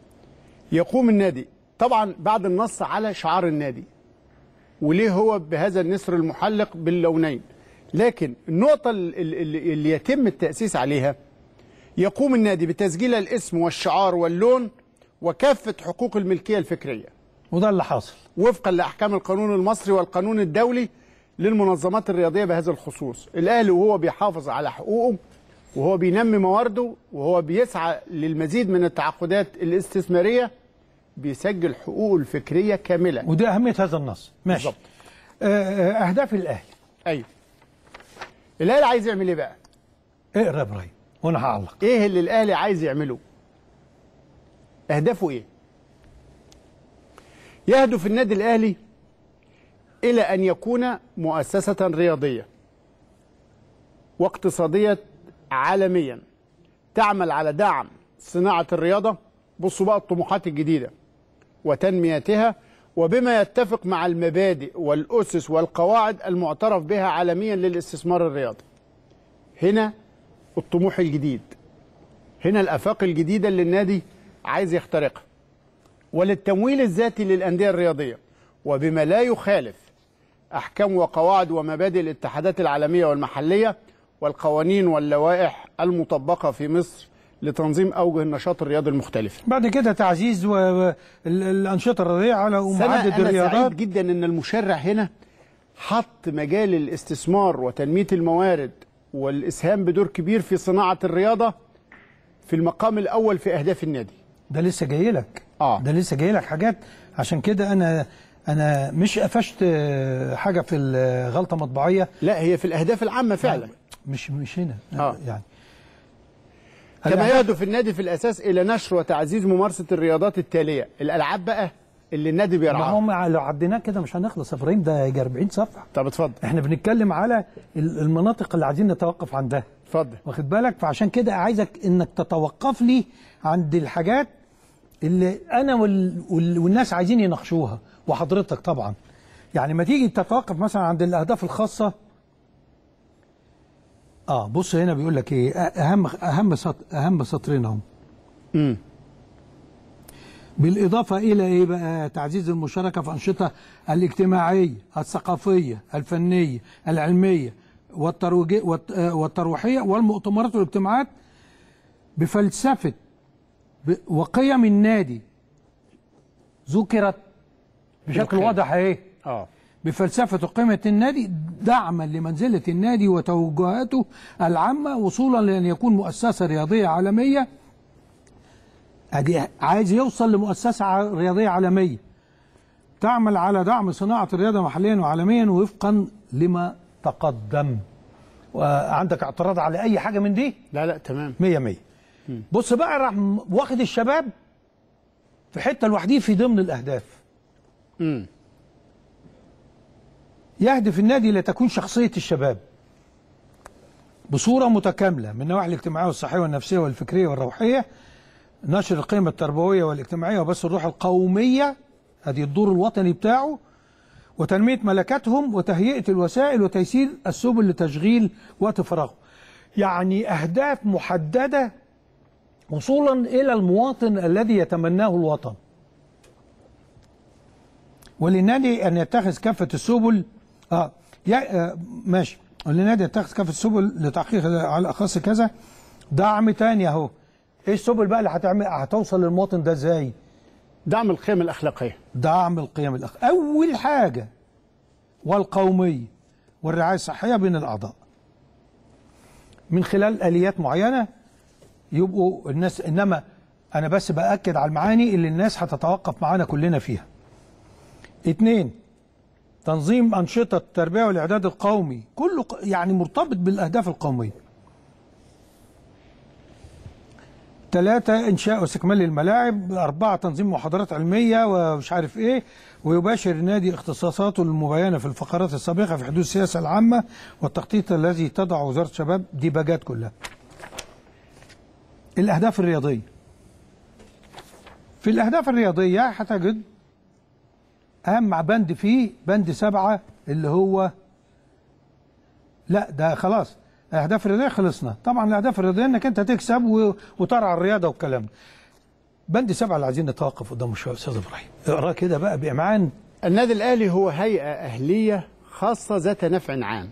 يقوم النادي طبعا بعد النص على شعار النادي وليه هو بهذا النسر المحلق باللونين لكن النقطة ال- ال- ال- اللي يتم التأسيس عليها يقوم النادي بتسجيل الاسم والشعار واللون وكافة حقوق الملكية الفكرية وده اللي حاصل وفقا لأحكام القانون المصري والقانون الدولي للمنظمات الرياضية بهذا الخصوص الأهلي وهو بيحافظ على حقوقه وهو بينمي موارده وهو بيسعى للمزيد من التعاقدات الاستثمارية بيسجل حقوقه الفكرية كاملة ودي اهميه هذا النص ماشي بالظبط. آه، آه، اهداف الاهلي أيوه الأهلي عايز يعمل إيه بقى؟ اقرا يا ابراهيم وانا هعلق إيه اللي الأهلي عايز يعمله؟ أهدافه إيه؟ يهدف النادي الأهلي إلى أن يكون مؤسسة رياضية واقتصادية عالميا تعمل على دعم صناعة الرياضة بصوا بقى الطموحات الجديدة وتنميتها وبما يتفق مع المبادئ والأسس والقواعد المعترف بها عالميا للاستثمار الرياضي هنا الطموح الجديد هنا الآفاق الجديدة اللي النادي عايز يخترقها وللتمويل الذاتي للأندية الرياضية وبما لا يخالف أحكام وقواعد ومبادئ الاتحادات العالمية والمحلية والقوانين واللوائح المطبقة في مصر لتنظيم أوجه النشاط الرياضي المختلفة بعد كده تعزيز والانشطه الرياضيه على سنة ومعدد أنا الرياضات سعيد جدا أن المشرع هنا حط مجال الاستثمار وتنمية الموارد والإسهام بدور كبير في صناعة الرياضة في المقام الأول في أهداف النادي ده لسه جاي لك آه. ده لسه جاي لك حاجات عشان كده انا انا مش قفشت آه، حاجه في الغلطه مطبعيه لا هي في الأهداف العامة فعلا مش مش هنا آه. يعني كما الأهداف- يهدف النادي في الأساس إلى نشر وتعزيز ممارسة الرياضات التالية الألعاب بقى اللي النادي ما بيرعاها هم لو عديناه كده مش هنخلص يا ابراهيم ده يجي 40 صفحه طب اتفضل احنا بنتكلم على ال- المناطق اللي عايزين نتوقف عندها اتفضل واخد بالك فعشان كده عايزك انك تتوقف لي عند الحاجات اللي انا وال... وال... والناس عايزين يناقشوها وحضرتك طبعا يعني ما تيجي تتوقف مثلا عند الاهداف الخاصه اه بص هنا بيقول لك ايه أ- اهم اهم سط... اهم سطرين اهم امم بالإضافة إلى إيه بقى تعزيز المشاركة في أنشطة الاجتماعية الثقافية الفنية العلمية والترويجية والت- آه، والترويحية والمؤتمرات والاجتماعات بفلسفة ب- وقيم النادي ذكرت بشكل بالخير. واضح إيه اه بفلسفة وقيمة النادي دعما لمنزلة النادي وتوجهاته العامة وصولا لأن يكون مؤسسة رياضية عالمية ادي عايز يوصل لمؤسسة ع- رياضية عالمية تعمل على دعم صناعة الرياضة محليا وعالميا وفقا لما تقدم وعندك اعتراض على أي حاجة من دي؟ لا لا تمام مية مية بص بقى راح م- واخد الشباب في حتة لوحديه في ضمن الأهداف امم يهدف النادي لتكون شخصية الشباب بصورة متكاملة من النواحي الاجتماعية والصحية والنفسية والفكرية والروحية نشر القيم التربوية والاجتماعية وبث الروح القومية هذه الدور الوطني بتاعه وتنمية ملكاتهم وتهيئة الوسائل وتيسير السبل لتشغيل وقت فراغه يعني أهداف محددة وصولا إلى المواطن الذي يتمناه الوطن وللنادي ان يتخذ كافه السبل اه, يا آه ماشي وللنادي يتخذ كافه السبل لتحقيق على الاخص كذا دعم تاني اهو ايه السبل بقى اللي هتعمل هتوصل للمواطن ده ازاي؟ دعم القيم الاخلاقيه دعم القيم الاخلاقيه اول حاجه والقوميه والرعايه الصحيه بين الاعضاء من خلال اليات معينه يبقوا الناس انما انا بس باكد على المعاني اللي الناس هتتوقف معانا كلنا فيها اثنين تنظيم أنشطة التربية والإعداد القومي كله ق- يعني مرتبط بالأهداف القومية ثلاثة إنشاء واستكمال الملاعب أربعة تنظيم محاضرات علمية ومش عارف إيه ويباشر النادي اختصاصاته المبينة في الفقرات السابقة في حدود السياسة العامة والتخطيط الذي تضع وزارة الشباب دي باجات كلها الأهداف الرياضية في الأهداف الرياضية هتجد اهم بند فيه بند سبعة اللي هو لا ده خلاص الاهداف الرياضيه خلصنا طبعا الاهداف الرياضيه انك انت تكسب و- وترعى الرياضه والكلام ده بند سبعة اللي عايزين نتوقف قدامه شويه يا استاذ ابراهيم اقراه كده بقى بامعان النادي الاهلي هو هيئه اهليه خاصه ذات نفع عام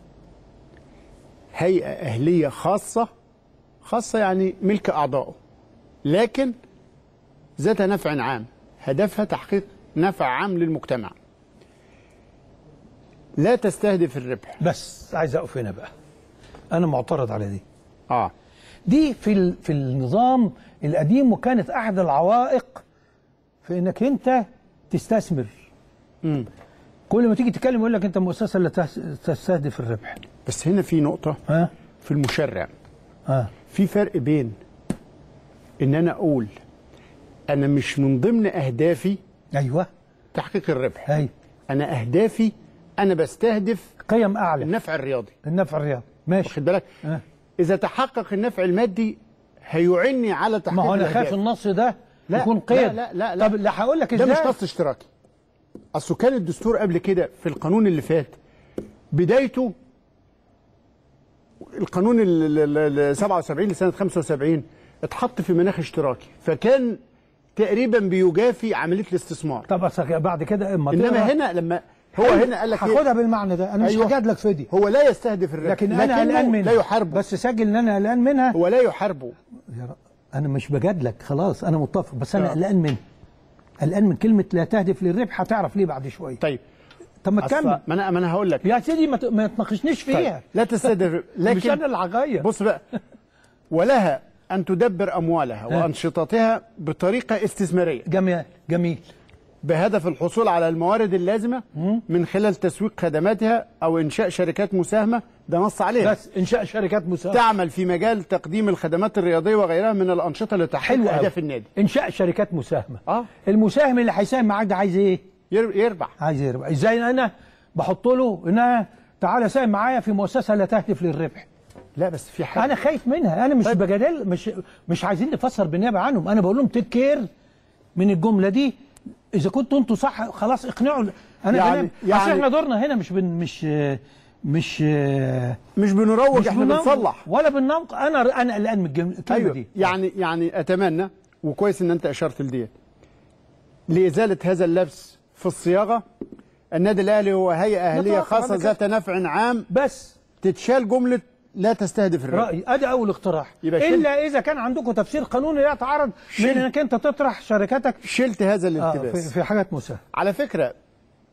هيئه اهليه خاصه خاصه يعني ملك اعضائه لكن ذات نفع عام هدفها تحقيق نفع عام للمجتمع لا تستهدف الربح بس عايز اقف هنا بقى انا معترض على دي اه دي في ال- في النظام القديم وكانت احد العوائق في انك انت تستثمر مم. كل ما تيجي تتكلم يقول لك انت مؤسسه لا تس- تستهدف الربح بس هنا في نقطه ها في المشرع ها في فرق بين ان انا اقول انا مش من ضمن اهدافي ايوه تحقيق الربح ايوه انا اهدافي انا بستهدف قيم اعلى النفع الرياضي النفع الرياضي ماشي واخد بالك ها. اذا تحقق النفع المادي هيعني على تحقيق ما هو انا الأهداف. خايف النص ده لا يكون قيد لا لا لا, لا. طب لا هقول لك ده ازاي مش نص اشتراكي اصله كان الدستور قبل كده في القانون اللي فات بدايته القانون ال- ال ال- 77 لسنه 75 اتحط في مناخ اشتراكي فكان تقريبا بيجافي عمليه الاستثمار طب أصل بعد كده اما انما تقرا- هنا لما هو هنا قال لك إيه؟ هاخدها بالمعنى ده انا مش أيوة. هجادلك في دي هو لا يستهدف الربح لكن انا قلقان لكنه منها لا يحاربه بس سجل ان انا قلقان منها هو لا يحاربه يا رب. انا مش بجادلك خلاص انا متفق بس انا آه. قلقان منها قلقان من كلمه لا تهدف للربح هتعرف ليه بعد شويه طيب طب ما أصل- تكمل ما انا ما انا هقول لك يا سيدي ما ت- ما تناقشنيش طيب. فيها لا تستهدف مش انا لكن اللي هغير بص بقى ولها ان تدبر اموالها وانشطتها بطريقه استثماريه جميل جميل بهدف الحصول على الموارد اللازمه من خلال تسويق خدماتها او انشاء شركات مساهمه ده نص عليها بس انشاء شركات مساهمه تعمل في مجال تقديم الخدمات الرياضيه وغيرها من الانشطه لتحقيق حلو أوي. اهداف النادي انشاء شركات مساهمه اه المساهم اللي هيساهم معاك ده عايز ايه ير- يربح عايز يربح ازاي انا بحط له انها تعالى ساهم معايا في مؤسسه لا تهدف للربح لا بس في حاجه انا خايف منها انا مش طيب. بجادل مش مش عايزين نفسر بالنيابه عنهم انا بقول لهم تيك كير من الجمله دي اذا كنتوا انتوا صح خلاص اقنعوا انا يعني- يعني يعني- يعني احنا دورنا هنا مش بن مش مش مش بنروج مش احنا بننقض بنصلح ولا بننقض انا انا قلقان من الجم- الكلمه ايوه دي يعني يعني اتمنى وكويس ان انت اشرت لديت لازاله هذا اللبس في الصياغه النادي الاهلي هو هيئه اهليه نتوقف خاصه بعد كده. ذات نفع عام بس تتشال جمله لا تستهدف الربح رايي ادي اول اقتراح يبقى شلت- الا اذا كان عندكم تفسير قانوني يتعارض من شلت- انك انت تطرح شركاتك شلت هذا آه الالتباس في, في حاجات مساهمه على فكره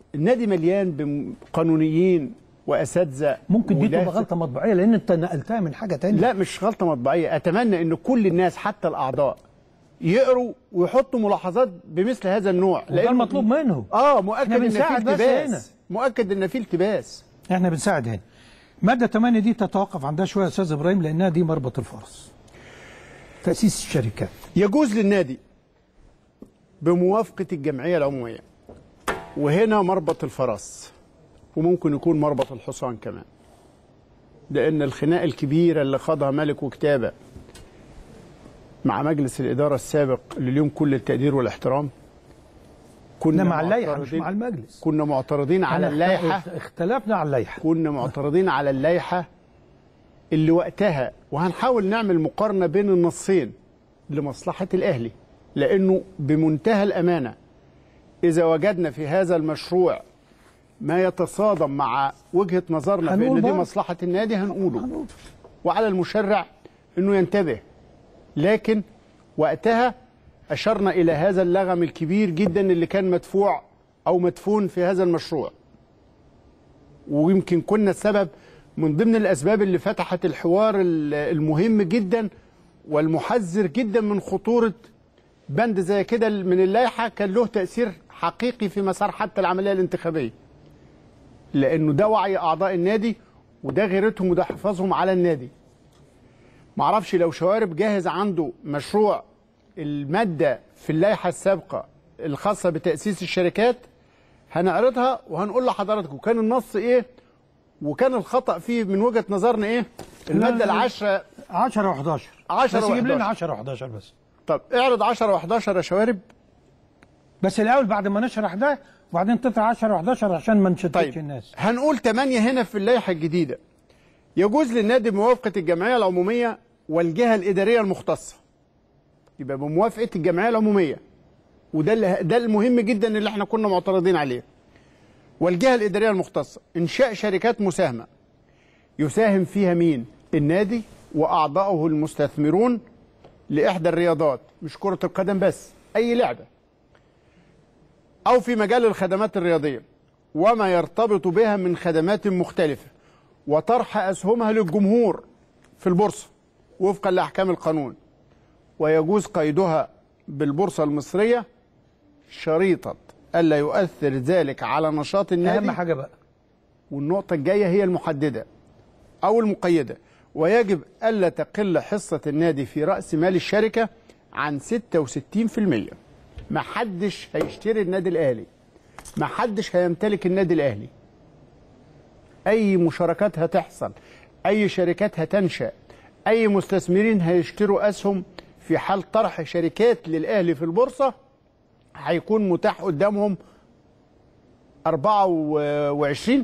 النادي مليان بقانونيين واساتذه ممكن دي وده- تبقى غلطه مطبعيه لان انت نقلتها من حاجه تانية لا مش غلطه مطبعيه اتمنى ان كل الناس حتى الاعضاء يقروا ويحطوا ملاحظات بمثل هذا النوع وده المطلوب منه اه مؤكد احنا ان في بنساعد بس التباس هنا. مؤكد ان في التباس احنا بنساعد هنا ماده 8 دي تتوقف عندها شويه يا استاذ ابراهيم لانها دي مربط الفرس تاسيس الشركات يجوز للنادي بموافقه الجمعيه العموميه وهنا مربط الفرس وممكن يكون مربط الحصان كمان لان الخناقه الكبيره اللي خاضها ملك وكتابه مع مجلس الاداره السابق اللي ليهم كل التقدير والاحترام كنا مع اللائحه مش معترضين- مع المجلس كنا معترضين على احنا اللائحه اختلفنا على اللائحه كنا معترضين على اللائحه اللي وقتها وهنحاول نعمل مقارنه بين النصين لمصلحه الاهلي لانه بمنتهى الامانه اذا وجدنا في هذا المشروع ما يتصادم مع وجهه نظرنا في هنقول ان دي برضه. مصلحه النادي هنقوله وعلى المشرع انه ينتبه لكن وقتها اشرنا الى هذا اللغم الكبير جدا اللي كان مدفوع او مدفون في هذا المشروع ويمكن كنا السبب من ضمن الاسباب اللي فتحت الحوار ال- المهم جدا والمحذر جدا من خطوره بند زي كده من اللائحه كان له تاثير حقيقي في مسار حتى العمليه الانتخابيه لانه ده وعي اعضاء النادي وده غيرتهم وده حفاظهم على النادي معرفش لو شوارب جاهز عنده مشروع الماده في اللائحه السابقه الخاصه بتاسيس الشركات هنعرضها وهنقول لحضراتكم كان النص ايه وكان الخطا فيه من وجهه نظرنا ايه الماده لا، لا. العشرة 10 و11 10 بس يجيب لنا و11. 10 و11 بس طب اعرض 10 و11 يا شوارب بس الاول بعد ما نشرح ده وبعدين تطلع 10 و11 عشان ما نشتتش طيب الناس هنقول 8 هنا في اللائحه الجديده يجوز للنادي بموافقه الجمعيه العموميه والجهه الاداريه المختصه يبقى بموافقه الجمعيه العموميه وده اللي ده المهم جدا اللي احنا كنا معترضين عليه والجهه الاداريه المختصه انشاء شركات مساهمه يساهم فيها مين النادي واعضائه المستثمرون لاحدى الرياضات مش كره القدم بس اي لعبه أو في مجال الخدمات الرياضية وما يرتبط بها من خدمات مختلفة وطرح أسهمها للجمهور في البورصة وفقا لأحكام القانون ويجوز قيدها بالبورصة المصرية شريطة ألا يؤثر ذلك على نشاط النادي اهم حاجه بقى والنقطة الجاية هي المحددة أو المقيدة ويجب ألا تقل حصة النادي في رأس مال الشركة عن 66% ما حدش هيشتري النادي الأهلي ما حدش هيمتلك النادي الأهلي أي مشاركات هتحصل أي شركات هتنشأ أي مستثمرين هيشتروا أسهم في حال طرح شركات للأهلي في البورصة هيكون متاح قدامهم 24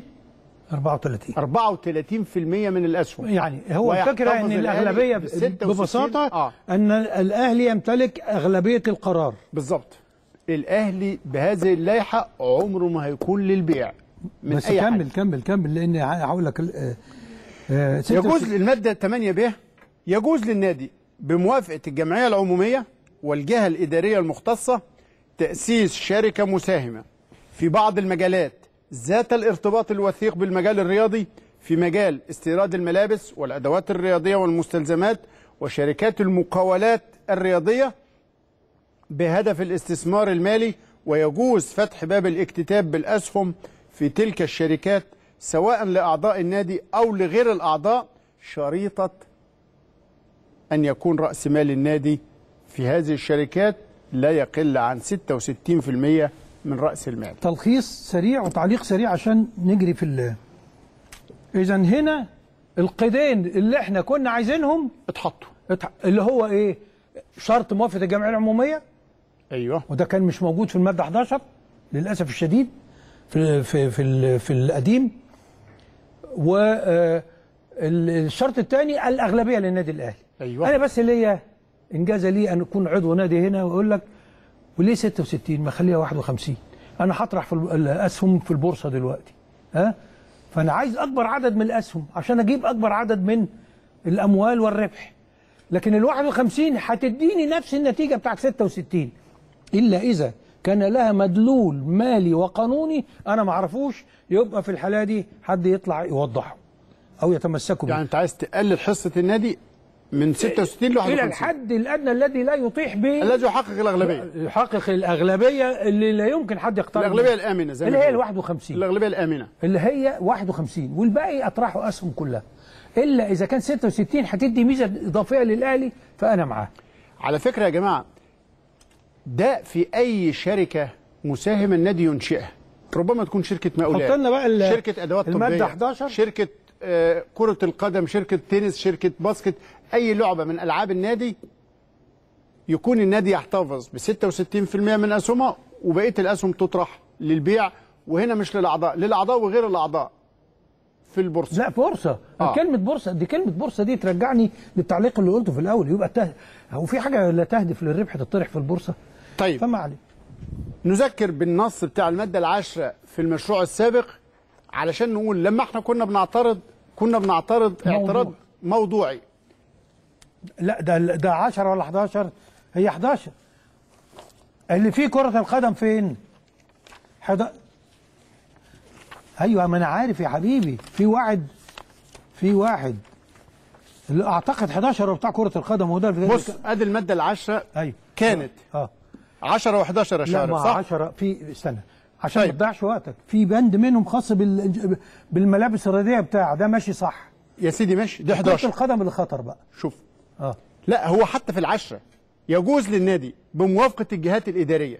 34 34% من الاسهم يعني هو ويحتفظ الفكره ان الأهلي الاغلبيه ب 66 ببساطه آه. ان الاهلي يمتلك اغلبيه القرار بالظبط الاهلي بهذه اللائحه عمره ما هيكون للبيع من بس اي كمل حد كمل كمل لان هقول لك ال- آه، آه، ستة يجوز وست- الماده 8 ب يجوز للنادي بموافقه الجمعيه العموميه والجهه الاداريه المختصه تاسيس شركه مساهمه في بعض المجالات ذات الارتباط الوثيق بالمجال الرياضي في مجال استيراد الملابس والادوات الرياضيه والمستلزمات وشركات المقاولات الرياضيه بهدف الاستثمار المالي ويجوز فتح باب الاكتتاب بالاسهم في تلك الشركات سواء لاعضاء النادي او لغير الاعضاء شريطه ان يكون راس مال النادي في هذه الشركات لا يقل عن 66% من راس المال تلخيص سريع وتعليق سريع عشان نجري في ال اذا هنا القيدين اللي احنا كنا عايزينهم اتحطوا اتح... اللي هو ايه شرط موافقه الجمعيه العموميه ايوه وده كان مش موجود في الماده 11 للاسف الشديد في في في, ال- في القديم والشرط الثاني الاغلبيه للنادي الاهلي أيوة. انا بس ليا انجاز لي ان اكون عضو نادي هنا واقول لك وليه 66 ما خليها 51 انا هطرح في ال- الاسهم في البورصه دلوقتي ها فانا عايز اكبر عدد من الاسهم عشان اجيب اكبر عدد من الاموال والربح لكن ال 51 هتديني نفس النتيجه بتاعت 66 الا اذا كان لها مدلول مالي وقانوني انا ما اعرفوش يبقى في الحاله دي حد يطلع يوضحه او يتمسكوا يعني انت عايز تقلل حصه النادي من 66 ل الى 51 الحد الادنى الذي لا يطيح به الذي يحقق الاغلبيه يحقق الاغلبيه اللي لا يمكن حد يقترب الاغلبيه منها. الامنه زي اللي ما هي ال بيقولوا. 51 الاغلبيه الامنه اللي هي 51 والباقي اطرحوا اسهم كلها الا اذا كان 66 هتدي ميزه اضافيه للاهلي فانا معاه على فكره يا جماعه ده في اي شركه مساهمه النادي ينشئها ربما تكون شركه مقاولات حط لنا بقى ال- شركه ادوات المادة طبيه 11. شركه آه، كره القدم شركه تنس شركه باسكت اي لعبه من العاب النادي يكون النادي يحتفظ ب 66% من اسهمه وبقيه الاسهم تطرح للبيع وهنا مش للاعضاء للاعضاء وغير الاعضاء في البورصه لا بورصه آه. آه. كلمه بورصه دي كلمه بورصه دي ترجعني للتعليق اللي قلته في الاول يبقى ته... هو في حاجه لا تهدف للربح تطرح في البورصه طيب فما عليه نذكر بالنص بتاع المادة العاشرة في المشروع السابق علشان نقول لما احنا كنا بنعترض كنا بنعترض موضوع. اعتراض موضوعي لا ده ده 10 ولا 11 هي 11 اللي فيه كرة القدم فين؟ حدا ايوه ما انا عارف يا حبيبي في واحد في واحد اللي اعتقد 11 هو بتاع كرة القدم وده بص ادي المادة العاشرة ايوه كانت اه 10 و11 يا لا شارف ما صح؟ 10 في استنى عشان ما طيب. تضيعش وقتك في بند منهم خاص بال... بالملابس الرياضيه بتاعه ده ماشي صح يا سيدي ماشي دي كرة 11 القدم اللي خطر بقى شوف اه لا هو حتى في العشرة يجوز للنادي بموافقة الجهات الإدارية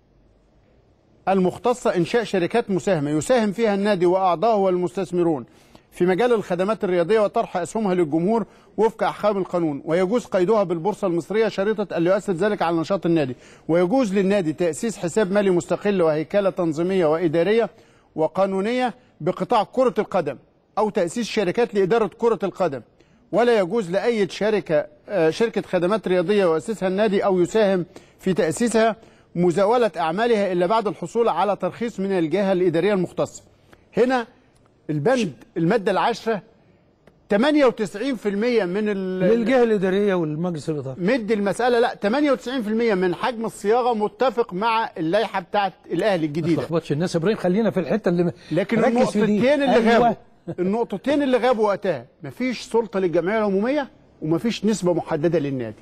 المختصة إنشاء شركات مساهمة يساهم فيها النادي وأعضاؤه والمستثمرون في مجال الخدمات الرياضية وطرح أسهمها للجمهور وفق أحكام القانون ويجوز قيدها بالبورصة المصرية شريطة أن يؤثر ذلك على نشاط النادي ويجوز للنادي تأسيس حساب مالي مستقل وهيكلة تنظيمية وإدارية وقانونية بقطاع كرة القدم أو تأسيس شركات لإدارة كرة القدم ولا يجوز لأي شركة آه، شركة خدمات رياضية يؤسسها النادي أو يساهم في تأسيسها مزاولة أعمالها إلا بعد الحصول على ترخيص من الجهة الإدارية المختصة هنا البند المادة العاشرة 98% من ال- للجهه الاداريه والمجلس الاداره مد المسألة لا 98% من حجم الصياغة متفق مع اللائحة بتاعت الأهلي ما الجديدة تلخبطش الناس يا ابراهيم خلينا في الحته اللي لكن ركز في دي. النقطتين اللي أيوة. غابوا النقطتين اللي غابوا وقتها مفيش سلطة للجمعية العمومية ومفيش نسبة محددة للنادي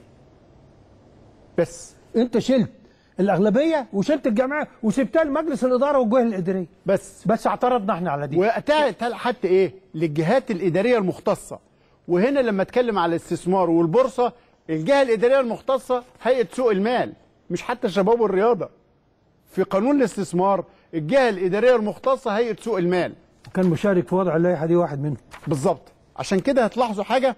بس انت شلت الاغلبيه وشلت الجماعه وسبتها لمجلس الاداره والجهه الاداريه بس بس اعترضنا احنا على دي وقتها اتقال حتى ايه للجهات الاداريه المختصه وهنا لما اتكلم على الاستثمار والبورصه الجهه الاداريه المختصه هيئه سوق المال مش حتى الشباب والرياضه في قانون الاستثمار الجهه الاداريه المختصه هيئه سوق المال كان مشارك في وضع اللائحه دي واحد منهم بالظبط عشان كده هتلاحظوا حاجه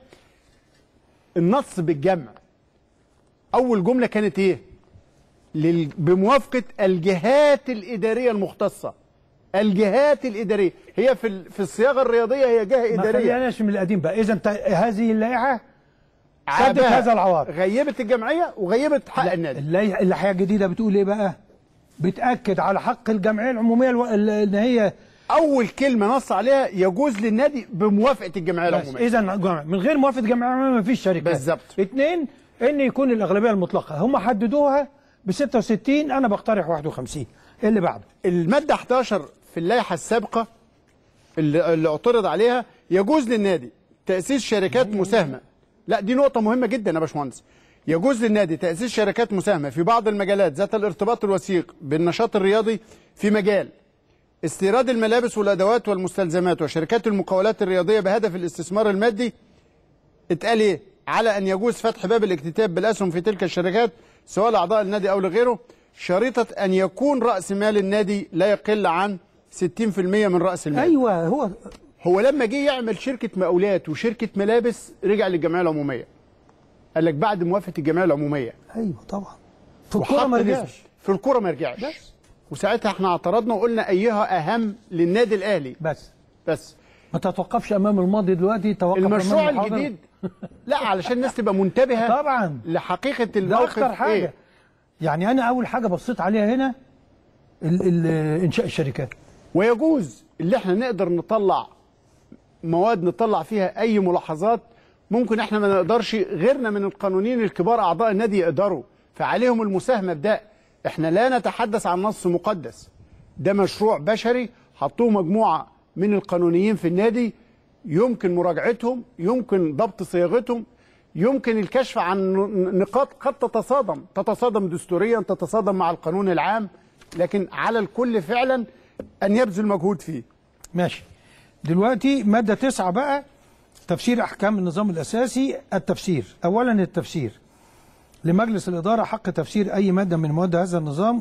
النص بالجمع اول جمله كانت ايه لل... بموافقه الجهات الاداريه المختصه الجهات الاداريه هي في ال... في الصياغه الرياضيه هي جهه ما اداريه خليناش من القديم بقى اذا انت هذه اللائحه سدت عابها. هذا العوار غيبت الجمعيه وغيبت حق النادي اللائحه اللائحه الجديده بتقول ايه بقى بتاكد على حق الجمعيه العموميه الو... ال- ان هي اول كلمه نص عليها يجوز للنادي بموافقه الجمعيه بس العموميه اذا جمع- من غير موافقه جمعيه عموميه ما فيش شركات بالظبط. اثنين ان يكون الاغلبيه المطلقه هم حددوها ب 66 انا بقترح 51 إيه اللي بعده الماده 11 في اللائحه السابقه اللي, اللي اعترض عليها يجوز للنادي تاسيس شركات مساهمه لا دي نقطه مهمه جدا يا باشمهندس يجوز للنادي تاسيس شركات مساهمه في بعض المجالات ذات الارتباط الوثيق بالنشاط الرياضي في مجال استيراد الملابس والادوات والمستلزمات وشركات المقاولات الرياضيه بهدف الاستثمار المادي اتقال ايه على ان يجوز فتح باب الاكتتاب بالاسهم في تلك الشركات سواء لاعضاء النادي او لغيره شريطه ان يكون راس مال النادي لا يقل عن 60% من راس المال ايوه هو هو لما جه يعمل شركه مقاولات وشركه ملابس رجع للجمعيه العموميه قال لك بعد موافقه الجمعيه العموميه ايوه طبعا في وحط الكوره ما نسبة. رجعش في الكوره ما رجعش بس. وساعتها احنا اعترضنا وقلنا ايها اهم للنادي الاهلي بس بس ما تتوقفش امام الماضي دلوقتي توقف المشروع أمام الحاضر. الجديد لا علشان الناس تبقى منتبهه طبعا لحقيقه ده الموقف اكتر حاجه إيه؟ يعني انا اول حاجه بصيت عليها هنا ال ال انشاء الشركات ويجوز اللي احنا نقدر نطلع مواد نطلع فيها اي ملاحظات ممكن احنا ما نقدرش غيرنا من القانونيين الكبار اعضاء النادي يقدروا فعليهم المساهمه بده احنا لا نتحدث عن نص مقدس ده مشروع بشري حطوه مجموعه من القانونيين في النادي يمكن مراجعتهم يمكن ضبط صياغتهم يمكن الكشف عن نقاط قد تتصادم تتصادم دستوريا تتصادم مع القانون العام لكن على الكل فعلا ان يبذل مجهود فيه ماشي دلوقتي مادة تسعة بقى تفسير أحكام النظام الأساسي التفسير أولا التفسير لمجلس الإدارة حق تفسير أي مادة من مواد هذا النظام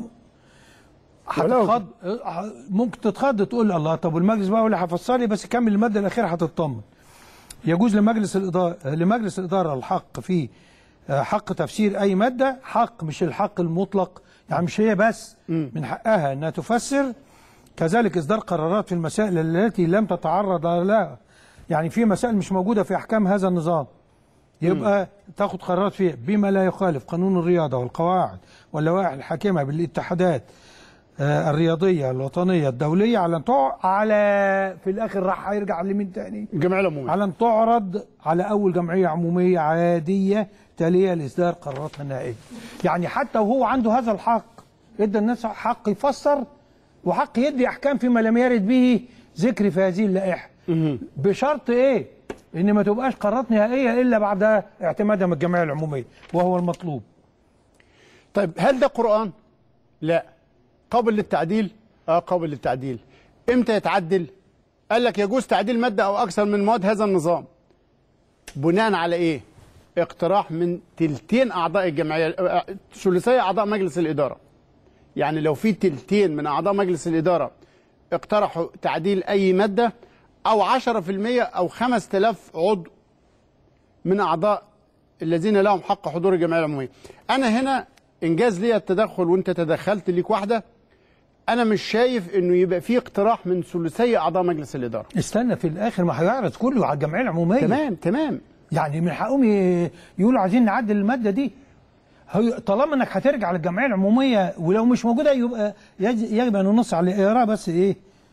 هتتخض ممكن تتخض تقول الله طب والمجلس بقى هو اللي هيفسر لي بس كمل المادة الأخيرة هتطمن يجوز لمجلس الإدارة لمجلس الإدارة الحق في آه، حق تفسير أي مادة حق مش الحق المطلق يعني مش هي بس من حقها أنها تفسر كذلك إصدار قرارات في المسائل التي لم تتعرض لها يعني في مسائل مش موجودة في أحكام هذا النظام يبقى تاخد قرارات فيها بما لا يخالف قانون الرياضة والقواعد واللوائح الحاكمة بالاتحادات آه، الرياضية الوطنية الدولية على أن تع... على في الآخر راح هيرجع لمين تاني؟ الجمعية العمومية على أن تعرض على أول جمعية عمومية عادية تالية لإصدار قراراتها النهائية يعني حتى وهو عنده هذا الحق ادى الناس حق يفسر وحق يدي أحكام فيما لم يرد به ذكر في هذه اللائحة بشرط إيه؟ إن ما تبقاش قرارات نهائية إلا بعد اعتمادها من الجمعية العمومية وهو المطلوب طيب هل ده قرآن؟ لا قابل للتعديل؟ اه قابل للتعديل امتى يتعدل؟ قال لك يجوز تعديل مادة أو أكثر من مواد هذا النظام بناء على إيه؟ اقتراح من تلتين أعضاء الجمعية آه، ثلثي أعضاء مجلس الإدارة يعني لو في تلتين من أعضاء مجلس الإدارة اقترحوا تعديل أي مادة أو 10% أو 5000 عضو من أعضاء الذين لهم حق حضور الجمعية العمومية أنا هنا إنجاز لي التدخل وأنت تدخلت ليك واحدة أنا مش شايف إنه يبقى في اقتراح من ثلثي أعضاء مجلس الإدارة استنى في الآخر ما هيعرض كله على الجمعية العمومية تمام تمام يعني من حقهم ي- يقولوا عايزين نعدل المادة دي هي- طالما انك هترجع للجمعيه العموميه ولو مش موجوده يبقى يج- يجب ان ننص على الاقراء بس ايه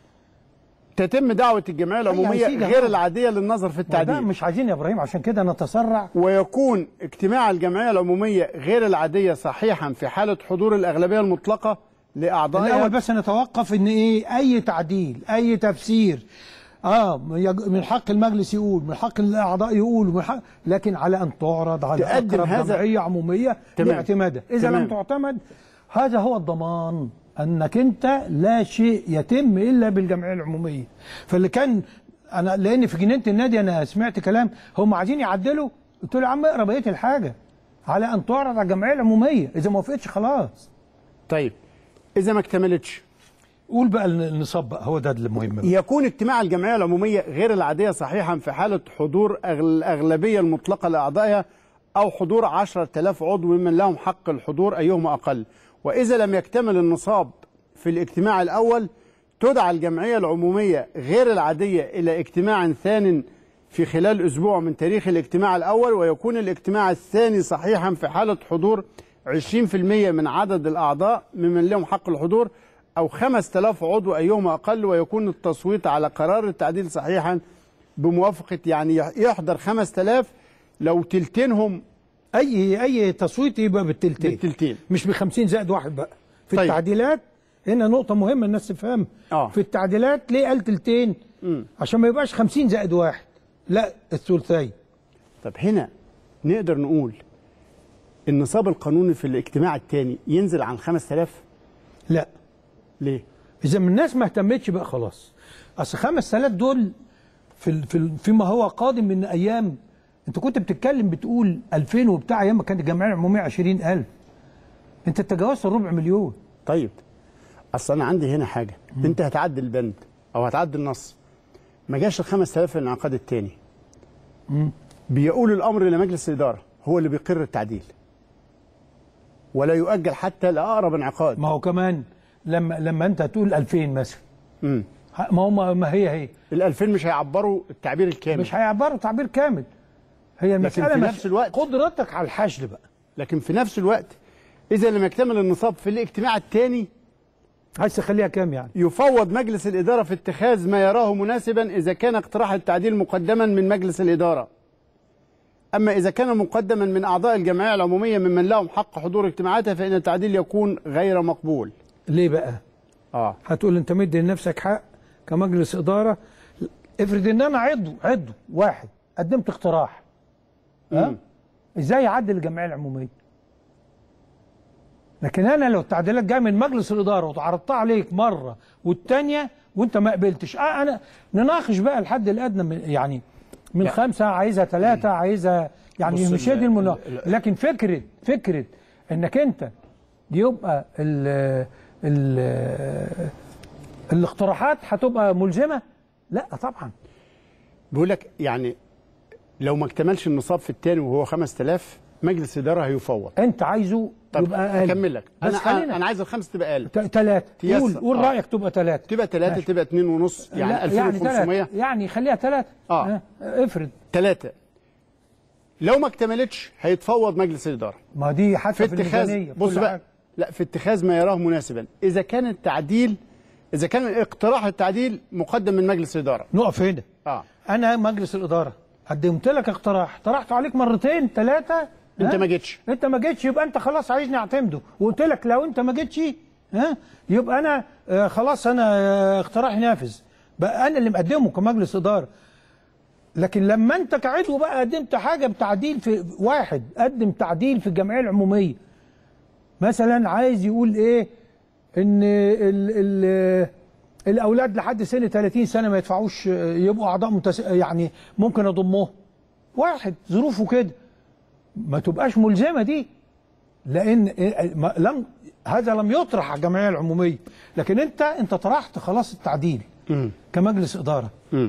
تتم دعوة الجمعية العمومية يا سيدي، غير ها. العادية للنظر في ده التعديل مش عايزين يا ابراهيم عشان كده نتسرع ويكون اجتماع الجمعية العمومية غير العادية صحيحا في حالة حضور الأغلبية المطلقة لأعضائها الاول بس نتوقف ان ايه اي تعديل اي تفسير اه يج- من حق المجلس يقول من حق الاعضاء يقولوا من حق لكن على ان تعرض على تقدم أقرب هذا- جمعيه عموميه تمام. لاعتمادها اذا تمام. لم تعتمد هذا هو الضمان انك انت لا شيء يتم الا بالجمعيه العموميه فاللي كان انا لان في جنينه النادي انا سمعت كلام هم عايزين يعدلوا قلت له يا عم اقرا بقيه الحاجه على ان تعرض على الجمعيه العموميه اذا ما وافقتش خلاص طيب إذا ما اكتملتش قول بقى النصاب بقى هو ده المهم بقى. يكون اجتماع الجمعية العمومية غير العادية صحيحا في حالة حضور أغل- الأغلبية المطلقة لأعضائها أو حضور 10000 عضو ممن لهم حق الحضور أيهما أقل وإذا لم يكتمل النصاب في الاجتماع الأول تدعى الجمعية العمومية غير العادية إلى اجتماع ثان في خلال أسبوع من تاريخ الاجتماع الأول ويكون الاجتماع الثاني صحيحا في حالة حضور 20% من عدد الأعضاء ممن لهم حق الحضور أو 5000 عضو أيهما أقل ويكون التصويت على قرار التعديل صحيحا بموافقة يعني يحضر 5000 لو تلتينهم اي اي تصويت يبقى بالتلتين بالتلتين مش ب 50 زائد واحد بقى في طيب. التعديلات هنا نقطة مهمة الناس تفهم آه. في التعديلات ليه قال تلتين؟ عشان ما يبقاش 50 زائد واحد لا الثلثين طب هنا نقدر نقول النصاب القانوني في الاجتماع الثاني ينزل عن 5000 لا ليه؟ إذا من الناس ما اهتمتش بقى خلاص أصل 5000 دول في ال- في ال- فيما هو قادم من أيام أنت كنت بتتكلم بتقول 2000 وبتاع أيام ما كانت الجمعية العمومية 20000 أنت تجاوزت الربع مليون طيب اصل انا عندي هنا حاجه انت هتعدل بند او هتعدل نص ما جاش ال 5000 الانعقاد الثاني بيقول الامر لمجلس الاداره هو اللي بيقر التعديل ولا يؤجل حتى لاقرب انعقاد ما هو كمان لما لما أنت تقول 2000 مثلا امم ما هو ما ما هي هي ال 2000 مش هيعبروا التعبير الكامل مش هيعبروا تعبير كامل هي المسألة في مش نفس الوقت- قدرتك على الحشد بقى لكن في نفس الوقت اذا لم يكتمل النصاب في الاجتماع الثاني عايز تخليها كام يعني يفوض مجلس الإدارة في اتخاذ ما يراه مناسبا إذا كان اقتراح التعديل مقدما من مجلس الإدارة اما اذا كان مقدما من اعضاء الجمعيه العموميه ممن لهم حق حضور اجتماعاتها فان التعديل يكون غير مقبول ليه بقى؟ اه هتقول انت مدي لنفسك حق كمجلس اداره افرض ان انا عضو عضو واحد قدمت اقتراح ها مم. ازاي يعدل الجمعيه العموميه لكن انا لو التعديلات جايه من مجلس الاداره وتعرضتها عليك مره والتانيه وانت ما قبلتش اه انا نناقش بقى الحد الادنى من يعني من خمسه عايزها ثلاثه عايزها يعني بص مش هي ال- دي المنا... ال- لكن فكره فكره انك انت يبقى ال ال الاقتراحات هتبقى ملزمه لا طبعا بيقول لك يعني لو ما اكتملش النصاب في الثاني وهو 5000 مجلس اداره هيفوض انت عايزه طب يبقى اقل اكمل لك بس انا خلينا انا عايز الخمس تبقى اقل ثلاثه تيسر. قول قول آه. رايك تبقى ثلاثه تبقى ثلاثه ماشي. تبقى اتنين ونص يعني لا، 2500 يعني, يعني خليها ثلاثه آه. افرض ثلاثه لو ما اكتملتش هيتفوض مجلس الاداره ما دي حتى في في, اتخاذ الميزانيه في بص كل بقى حاجة. لا في اتخاذ ما يراه مناسبا اذا كان التعديل اذا كان اقتراح التعديل مقدم من مجلس الاداره نقف هنا اه انا مجلس الاداره قدمت لك اقتراح طرحت عليك مرتين ثلاثه انت ما جيتش انت ما جيتش يبقى انت خلاص عايزني اعتمده وقلت لك لو انت ما جيتش ها يبقى انا آه خلاص انا آه اقتراحي نافذ بقى انا اللي مقدمه كمجلس اداره لكن لما انت كعضو بقى قدمت حاجه بتعديل في واحد قدم تعديل في الجمعيه العموميه مثلا عايز يقول ايه ان ال ال الاولاد لحد سن 30 سنه ما يدفعوش آه، يبقوا اعضاء متس... يعني ممكن اضمهم واحد ظروفه كده ما تبقاش ملزمه دي لان إيه- ما- لم هذا لم يطرح على الجمعيه العموميه لكن انت انت طرحت خلاص التعديل مم. كمجلس اداره مم.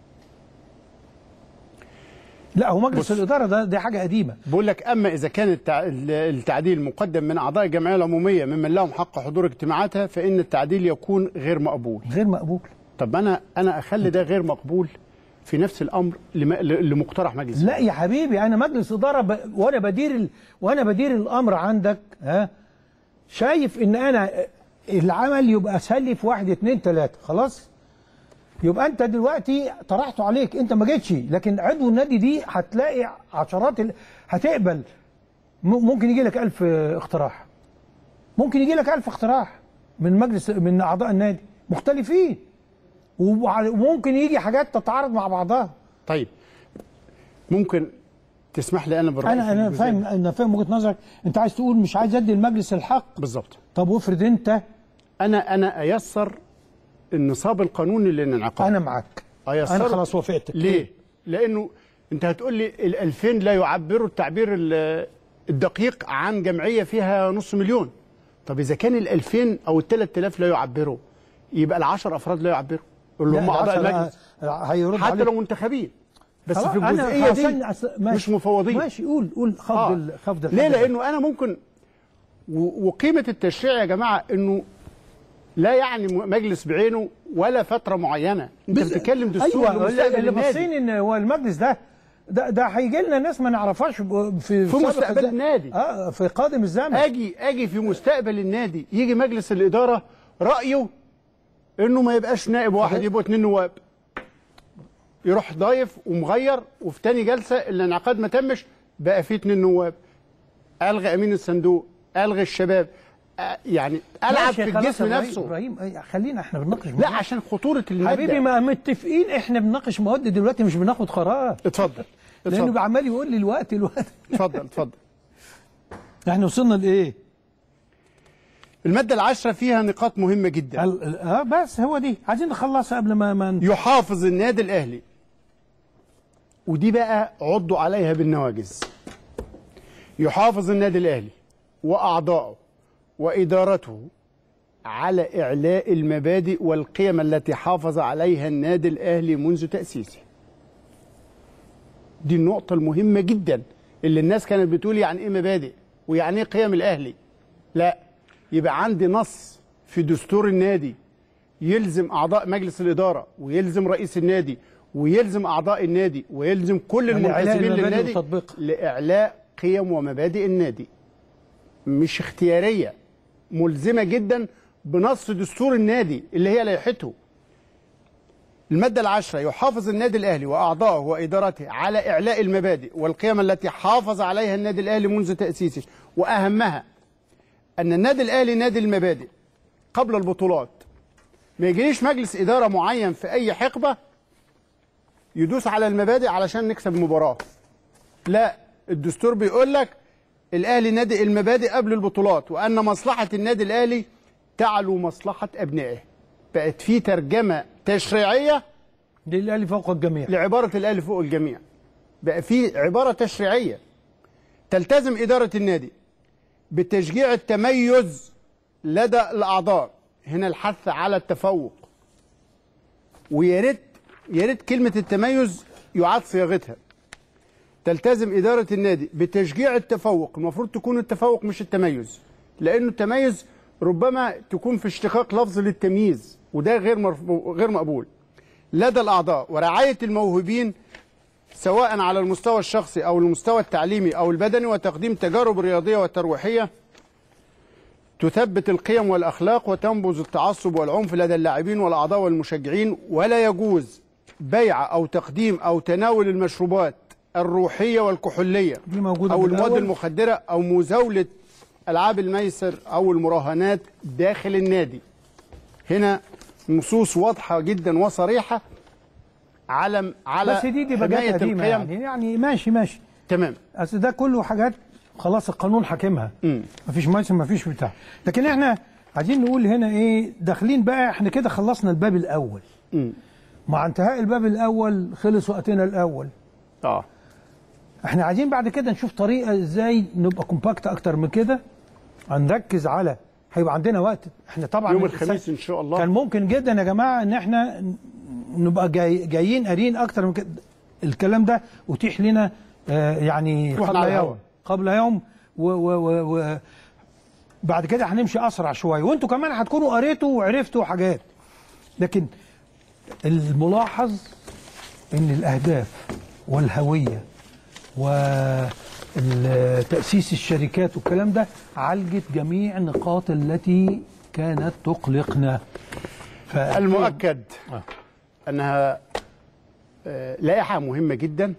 لا هو مجلس الاداره ده دي حاجه قديمه بقول لك اما اذا كان التع... التعديل مقدم من اعضاء الجمعيه العموميه ممن لهم حق حضور اجتماعاتها فان التعديل يكون غير مقبول غير مقبول طب انا انا اخلي ده غير مقبول في نفس الامر لم... ل- لمقترح مجلس لا يا حبيبي انا مجلس اداره ب... وانا بدير ال... وانا بدير الامر عندك ها شايف ان انا العمل يبقى اسهل لي في واحد اتنين تلاته خلاص يبقى انت دلوقتي طرحته عليك انت ما جيتش لكن عضو النادي دي هتلاقي عشرات ال... هتقبل م... ممكن يجي لك ألف اقتراح ممكن يجي لك ألف اقتراح من مجلس من اعضاء النادي مختلفين وع- وممكن يجي حاجات تتعارض مع بعضها طيب ممكن تسمح لي انا بالراي انا في انا الجزئية فاهم انا فاهم وجهه نظرك انت عايز تقول مش عايز ادي المجلس الحق بالظبط طب وافرض انت انا انا ايسر النصاب القانوني للانعقاد انا معاك ايسر انا خلاص وافقتك ليه؟ لانه انت هتقول لي ال 2000 لا يعبروا التعبير ال- الدقيق عن جمعيه فيها نص مليون طب اذا كان ال 2000 او ال 3000 لا يعبروا يبقى ال 10 افراد لا يعبروا اللي هم لا، اعضاء العشرة المجلس هيرد حتى عليك. لو منتخبين بس خلاص، في أنا الجزئيه خلاص دي أنا أصل- ماشي. مش مفوضين ماشي قول قول خفض آه. ال- خفض ليه الحد. لانه انا ممكن و- وقيمه التشريع يا جماعه انه لا يعني م- مجلس بعينه ولا فتره معينه انت بس- بتتكلم دستور ايوه لمستقبل اللي النادي. باصين ان هو المجلس ده ده ده هيجي لنا ناس ما نعرفهاش ب- في في سابق مستقبل الز- النادي. اه في قادم الزمن اجي اجي في مستقبل النادي يجي مجلس الاداره رايه انه ما يبقاش نائب واحد يبقوا اتنين نواب يروح ضايف ومغير وفي تاني جلسه الانعقاد ما تمش بقى فيه اتنين نواب الغي امين الصندوق الغي الشباب آه، يعني العب ماشي، في خلاص الجسم يا إبراهيم- نفسه ابراهيم أي- خلينا احنا بنناقش لا موضوع. عشان خطوره الماده حبيبي ما متفقين احنا بنناقش مواد دلوقتي مش بناخد قرار اتفضل لانه اتفضل عمال يقول لي الوقت الوقت اتفضل اتفضل احنا وصلنا لايه؟ الماده العاشره فيها نقاط مهمه جدا ال- ال- اه بس هو دي عايزين نخلصها قبل ما ما ن- يحافظ النادي الاهلي ودي بقى عضوا عليها بالنواجز يحافظ النادي الاهلي واعضائه وادارته على اعلاء المبادئ والقيم التي حافظ عليها النادي الاهلي منذ تاسيسه دي النقطة المهمة جدا اللي الناس كانت بتقول يعني ايه مبادئ ويعني ايه قيم الاهلي لا يبقى عندي نص في دستور النادي يلزم اعضاء مجلس الاداره ويلزم رئيس النادي ويلزم اعضاء النادي ويلزم كل يعني إعلاء المنتسبين المبادئ للنادي وتطبيقها. لاعلاء قيم ومبادئ النادي مش اختياريه ملزمه جدا بنص دستور النادي اللي هي لائحته المادة العاشرة يحافظ النادي الأهلي وأعضائه وإدارته على إعلاء المبادئ والقيم التي حافظ عليها النادي الأهلي منذ تأسيسه وأهمها أن النادي الأهلي نادي المبادئ قبل البطولات ما يجيش مجلس إدارة معين في أي حقبة يدوس على المبادئ علشان نكسب مباراة لا الدستور بيقول لك الأهلي نادي المبادئ قبل البطولات وأن مصلحة النادي الأهلي تعلو مصلحة أبنائه بقت في ترجمة تشريعية للأهلي فوق الجميع لعبارة الأهلي فوق الجميع بقى في عبارة تشريعية تلتزم إدارة النادي بتشجيع التميز لدى الأعضاء هنا الحث على التفوق ويا ريت يا ريت كلمة التميز يعاد صياغتها تلتزم إدارة النادي بتشجيع التفوق المفروض تكون التفوق مش التميز لأنه التميز ربما تكون في اشتقاق لفظ للتمييز وده غير مرفو- غير مقبول لدى الأعضاء ورعاية الموهوبين سواء على المستوى الشخصي أو المستوى التعليمي أو البدني وتقديم تجارب رياضية وترويحية تثبت القيم والأخلاق وتنبذ التعصب والعنف لدى اللاعبين والأعضاء والمشجعين ولا يجوز بيع أو تقديم أو تناول المشروبات الروحية والكحولية دي موجودة أو في المواد الأول. المخدرة أو مزاولة ألعاب الميسر أو المراهنات داخل النادي هنا نصوص واضحة جدا وصريحة على على بس دي دي حماية بجات قديمة القيم يعني يعني ماشي ماشي تمام اصل ده كله حاجات خلاص القانون حاكمها مفيش ماشي مفيش بتاع لكن احنا عايزين نقول هنا ايه داخلين بقى احنا كده خلصنا الباب الاول مع انتهاء الباب الاول خلص وقتنا الاول اه احنا عايزين بعد كده نشوف طريقه ازاي نبقى كومباكت اكتر من كده هنركز على هيبقى عندنا وقت احنا طبعا يوم الخميس إن شاء الله كان ممكن جدا يا جماعه ان احنا نبقى جاي جايين قاريين اكتر من كده الكلام ده اتيح لنا آه يعني وإحنا قبل على الهوا. يوم قبل يوم و و و و بعد كده هنمشي اسرع شويه وانتوا كمان هتكونوا قريتوا وعرفتوا حاجات لكن الملاحظ ان الاهداف والهويه وتاسيس الشركات والكلام ده عالجت جميع النقاط التي كانت تقلقنا ف... المؤكد انها آه، لائحه مهمه جدا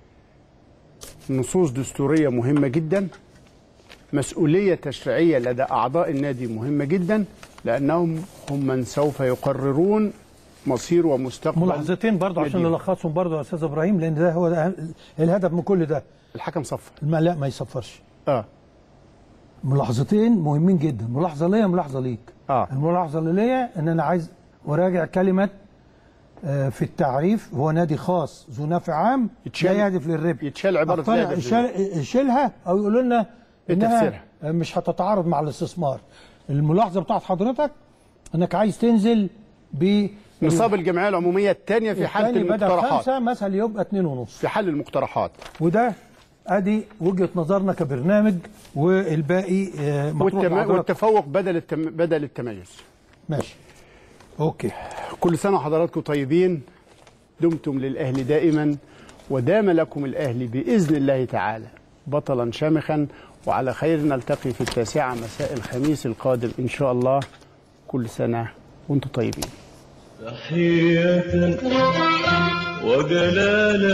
نصوص دستوريه مهمه جدا مسؤوليه تشريعيه لدى اعضاء النادي مهمه جدا لانهم هم من سوف يقررون مصير ومستقبل ملاحظتين برضه عشان ناديهم. نلخصهم برضه يا استاذ ابراهيم لان ده هو ده الهدف من كل ده الحكم صفر ما لا ما يصفرش اه ملاحظتين مهمين جدا ملاحظه ليا ملاحظه ليك اه الملاحظه اللي ليا ان انا عايز اراجع كلمه آه، في التعريف هو نادي خاص ذو نفع عام يتشال- لا يهدف للربح يتشال عبارة أقتنع- لا يهدف يشال- يشيلها او يقولوا لنا إيه انها تفسيرها؟ مش هتتعارض مع الاستثمار الملاحظه بتاعت حضرتك انك عايز تنزل ب نصاب الجمعيه العموميه الثانيه في حاله الثاني بدل المقترحات خمسه مثلا يبقى اتنين ونص في حل المقترحات وده ادي وجهه نظرنا كبرنامج والباقي آه، مطروح والتم... لحضرتك. والتفوق بدل التم... بدل التميز ماشي اوكي كل سنه وحضراتكم طيبين دمتم للاهلي دائما ودام لكم الاهلي باذن الله تعالى بطلا شامخا وعلى خير نلتقي في التاسعه مساء الخميس القادم ان شاء الله كل سنه وانتم طيبين تحية وجلالا